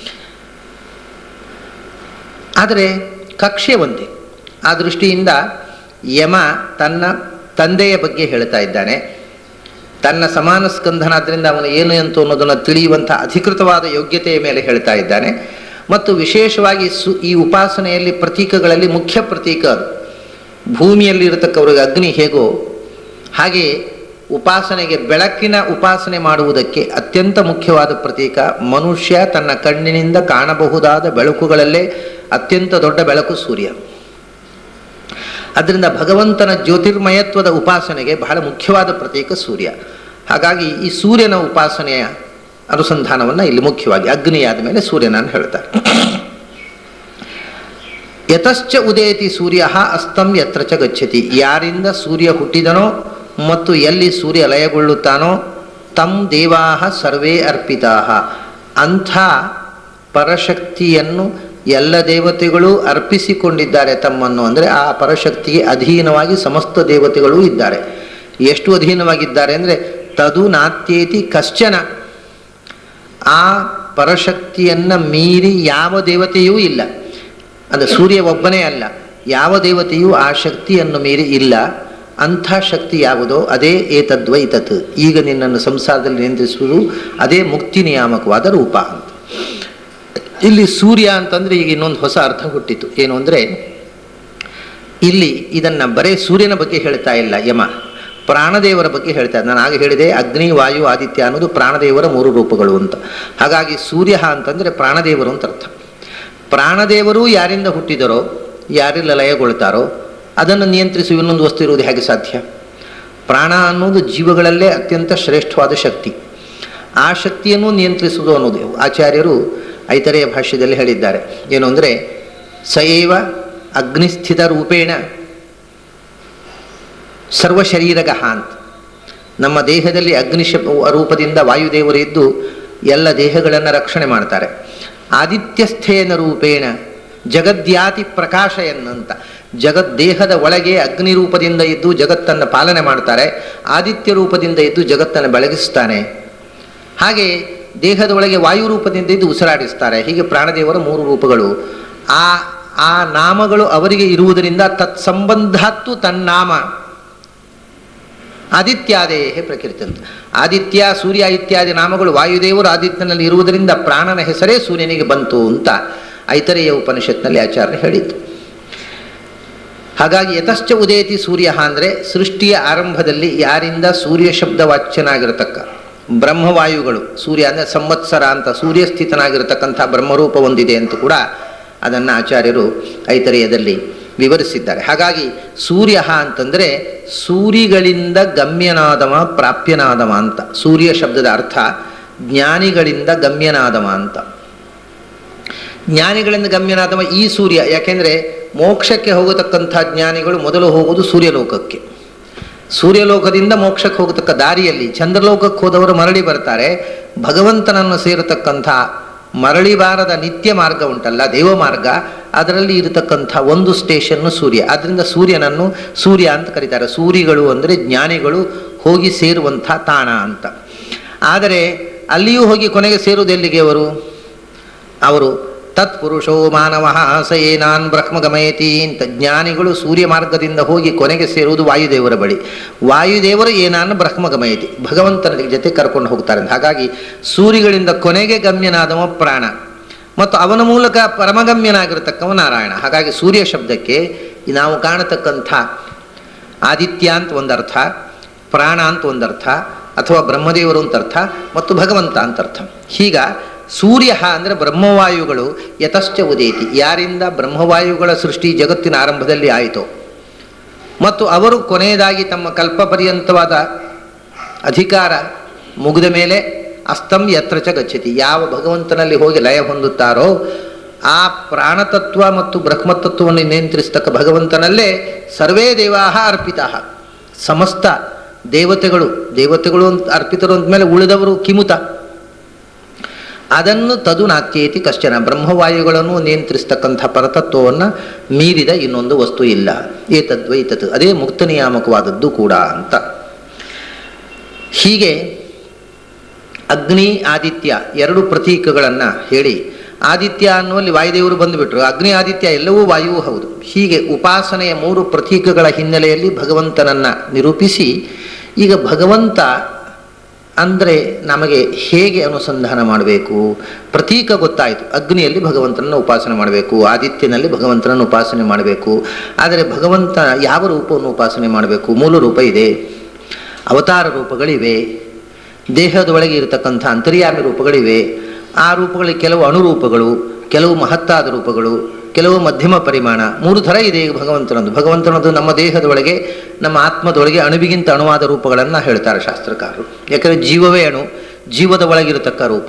ಆದರೆ ಕಕ್ಷೆ ಒಂದೇ ಆ ದೃಷ್ಟಿಯಿಂದ ಯಮ ತನ್ನ ತಂದೆಯ ಬಗ್ಗೆ ಹೇಳ್ತಾ ಇದ್ದಾನೆ ತನ್ನ ಸಮಾನ ಸ್ಕಂಧನಾದ್ರಿಂದ ಅವನು ಏನು ಅಂತ ಅನ್ನೋದನ್ನು ತಿಳಿಯುವಂಥ ಅಧಿಕೃತವಾದ ಯೋಗ್ಯತೆಯ ಮೇಲೆ ಹೇಳ್ತಾ ಇದ್ದಾನೆ ಮತ್ತು ವಿಶೇಷವಾಗಿ ಸು ಈ ಉಪಾಸನೆಯಲ್ಲಿ ಪ್ರತೀಕಗಳಲ್ಲಿ ಮುಖ್ಯ ಪ್ರತೀಕ ಅದು ಭೂಮಿಯಲ್ಲಿ ಇರತಕ್ಕವ್ರಿಗೆ ಅಗ್ನಿ ಹೇಗೋ ಹಾಗೆಯೇ ಉಪಾಸನೆಗೆ ಬೆಳಕಿನ ಉಪಾಸನೆ ಮಾಡುವುದಕ್ಕೆ ಅತ್ಯಂತ ಮುಖ್ಯವಾದ ಪ್ರತೀಕ ಮನುಷ್ಯ ತನ್ನ ಕಣ್ಣಿನಿಂದ ಕಾಣಬಹುದಾದ ಬೆಳಕುಗಳಲ್ಲೇ ಅತ್ಯಂತ ದೊಡ್ಡ ಬೆಳಕು ಸೂರ್ಯ ಅದರಿಂದ ಭಗವಂತನ ಜ್ಯೋತಿರ್ಮಯತ್ವದ ಉಪಾಸನೆಗೆ ಬಹಳ ಮುಖ್ಯವಾದ ಪ್ರತೀಕ ಸೂರ್ಯ ಹಾಗಾಗಿ ಈ ಸೂರ್ಯನ ಉಪಾಸನೆಯ ಅನುಸಂಧಾನವನ್ನು ಇಲ್ಲಿ ಮುಖ್ಯವಾಗಿ ಅಗ್ನಿಯಾದ ಮೇಲೆ ಸೂರ್ಯನನ್ನು ಹೇಳ್ತಾರೆ ಯತಶ್ಚ ಉದೇತಿ ಸೂರ್ಯ ಅಸ್ತಂ ಯತ್ರ ಚ ಗಚ್ಚತಿ ಯಾರಿಂದ ಸೂರ್ಯ ಹುಟ್ಟಿದನೋ ಮತ್ತು ಎಲ್ಲಿ ಸೂರ್ಯ ಲಯಗೊಳ್ಳುತ್ತಾನೋ ತಂ ದೇವಾ ಸರ್ವೇ ಅರ್ಪಿತಾ ಅಂಥ ಪರಶಕ್ತಿಯನ್ನು ಎಲ್ಲ ದೇವತೆಗಳು ಅರ್ಪಿಸಿಕೊಂಡಿದ್ದಾರೆ ತಮ್ಮನ್ನು ಅಂದರೆ ಆ ಪರಶಕ್ತಿಗೆ ಅಧೀನವಾಗಿ ಸಮಸ್ತ ದೇವತೆಗಳು ಇದ್ದಾರೆ ಎಷ್ಟು ಅಧೀನವಾಗಿದ್ದಾರೆ ಅಂದರೆ ತದು ನಾತ್ಯೇತಿ ಕಶ್ಚನ ಆ ಪರಶಕ್ತಿಯನ್ನು ಮೀರಿ ಯಾವ ದೇವತೆಯೂ ಇಲ್ಲ ಅಂದರೆ ಸೂರ್ಯ ಒಬ್ಬನೇ ಅಲ್ಲ ಯಾವ ದೇವತೆಯೂ ಆ ಶಕ್ತಿಯನ್ನು ಮೀರಿ ಇಲ್ಲ ಅಂಥ ಶಕ್ತಿ ಯಾವುದೋ ಅದೇ ಏತದ್ವೈತತ್ ಈಗ ನಿನ್ನನ್ನು ಸಂಸಾರದಲ್ಲಿ ನಿಯಂತ್ರಿಸುವುದು ಅದೇ ಮುಕ್ತಿ ನಿಯಾಮಕವಾದ ರೂಪ ಅಂತ ಇಲ್ಲಿ ಸೂರ್ಯ ಅಂತಂದರೆ ಈಗ ಇನ್ನೊಂದು ಹೊಸ ಅರ್ಥ ಹುಟ್ಟಿತು ಏನು ಅಂದರೆ ಇಲ್ಲಿ ಇದನ್ನು ಬರೇ ಸೂರ್ಯನ ಬಗ್ಗೆ ಹೇಳ್ತಾ ಇಲ್ಲ ಯಮ ಪ್ರಾಣದೇವರ ಬಗ್ಗೆ ಹೇಳ್ತಾ ನಾನು ಆಗ ಹೇಳಿದೆ ಅಗ್ನಿ ವಾಯು ಆದಿತ್ಯ ಅನ್ನೋದು ಪ್ರಾಣದೇವರ ಮೂರು ರೂಪಗಳು ಅಂತ ಹಾಗಾಗಿ ಸೂರ್ಯ ಅಂತಂದರೆ ಪ್ರಾಣದೇವರು ಅಂತ ಅರ್ಥ ಪ್ರಾಣದೇವರು ಯಾರಿಂದ ಹುಟ್ಟಿದರೋ ಯಾರೆಲ್ಲ ಲಯಗೊಳ್ತಾರೋ ಅದನ್ನು ನಿಯಂತ್ರಿಸುವ ಇನ್ನೊಂದು ವಸ್ತು ಇರುವುದು ಹೇಗೆ ಸಾಧ್ಯ ಪ್ರಾಣ ಅನ್ನೋದು ಜೀವಗಳಲ್ಲೇ ಅತ್ಯಂತ ಶ್ರೇಷ್ಠವಾದ ಶಕ್ತಿ ಆ ಶಕ್ತಿಯನ್ನು ನಿಯಂತ್ರಿಸುವುದು ಅನ್ನೋದು ಆಚಾರ್ಯರು ಐತರೆಯ ಭಾಷ್ಯದಲ್ಲಿ ಹೇಳಿದ್ದಾರೆ ಏನು ಅಂದರೆ ಸಯೇವ ಅಗ್ನಿಸ್ಥಿತ ರೂಪೇಣ ಸರ್ವಶರೀರಗಹ ಅಂತ ನಮ್ಮ ದೇಹದಲ್ಲಿ ಅಗ್ನಿ ಶಪ್ ರೂಪದಿಂದ ವಾಯುದೇವರು ಇದ್ದು ಎಲ್ಲ ದೇಹಗಳನ್ನು ರಕ್ಷಣೆ ಮಾಡ್ತಾರೆ ಆದಿತ್ಯಸ್ಥೇನ ರೂಪೇಣ ಜಗದ್ಯಾತಿ ಪ್ರಕಾಶಯನ್ನಂತ ಜಗತ್ ದೇಹದ ಒಳಗೆ ಅಗ್ನಿ ರೂಪದಿಂದ ಇದ್ದು ಜಗತ್ತನ್ನು ಪಾಲನೆ ಮಾಡ್ತಾರೆ ಆದಿತ್ಯ ರೂಪದಿಂದ ಇದ್ದು ಜಗತ್ತನ್ನು ಬೆಳಗಿಸ್ತಾನೆ ಹಾಗೆ ದೇಹದ ಒಳಗೆ ವಾಯು ರೂಪದಿಂದ ಇದ್ದು ಉಸಿರಾಡಿಸ್ತಾರೆ ಹೀಗೆ ಪ್ರಾಣದೇವರ ಮೂರು ರೂಪಗಳು ಆ ಆ ನಾಮಗಳು ಅವರಿಗೆ ಇರುವುದರಿಂದ ತತ್ಸಂಬಂಧಾತ್ತು ತನ್ನಾಮ ಆದಿತ್ಯಾದೇಹೇ ಪ್ರಕೃತಿ ಅಂತ ಆದಿತ್ಯ ಸೂರ್ಯ ಇತ್ಯಾದಿ ನಾಮಗಳು ವಾಯುದೇವರು ಆದಿತ್ಯನಲ್ಲಿ ಇರುವುದರಿಂದ ಪ್ರಾಣನ ಹೆಸರೇ ಸೂರ್ಯನಿಗೆ ಬಂತು ಅಂತ ಐತರೆಯ ಉಪನಿಷತ್ನಲ್ಲಿ ಆಚಾರ್ಯ ಹೇಳಿತ್ತು ಹಾಗಾಗಿ ಯತಶ್ಚ ಉದೇತಿ ಸೂರ್ಯ ಅಂದರೆ ಸೃಷ್ಟಿಯ ಆರಂಭದಲ್ಲಿ ಯಾರಿಂದ ಸೂರ್ಯ ಶಬ್ದ ವಾಚ್ಯನಾಗಿರತಕ್ಕ ಬ್ರಹ್ಮವಾಯುಗಳು ಸೂರ್ಯ ಅಂದರೆ ಸಂವತ್ಸರ ಅಂತ ಸೂರ್ಯ ಸ್ಥಿತನಾಗಿರತಕ್ಕಂಥ ಬ್ರಹ್ಮರೂಪ ಹೊಂದಿದೆ ಅಂತ ಕೂಡ ಅದನ್ನು ಆಚಾರ್ಯರು ಐತರೆಯದಲ್ಲಿ ವಿವರಿಸಿದ್ದಾರೆ ಹಾಗಾಗಿ ಸೂರ್ಯ ಅಂತಂದರೆ ಸೂರಿಗಳಿಂದ ಗಮ್ಯನಾದವ ಪ್ರಾಪ್ಯನಾದವ ಅಂತ ಸೂರ್ಯ ಶಬ್ದದ ಅರ್ಥ ಜ್ಞಾನಿಗಳಿಂದ ಗಮ್ಯನಾದವ ಅಂತ ಜ್ಞಾನಿಗಳಿಂದ ಗಮ್ಯನಾದವ ಈ ಸೂರ್ಯ ಯಾಕೆಂದರೆ ಮೋಕ್ಷಕ್ಕೆ ಹೋಗತಕ್ಕಂಥ ಜ್ಞಾನಿಗಳು ಮೊದಲು ಹೋಗುವುದು ಸೂರ್ಯಲೋಕಕ್ಕೆ ಸೂರ್ಯಲೋಕದಿಂದ ಮೋಕ್ಷಕ್ಕೆ ಹೋಗತಕ್ಕ ದಾರಿಯಲ್ಲಿ ಚಂದ್ರಲೋಕಕ್ಕೆ ಹೋದವರು ಮರಳಿ ಬರ್ತಾರೆ ಭಗವಂತನನ್ನು ಸೇರತಕ್ಕಂಥ ಮರಳಿ ಬಾರದ ನಿತ್ಯ ಮಾರ್ಗ ಉಂಟಲ್ಲ ದೇವ ಮಾರ್ಗ ಅದರಲ್ಲಿ ಇರತಕ್ಕಂಥ ಒಂದು ಸ್ಟೇಷನ್ನು ಸೂರ್ಯ ಅದರಿಂದ ಸೂರ್ಯನನ್ನು ಸೂರ್ಯ ಅಂತ ಕರೀತಾರೆ ಸೂರಿಗಳು ಅಂದರೆ ಜ್ಞಾನಿಗಳು ಹೋಗಿ ಸೇರುವಂಥ ತಾಣ ಅಂತ ಆದರೆ ಅಲ್ಲಿಯೂ ಹೋಗಿ ಕೊನೆಗೆ ಸೇರುವುದು ಎಲ್ಲಿಗೆ ಅವರು ಅವರು ತತ್ಪುರುಷೋ ಮಾನವ ಸಯೇನಾನ್ ಬ್ರಹ್ಮ ಗಮಯತಿ ಅಂತ ಜ್ಞಾನಿಗಳು ಸೂರ್ಯ ಮಾರ್ಗದಿಂದ ಹೋಗಿ ಕೊನೆಗೆ ಸೇರುವುದು ವಾಯುದೇವರ ಬಳಿ ವಾಯುದೇವರು ಏನಾನ್ ಬ್ರಹ್ಮ ಗಮಯತಿ ಭಗವಂತನ ಜೊತೆ ಕರ್ಕೊಂಡು ಹೋಗ್ತಾರೆ ಅಂತ ಹಾಗಾಗಿ ಸೂರ್ಯಗಳಿಂದ ಕೊನೆಗೆ ಗಮ್ಯನಾದವ ಪ್ರಾಣ ಮತ್ತು ಅವನ ಮೂಲಕ ಪರಮಗಮ್ಯನಾಗಿರತಕ್ಕವ ನಾರಾಯಣ ಹಾಗಾಗಿ ಸೂರ್ಯ ಶಬ್ದಕ್ಕೆ ನಾವು ಕಾಣತಕ್ಕಂಥ ಆದಿತ್ಯ ಅಂತ ಒಂದರ್ಥ ಪ್ರಾಣ ಅಂತ ಒಂದರ್ಥ ಅಥವಾ ಬ್ರಹ್ಮದೇವರು ಅಂತ ಅರ್ಥ ಮತ್ತು ಭಗವಂತ ಅಂತ ಅರ್ಥ ಹೀಗ ಸೂರ್ಯ ಅಂದರೆ ಬ್ರಹ್ಮವಾಯುಗಳು ಯತಶ್ಚ ಉದೇತಿ ಯಾರಿಂದ ಬ್ರಹ್ಮವಾಯುಗಳ ಸೃಷ್ಟಿ ಜಗತ್ತಿನ ಆರಂಭದಲ್ಲಿ ಆಯಿತು ಮತ್ತು ಅವರು ಕೊನೆಯದಾಗಿ ತಮ್ಮ ಕಲ್ಪ ಪರ್ಯಂತವಾದ ಅಧಿಕಾರ ಮುಗಿದ ಮೇಲೆ ಅಸ್ತಂ ಯತ್ರ ಚ ಗಚ್ಚತಿ ಯಾವ ಭಗವಂತನಲ್ಲಿ ಹೋಗಿ ಲಯ ಹೊಂದುತ್ತಾರೋ ಆ ಪ್ರಾಣತತ್ವ ಮತ್ತು ಬ್ರಹ್ಮತತ್ವವನ್ನು ನಿಯಂತ್ರಿಸ್ತಕ್ಕ ಭಗವಂತನಲ್ಲೇ ಸರ್ವೇ ದೇವಾ ಅರ್ಪಿತಾ ಸಮಸ್ತ ದೇವತೆಗಳು ದೇವತೆಗಳು ಅಂತ ಅರ್ಪಿತರು ಅಂದಮೇಲೆ ಉಳಿದವರು ಕಿಮುತ ಅದನ್ನು ತದು ನಾತ್ಯೇತಿ ಕಶ್ಚನ ಬ್ರಹ್ಮವಾಯುಗಳನ್ನು ನಿಯಂತ್ರಿಸ್ತಕ್ಕಂಥ ಪರತತ್ವವನ್ನು ಮೀರಿದ ಇನ್ನೊಂದು ವಸ್ತು ಇಲ್ಲ ಏತದ್ವೈತತ್ ಅದೇ ಮುಕ್ತ ನಿಯಾಮಕವಾದದ್ದು ಕೂಡ ಅಂತ ಹೀಗೆ ಅಗ್ನಿ ಆದಿತ್ಯ ಎರಡು ಪ್ರತೀಕಗಳನ್ನು ಹೇಳಿ ಆದಿತ್ಯ ಅನ್ನುವಲ್ಲಿ ವಾಯುದೇವರು ಬಂದುಬಿಟ್ರು ಅಗ್ನಿ ಆದಿತ್ಯ ಎಲ್ಲವೂ ವಾಯುವು ಹೌದು ಹೀಗೆ ಉಪಾಸನೆಯ ಮೂರು ಪ್ರತೀಕಗಳ ಹಿನ್ನೆಲೆಯಲ್ಲಿ ಭಗವಂತನನ್ನು ನಿರೂಪಿಸಿ ಈಗ ಭಗವಂತ ಅಂದರೆ ನಮಗೆ ಹೇಗೆ ಅನುಸಂಧಾನ ಮಾಡಬೇಕು ಪ್ರತೀಕ ಗೊತ್ತಾಯಿತು ಅಗ್ನಿಯಲ್ಲಿ ಭಗವಂತನನ್ನು ಉಪಾಸನೆ ಮಾಡಬೇಕು ಆದಿತ್ಯನಲ್ಲಿ ಭಗವಂತನನ್ನು ಉಪಾಸನೆ ಮಾಡಬೇಕು ಆದರೆ ಭಗವಂತ ಯಾವ ರೂಪವನ್ನು ಉಪಾಸನೆ ಮಾಡಬೇಕು ಮೂಲ ರೂಪ ಇದೆ ಅವತಾರ ರೂಪಗಳಿವೆ ದೇಹದ ಒಳಗೆ ಇರತಕ್ಕಂಥ ಅಂತರ್ಯಾಮಿ ರೂಪಗಳಿವೆ ಆ ರೂಪಗಳಿಗೆ ಕೆಲವು ಅಣುರೂಪಗಳು ಕೆಲವು ಮಹತ್ತಾದ ರೂಪಗಳು ಕೆಲವು ಮಧ್ಯಮ ಪರಿಮಾಣ ಮೂರು ಥರ ಇದೆ ಈಗ ಭಗವಂತನದು ಭಗವಂತನದು ನಮ್ಮ ದೇಹದೊಳಗೆ ನಮ್ಮ ಆತ್ಮದೊಳಗೆ ಅಣುವಿಗಿಂತ ಅಣುವಾದ ರೂಪಗಳನ್ನು ಹೇಳ್ತಾರೆ ಶಾಸ್ತ್ರಕಾರರು ಯಾಕಂದರೆ ಜೀವವೇ ಅಣು ಜೀವದ ಒಳಗಿರತಕ್ಕ ರೂಪ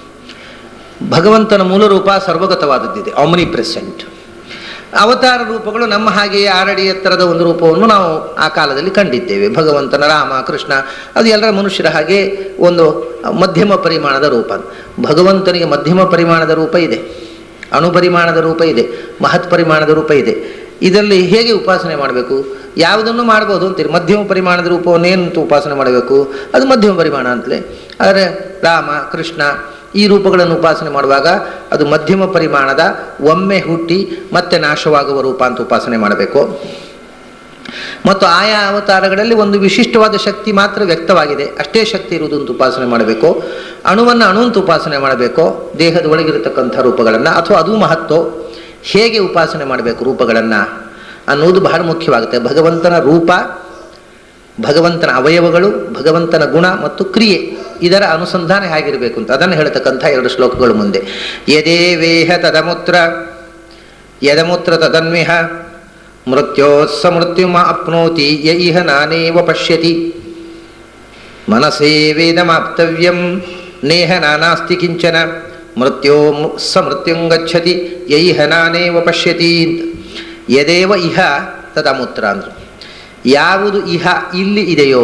ಭಗವಂತನ ಮೂಲ ರೂಪ ಸರ್ವಗತವಾದದ್ದಿದೆ ಆಮ್ನಿ ಪ್ರೆಸೆಂಟ್ ಅವತಾರ ರೂಪಗಳು ನಮ್ಮ ಹಾಗೆಯೇ ಆರಡಿ ಎತ್ತರದ ಒಂದು ರೂಪವನ್ನು ನಾವು ಆ ಕಾಲದಲ್ಲಿ ಕಂಡಿದ್ದೇವೆ ಭಗವಂತನ ರಾಮ ಕೃಷ್ಣ ಅದು ಎಲ್ಲರ ಮನುಷ್ಯರ ಹಾಗೆ ಒಂದು ಮಧ್ಯಮ ಪರಿಮಾಣದ ರೂಪ ಭಗವಂತನಿಗೆ ಮಧ್ಯಮ ಪರಿಮಾಣದ ರೂಪ ಇದೆ ಅಣು ಪರಿಮಾಣದ ರೂಪ ಇದೆ ಮಹತ್ ಪರಿಮಾಣದ ರೂಪ ಇದೆ ಇದರಲ್ಲಿ ಹೇಗೆ ಉಪಾಸನೆ ಮಾಡಬೇಕು ಯಾವುದನ್ನು ಮಾಡ್ಬೋದು ಅಂತೀರಿ ಮಧ್ಯಮ ಪರಿಮಾಣದ ರೂಪವನ್ನು ಏನಂತ ಉಪಾಸನೆ ಮಾಡಬೇಕು ಅದು ಮಧ್ಯಮ ಪರಿಮಾಣ ಅಂತಲೇ ಆದರೆ ರಾಮ ಕೃಷ್ಣ ಈ ರೂಪಗಳನ್ನು ಉಪಾಸನೆ ಮಾಡುವಾಗ ಅದು ಮಧ್ಯಮ ಪರಿಮಾಣದ ಒಮ್ಮೆ ಹುಟ್ಟಿ ಮತ್ತೆ ನಾಶವಾಗುವ ರೂಪ ಅಂತ ಉಪಾಸನೆ ಮಾಡಬೇಕು ಮತ್ತು ಆಯಾ ಅವತಾರಗಳಲ್ಲಿ ಒಂದು ವಿಶಿಷ್ಟವಾದ ಶಕ್ತಿ ಮಾತ್ರ ವ್ಯಕ್ತವಾಗಿದೆ ಅಷ್ಟೇ ಶಕ್ತಿ ಇರುವುದು ಅಂತ ಉಪಾಸನೆ ಮಾಡಬೇಕು ಅಣುವನ್ನು ಅಣು ಅಂತ ಉಪಾಸನೆ ಮಾಡಬೇಕು ದೇಹದ ಒಳಗಿರತಕ್ಕಂಥ ರೂಪಗಳನ್ನು ಅಥವಾ ಅದು ಮಹತ್ವ ಹೇಗೆ ಉಪಾಸನೆ ಮಾಡಬೇಕು ರೂಪಗಳನ್ನು ಅನ್ನೋದು ಬಹಳ ಮುಖ್ಯವಾಗುತ್ತೆ ಭಗವಂತನ ರೂಪ ಭಗವಂತನ ಅವಯವಗಳು ಭಗವಂತನ ಗುಣ ಮತ್ತು ಕ್ರಿಯೆ ಇದರ ಅನುಸಂಧಾನ ಹೇಗಿರಬೇಕು ಅಂತ ಅದನ್ನು ಹೇಳ್ತಕ್ಕಂಥ ಎರಡು ಶ್ಲೋಕಗಳು ಮುಂದೆ ಯದೇ ವೇಹ ತದಮೂತ್ರ ಯದಮೂತ್ರ ತದನ್ವಿಹ ಮೃತ್ಯೋಸ್ಸ ಮೃತ್ಯುಮ ಅಪ್ನೋತಿ ಯ ಇಹ ನಾನೇವ ಪಶ್ಯತಿ ಮನಸೇ ವೇದಮಾಪ್ತವ್ಯಂ ನೇಹ ನಾನಾಸ್ತಿ ಕಿಂಚನ ಮೃತ್ಯೋ ಸ ಮೃತ್ಯುಂ ಗಚ್ಚತಿ ಯ ಇಹ ನಾನೇವ ಪಶ್ಯತಿ ಅಂತ ಯದೇವ ಇಹ ತದಮೂತ್ರ ಅಂದರು ಯಾವುದು ಇಹ ಇಲ್ಲಿ ಇದೆಯೋ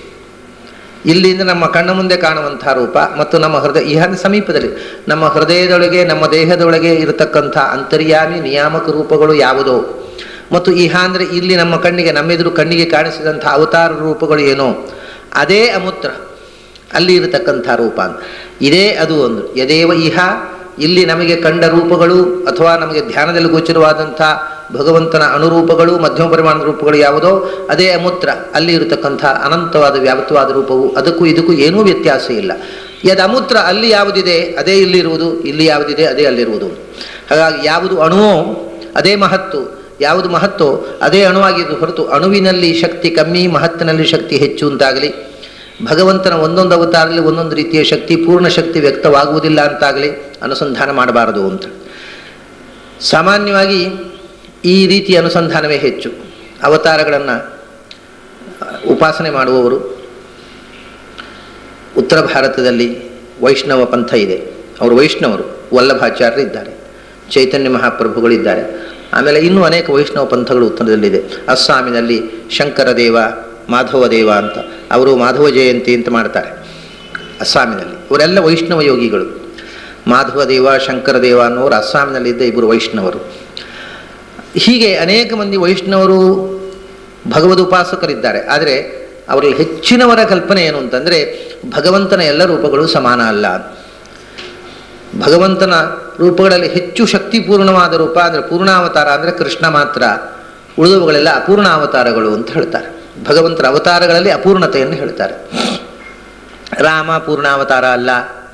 ಇಲ್ಲಿಂದ ನಮ್ಮ ಕಣ್ಣ ಮುಂದೆ ಕಾಣುವಂಥ ರೂಪ ಮತ್ತು ನಮ್ಮ ಹೃದಯ ಇಹ ಸಮೀಪದಲ್ಲಿ ನಮ್ಮ ಹೃದಯದೊಳಗೆ ನಮ್ಮ ದೇಹದೊಳಗೆ ಇರತಕ್ಕಂಥ ಅಂತರ್ಯಾಮಿ ನಿಯಾಮಕ ರೂಪಗಳು ಯಾವುದೋ ಮತ್ತು ಇಹ ಅಂದರೆ ಇಲ್ಲಿ ನಮ್ಮ ಕಣ್ಣಿಗೆ ನಮ್ಮೆದುರು ಕಣ್ಣಿಗೆ ಕಾಣಿಸಿದಂಥ ಅವತಾರ ರೂಪಗಳು ಏನೋ ಅದೇ ಅಮೂತ್ರ ಅಲ್ಲಿ ಇರತಕ್ಕಂಥ ರೂಪ ಅಂತ ಇದೇ ಅದು ಒಂದು ಯದೇವ ಇಹ ಇಲ್ಲಿ ನಮಗೆ ಕಂಡ ರೂಪಗಳು ಅಥವಾ ನಮಗೆ ಧ್ಯಾನದಲ್ಲಿ ಗೋಚರವಾದಂಥ ಭಗವಂತನ ಅನುರೂಪಗಳು ಮಧ್ಯಮ ಪರಿಮಾಣದ ರೂಪಗಳು ಯಾವುದೋ ಅದೇ ಅಮೂತ್ರ ಅಲ್ಲಿ ಇರತಕ್ಕಂಥ ಅನಂತವಾದ ವ್ಯಾಪ್ತವಾದ ರೂಪವು ಅದಕ್ಕೂ ಇದಕ್ಕೂ ಏನೂ ವ್ಯತ್ಯಾಸ ಇಲ್ಲ ಯದ ಅಮೂತ್ರ ಅಲ್ಲಿ ಯಾವುದಿದೆ ಅದೇ ಇಲ್ಲಿರುವುದು ಇಲ್ಲಿ ಯಾವುದಿದೆ ಅದೇ ಅಲ್ಲಿರುವುದು ಹಾಗಾಗಿ ಯಾವುದು ಅಣುವೋ ಅದೇ ಮಹತ್ತು ಯಾವುದು ಮಹತ್ತೋ ಅದೇ ಅಣುವಾಗಿದ್ದು ಹೊರತು ಅಣುವಿನಲ್ಲಿ ಶಕ್ತಿ ಕಮ್ಮಿ ಮಹತ್ತಿನಲ್ಲಿ ಶಕ್ತಿ ಹೆಚ್ಚು ಅಂತಾಗಲಿ ಭಗವಂತನ ಒಂದೊಂದು ಅವತಾರದಲ್ಲಿ ಒಂದೊಂದು ರೀತಿಯ ಶಕ್ತಿ ಪೂರ್ಣ ಶಕ್ತಿ ವ್ಯಕ್ತವಾಗುವುದಿಲ್ಲ ಅಂತಾಗಲಿ ಅನುಸಂಧಾನ ಮಾಡಬಾರದು ಅಂತ ಸಾಮಾನ್ಯವಾಗಿ ಈ ರೀತಿಯ ಅನುಸಂಧಾನವೇ ಹೆಚ್ಚು ಅವತಾರಗಳನ್ನು ಉಪಾಸನೆ ಮಾಡುವವರು ಉತ್ತರ ಭಾರತದಲ್ಲಿ ವೈಷ್ಣವ ಪಂಥ ಇದೆ ಅವರು ವೈಷ್ಣವರು ವಲ್ಲಭಾಚಾರ್ಯರು ಇದ್ದಾರೆ ಚೈತನ್ಯ ಮಹಾಪ್ರಭುಗಳಿದ್ದಾರೆ ಆಮೇಲೆ ಇನ್ನೂ ಅನೇಕ ವೈಷ್ಣವ ಪಂಥಗಳು ಉತ್ತರದಲ್ಲಿದೆ ಅಸ್ಸಾಮಿನಲ್ಲಿ ಶಂಕರ ದೇವ ಮಾಧವ ದೇವ ಅಂತ ಅವರು ಮಾಧವ ಜಯಂತಿ ಅಂತ ಮಾಡ್ತಾರೆ ಅಸ್ಸಾಮಿನಲ್ಲಿ ಇವರೆಲ್ಲ ವೈಷ್ಣವ ಯೋಗಿಗಳು ಮಾಧವ ದೇವ ಶಂಕರ ದೇವ ಅನ್ನೋರು ಅಸ್ಸಾಮಿನಲ್ಲಿದ್ದ ಇಬ್ಬರು ವೈಷ್ಣವರು ಹೀಗೆ ಅನೇಕ ಮಂದಿ ವೈಷ್ಣವರು ಭಗವದ್ ಉಪಾಸಕರಿದ್ದಾರೆ ಆದರೆ ಅವರಲ್ಲಿ ಹೆಚ್ಚಿನವರ ಕಲ್ಪನೆ ಏನು ಅಂತಂದರೆ ಭಗವಂತನ ಎಲ್ಲ ರೂಪಗಳು ಸಮಾನ ಅಲ್ಲ ಭಗವಂತನ ರೂಪಗಳಲ್ಲಿ ಹೆಚ್ಚು ಶಕ್ತಿಪೂರ್ಣವಾದ ರೂಪ ಅಂದರೆ ಪೂರ್ಣಾವತಾರ ಅಂದರೆ ಕೃಷ್ಣ ಮಾತ್ರ ಉಳಿದವುಗಳೆಲ್ಲ ಅಪೂರ್ಣಾವತಾರಗಳು ಅಂತ ಹೇಳ್ತಾರೆ ಭಗವಂತನ ಅವತಾರಗಳಲ್ಲಿ ಅಪೂರ್ಣತೆಯನ್ನು ಹೇಳ್ತಾರೆ ರಾಮ ಪೂರ್ಣಾವತಾರ ಅಲ್ಲ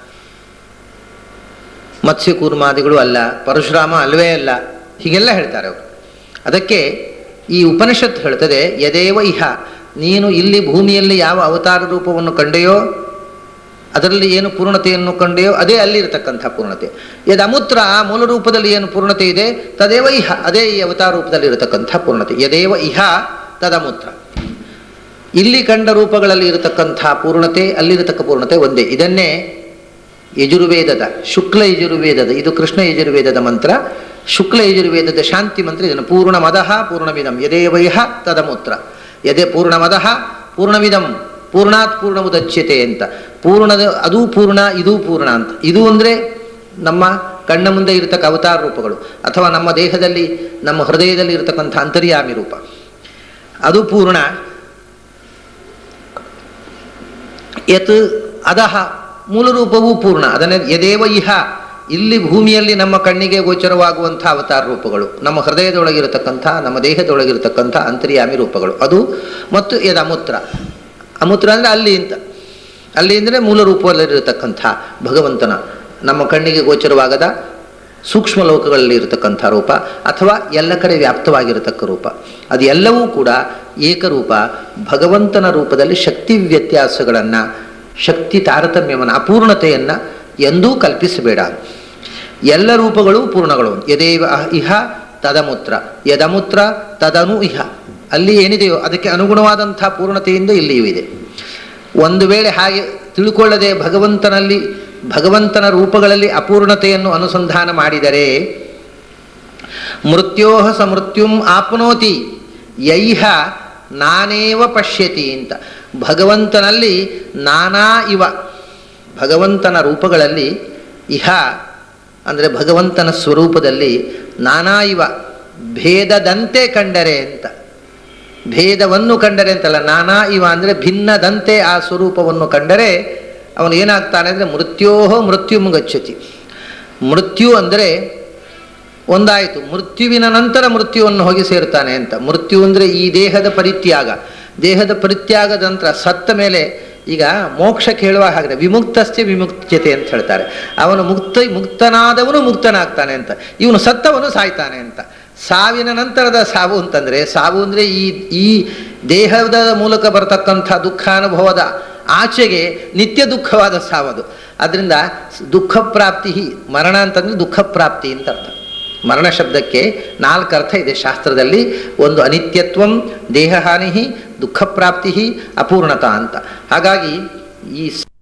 ಮತ್ಸ್ಯಕೂರ್ಮಾದಿಗಳು ಅಲ್ಲ ಪರಶುರಾಮ ಅಲ್ವೇ ಅಲ್ಲ ಹೀಗೆಲ್ಲ ಹೇಳ್ತಾರೆ ಅವರು ಅದಕ್ಕೆ ಈ ಉಪನಿಷತ್ತು ಹೇಳ್ತದೆ ಯದೇವ ಇಹ ನೀನು ಇಲ್ಲಿ ಭೂಮಿಯಲ್ಲಿ ಯಾವ ಅವತಾರ ರೂಪವನ್ನು ಕಂಡೆಯೋ ಅದರಲ್ಲಿ ಏನು ಪೂರ್ಣತೆಯನ್ನು ಕಂಡೆಯೋ ಅದೇ ಅಲ್ಲಿರತಕ್ಕಂಥ ಪೂರ್ಣತೆ ಯದ ಅಮೂತ್ರ ಆ ಮೂಲ ರೂಪದಲ್ಲಿ ಏನು ಪೂರ್ಣತೆ ಇದೆ ತದೇವ ಇಹ ಅದೇ ಈ ಅವತಾರ ರೂಪದಲ್ಲಿ ಇರತಕ್ಕಂಥ ಪೂರ್ಣತೆ ಯದೇವ ಇಹ ತದಮೂತ್ರ ಇಲ್ಲಿ ಕಂಡ ರೂಪಗಳಲ್ಲಿ ಇರತಕ್ಕಂಥ ಪೂರ್ಣತೆ ಅಲ್ಲಿರತಕ್ಕ ಪೂರ್ಣತೆ ಒಂದೇ ಇದನ್ನೇ ಯಜುರ್ವೇದದ ಶುಕ್ಲ ಯಜುರ್ವೇದದ ಇದು ಕೃಷ್ಣ ಯಜುರ್ವೇದದ ಮಂತ್ರ ಶುಕ್ಲ ಯಜುರ್ವೇದದ ಶಾಂತಿ ಮಂತ್ರ ಇದನ್ನು ಪೂರ್ಣಮದಃ ಪೂರ್ಣಮಿದಂ ಯದೇವಯಃ ತದಮೂತ್ರ ಯದೇ ಪೂರ್ಣಮದಃ ಪೂರ್ಣಮಿದಂ ಪೂರ್ಣಾತ್ ಪೂರ್ಣಮುದಚ್ಯತೆ ಅಂತ ಪೂರ್ಣದ ಅದು ಪೂರ್ಣ ಇದು ಪೂರ್ಣ ಅಂತ ಇದು ಅಂದರೆ ನಮ್ಮ ಕಣ್ಣ ಮುಂದೆ ಇರತಕ್ಕ ಅವತಾರ ರೂಪಗಳು ಅಥವಾ ನಮ್ಮ ದೇಹದಲ್ಲಿ ನಮ್ಮ ಹೃದಯದಲ್ಲಿ ಇರತಕ್ಕಂಥ ಅಂತರ್ಯಾಮಿ ರೂಪ ಅದು ಪೂರ್ಣ ಯತ್ ಅದಹ ಮೂಲ ರೂಪವೂ ಪೂರ್ಣ ಅದನ್ನೇ ಯದೇವ ಇಹ ಇಲ್ಲಿ ಭೂಮಿಯಲ್ಲಿ ನಮ್ಮ ಕಣ್ಣಿಗೆ ಗೋಚರವಾಗುವಂಥ ಅವತಾರ ರೂಪಗಳು ನಮ್ಮ ಹೃದಯದೊಳಗಿರತಕ್ಕಂಥ ನಮ್ಮ ದೇಹದೊಳಗಿರತಕ್ಕಂಥ ಅಂತರ್ಯಾಮಿ ರೂಪಗಳು ಅದು ಮತ್ತು ಯದ ಅಮೂತ್ರ ಅಮೂತ್ರ ಅಂದರೆ ಅಲ್ಲಿ ಅಂತ ಅಲ್ಲಿ ಅಂದರೆ ಮೂಲ ರೂಪದಲ್ಲಿರತಕ್ಕಂಥ ಭಗವಂತನ ನಮ್ಮ ಕಣ್ಣಿಗೆ ಗೋಚರವಾಗದ ಸೂಕ್ಷ್ಮ ಲೋಕಗಳಲ್ಲಿ ಇರತಕ್ಕಂಥ ರೂಪ ಅಥವಾ ಎಲ್ಲ ಕಡೆ ವ್ಯಾಪ್ತವಾಗಿರತಕ್ಕ ರೂಪ ಅದು ಎಲ್ಲವೂ ಕೂಡ ಏಕರೂಪ ಭಗವಂತನ ರೂಪದಲ್ಲಿ ಶಕ್ತಿ ವ್ಯತ್ಯಾಸಗಳನ್ನು ಶಕ್ತಿ ತಾರತಮ್ಯವನ್ನು ಅಪೂರ್ಣತೆಯನ್ನು ಎಂದೂ ಕಲ್ಪಿಸಬೇಡ ಎಲ್ಲ ರೂಪಗಳು ಪೂರ್ಣಗಳು ಯದೇವ ಅಹ- ಇಹ ತದಮೂತ್ರ ಯದಮೂತ್ರ ತದನು ಇಹ ಅಲ್ಲಿ ಏನಿದೆಯೋ ಅದಕ್ಕೆ ಅನುಗುಣವಾದಂಥ ಪೂರ್ಣತೆಯಿಂದ ಇಲ್ಲಿಯೂ ಇದೆ ಒಂದು ವೇಳೆ ಹಾಗೆ ತಿಳ್ಕೊಳ್ಳದೆ ಭಗವಂತನಲ್ಲಿ ಭಗವಂತನ ರೂಪಗಳಲ್ಲಿ ಅಪೂರ್ಣತೆಯನ್ನು ಅನುಸಂಧಾನ ಮಾಡಿದರೆ ಮೃತ್ಯೋಹ ಸ ಮೃತ್ಯುಂ ಆಪ್ನೋತಿ ಯೈಹ ನಾನೇವ ಪಶ್ಯತಿ ಅಂತ ಭಗವಂತನಲ್ಲಿ ನಾನಾ ಇವ ಭಗವಂತನ ರೂಪಗಳಲ್ಲಿ ಇಹ ಅಂದರೆ ಭಗವಂತನ ಸ್ವರೂಪದಲ್ಲಿ ನಾನಾ ಇವ ಭೇದದಂತೆ ಕಂಡರೆ ಅಂತ ಭೇದವನ್ನು ಕಂಡರೆ ಅಂತಲ್ಲ ನಾನಾ ಇವ ಅಂದರೆ ಭಿನ್ನದಂತೆ ಆ ಸ್ವರೂಪವನ್ನು ಕಂಡರೆ ಅವನು ಏನಾಗ್ತಾನೆ ಅಂದರೆ ಮೃತ್ಯೋಹ ಮೃತ್ಯುಂ ಗಚ್ಚತಿ ಮೃತ್ಯು ಅಂದರೆ ಒಂದಾಯಿತು ಮೃತ್ಯುವಿನ ನಂತರ ಮೃತ್ಯುವನ್ನು ಹೋಗಿ ಸೇರ್ತಾನೆ ಅಂತ ಮೃತ್ಯು ಅಂದರೆ ಈ ದೇಹದ ಪರಿತ್ಯಾಗ ದೇಹದ ಪರಿತ್ಯಾಗದ ನಂತರ ಸತ್ತ ಮೇಲೆ ಈಗ ಮೋಕ್ಷಕ್ಕೆ ಹೇಳುವ ಹಾಗೆ ವಿಮುಕ್ತಸ್ಯ ವಿಮುಕ್ತತೆ ಅಂತ ಹೇಳ್ತಾರೆ ಅವನು ಮುಕ್ತ ಮುಕ್ತನಾದವನು ಮುಕ್ತನಾಗ್ತಾನೆ ಅಂತ ಇವನು ಸತ್ತವನು ಸಾಯ್ತಾನೆ ಅಂತ ಸಾವಿನ ನಂತರದ ಸಾವು ಅಂತಂದರೆ ಸಾವು ಅಂದರೆ ಈ ಈ ದೇಹದ ಮೂಲಕ ಬರತಕ್ಕಂಥ ದುಃಖಾನುಭವದ ಆಚೆಗೆ ನಿತ್ಯ ದುಃಖವಾದ ಸಾವದು ಅದರಿಂದ ದುಃಖ ಪ್ರಾಪ್ತಿ ಮರಣ ಅಂತಂದರೆ ದುಃಖ ಪ್ರಾಪ್ತಿ ಅಂತ ಅರ್ಥ ಮರಣ ಶಬ್ದಕ್ಕೆ ನಾಲ್ಕು ಅರ್ಥ ಇದೆ ಶಾಸ್ತ್ರದಲ್ಲಿ ಒಂದು ಅನಿತ್ಯತ್ವಂ ದೇಹಹಾನಿ ದುಃಖ ಪ್ರಾಪ್ತಿ ಅಪೂರ್ಣತಾ ಅಂತ ಹಾಗಾಗಿ ಈ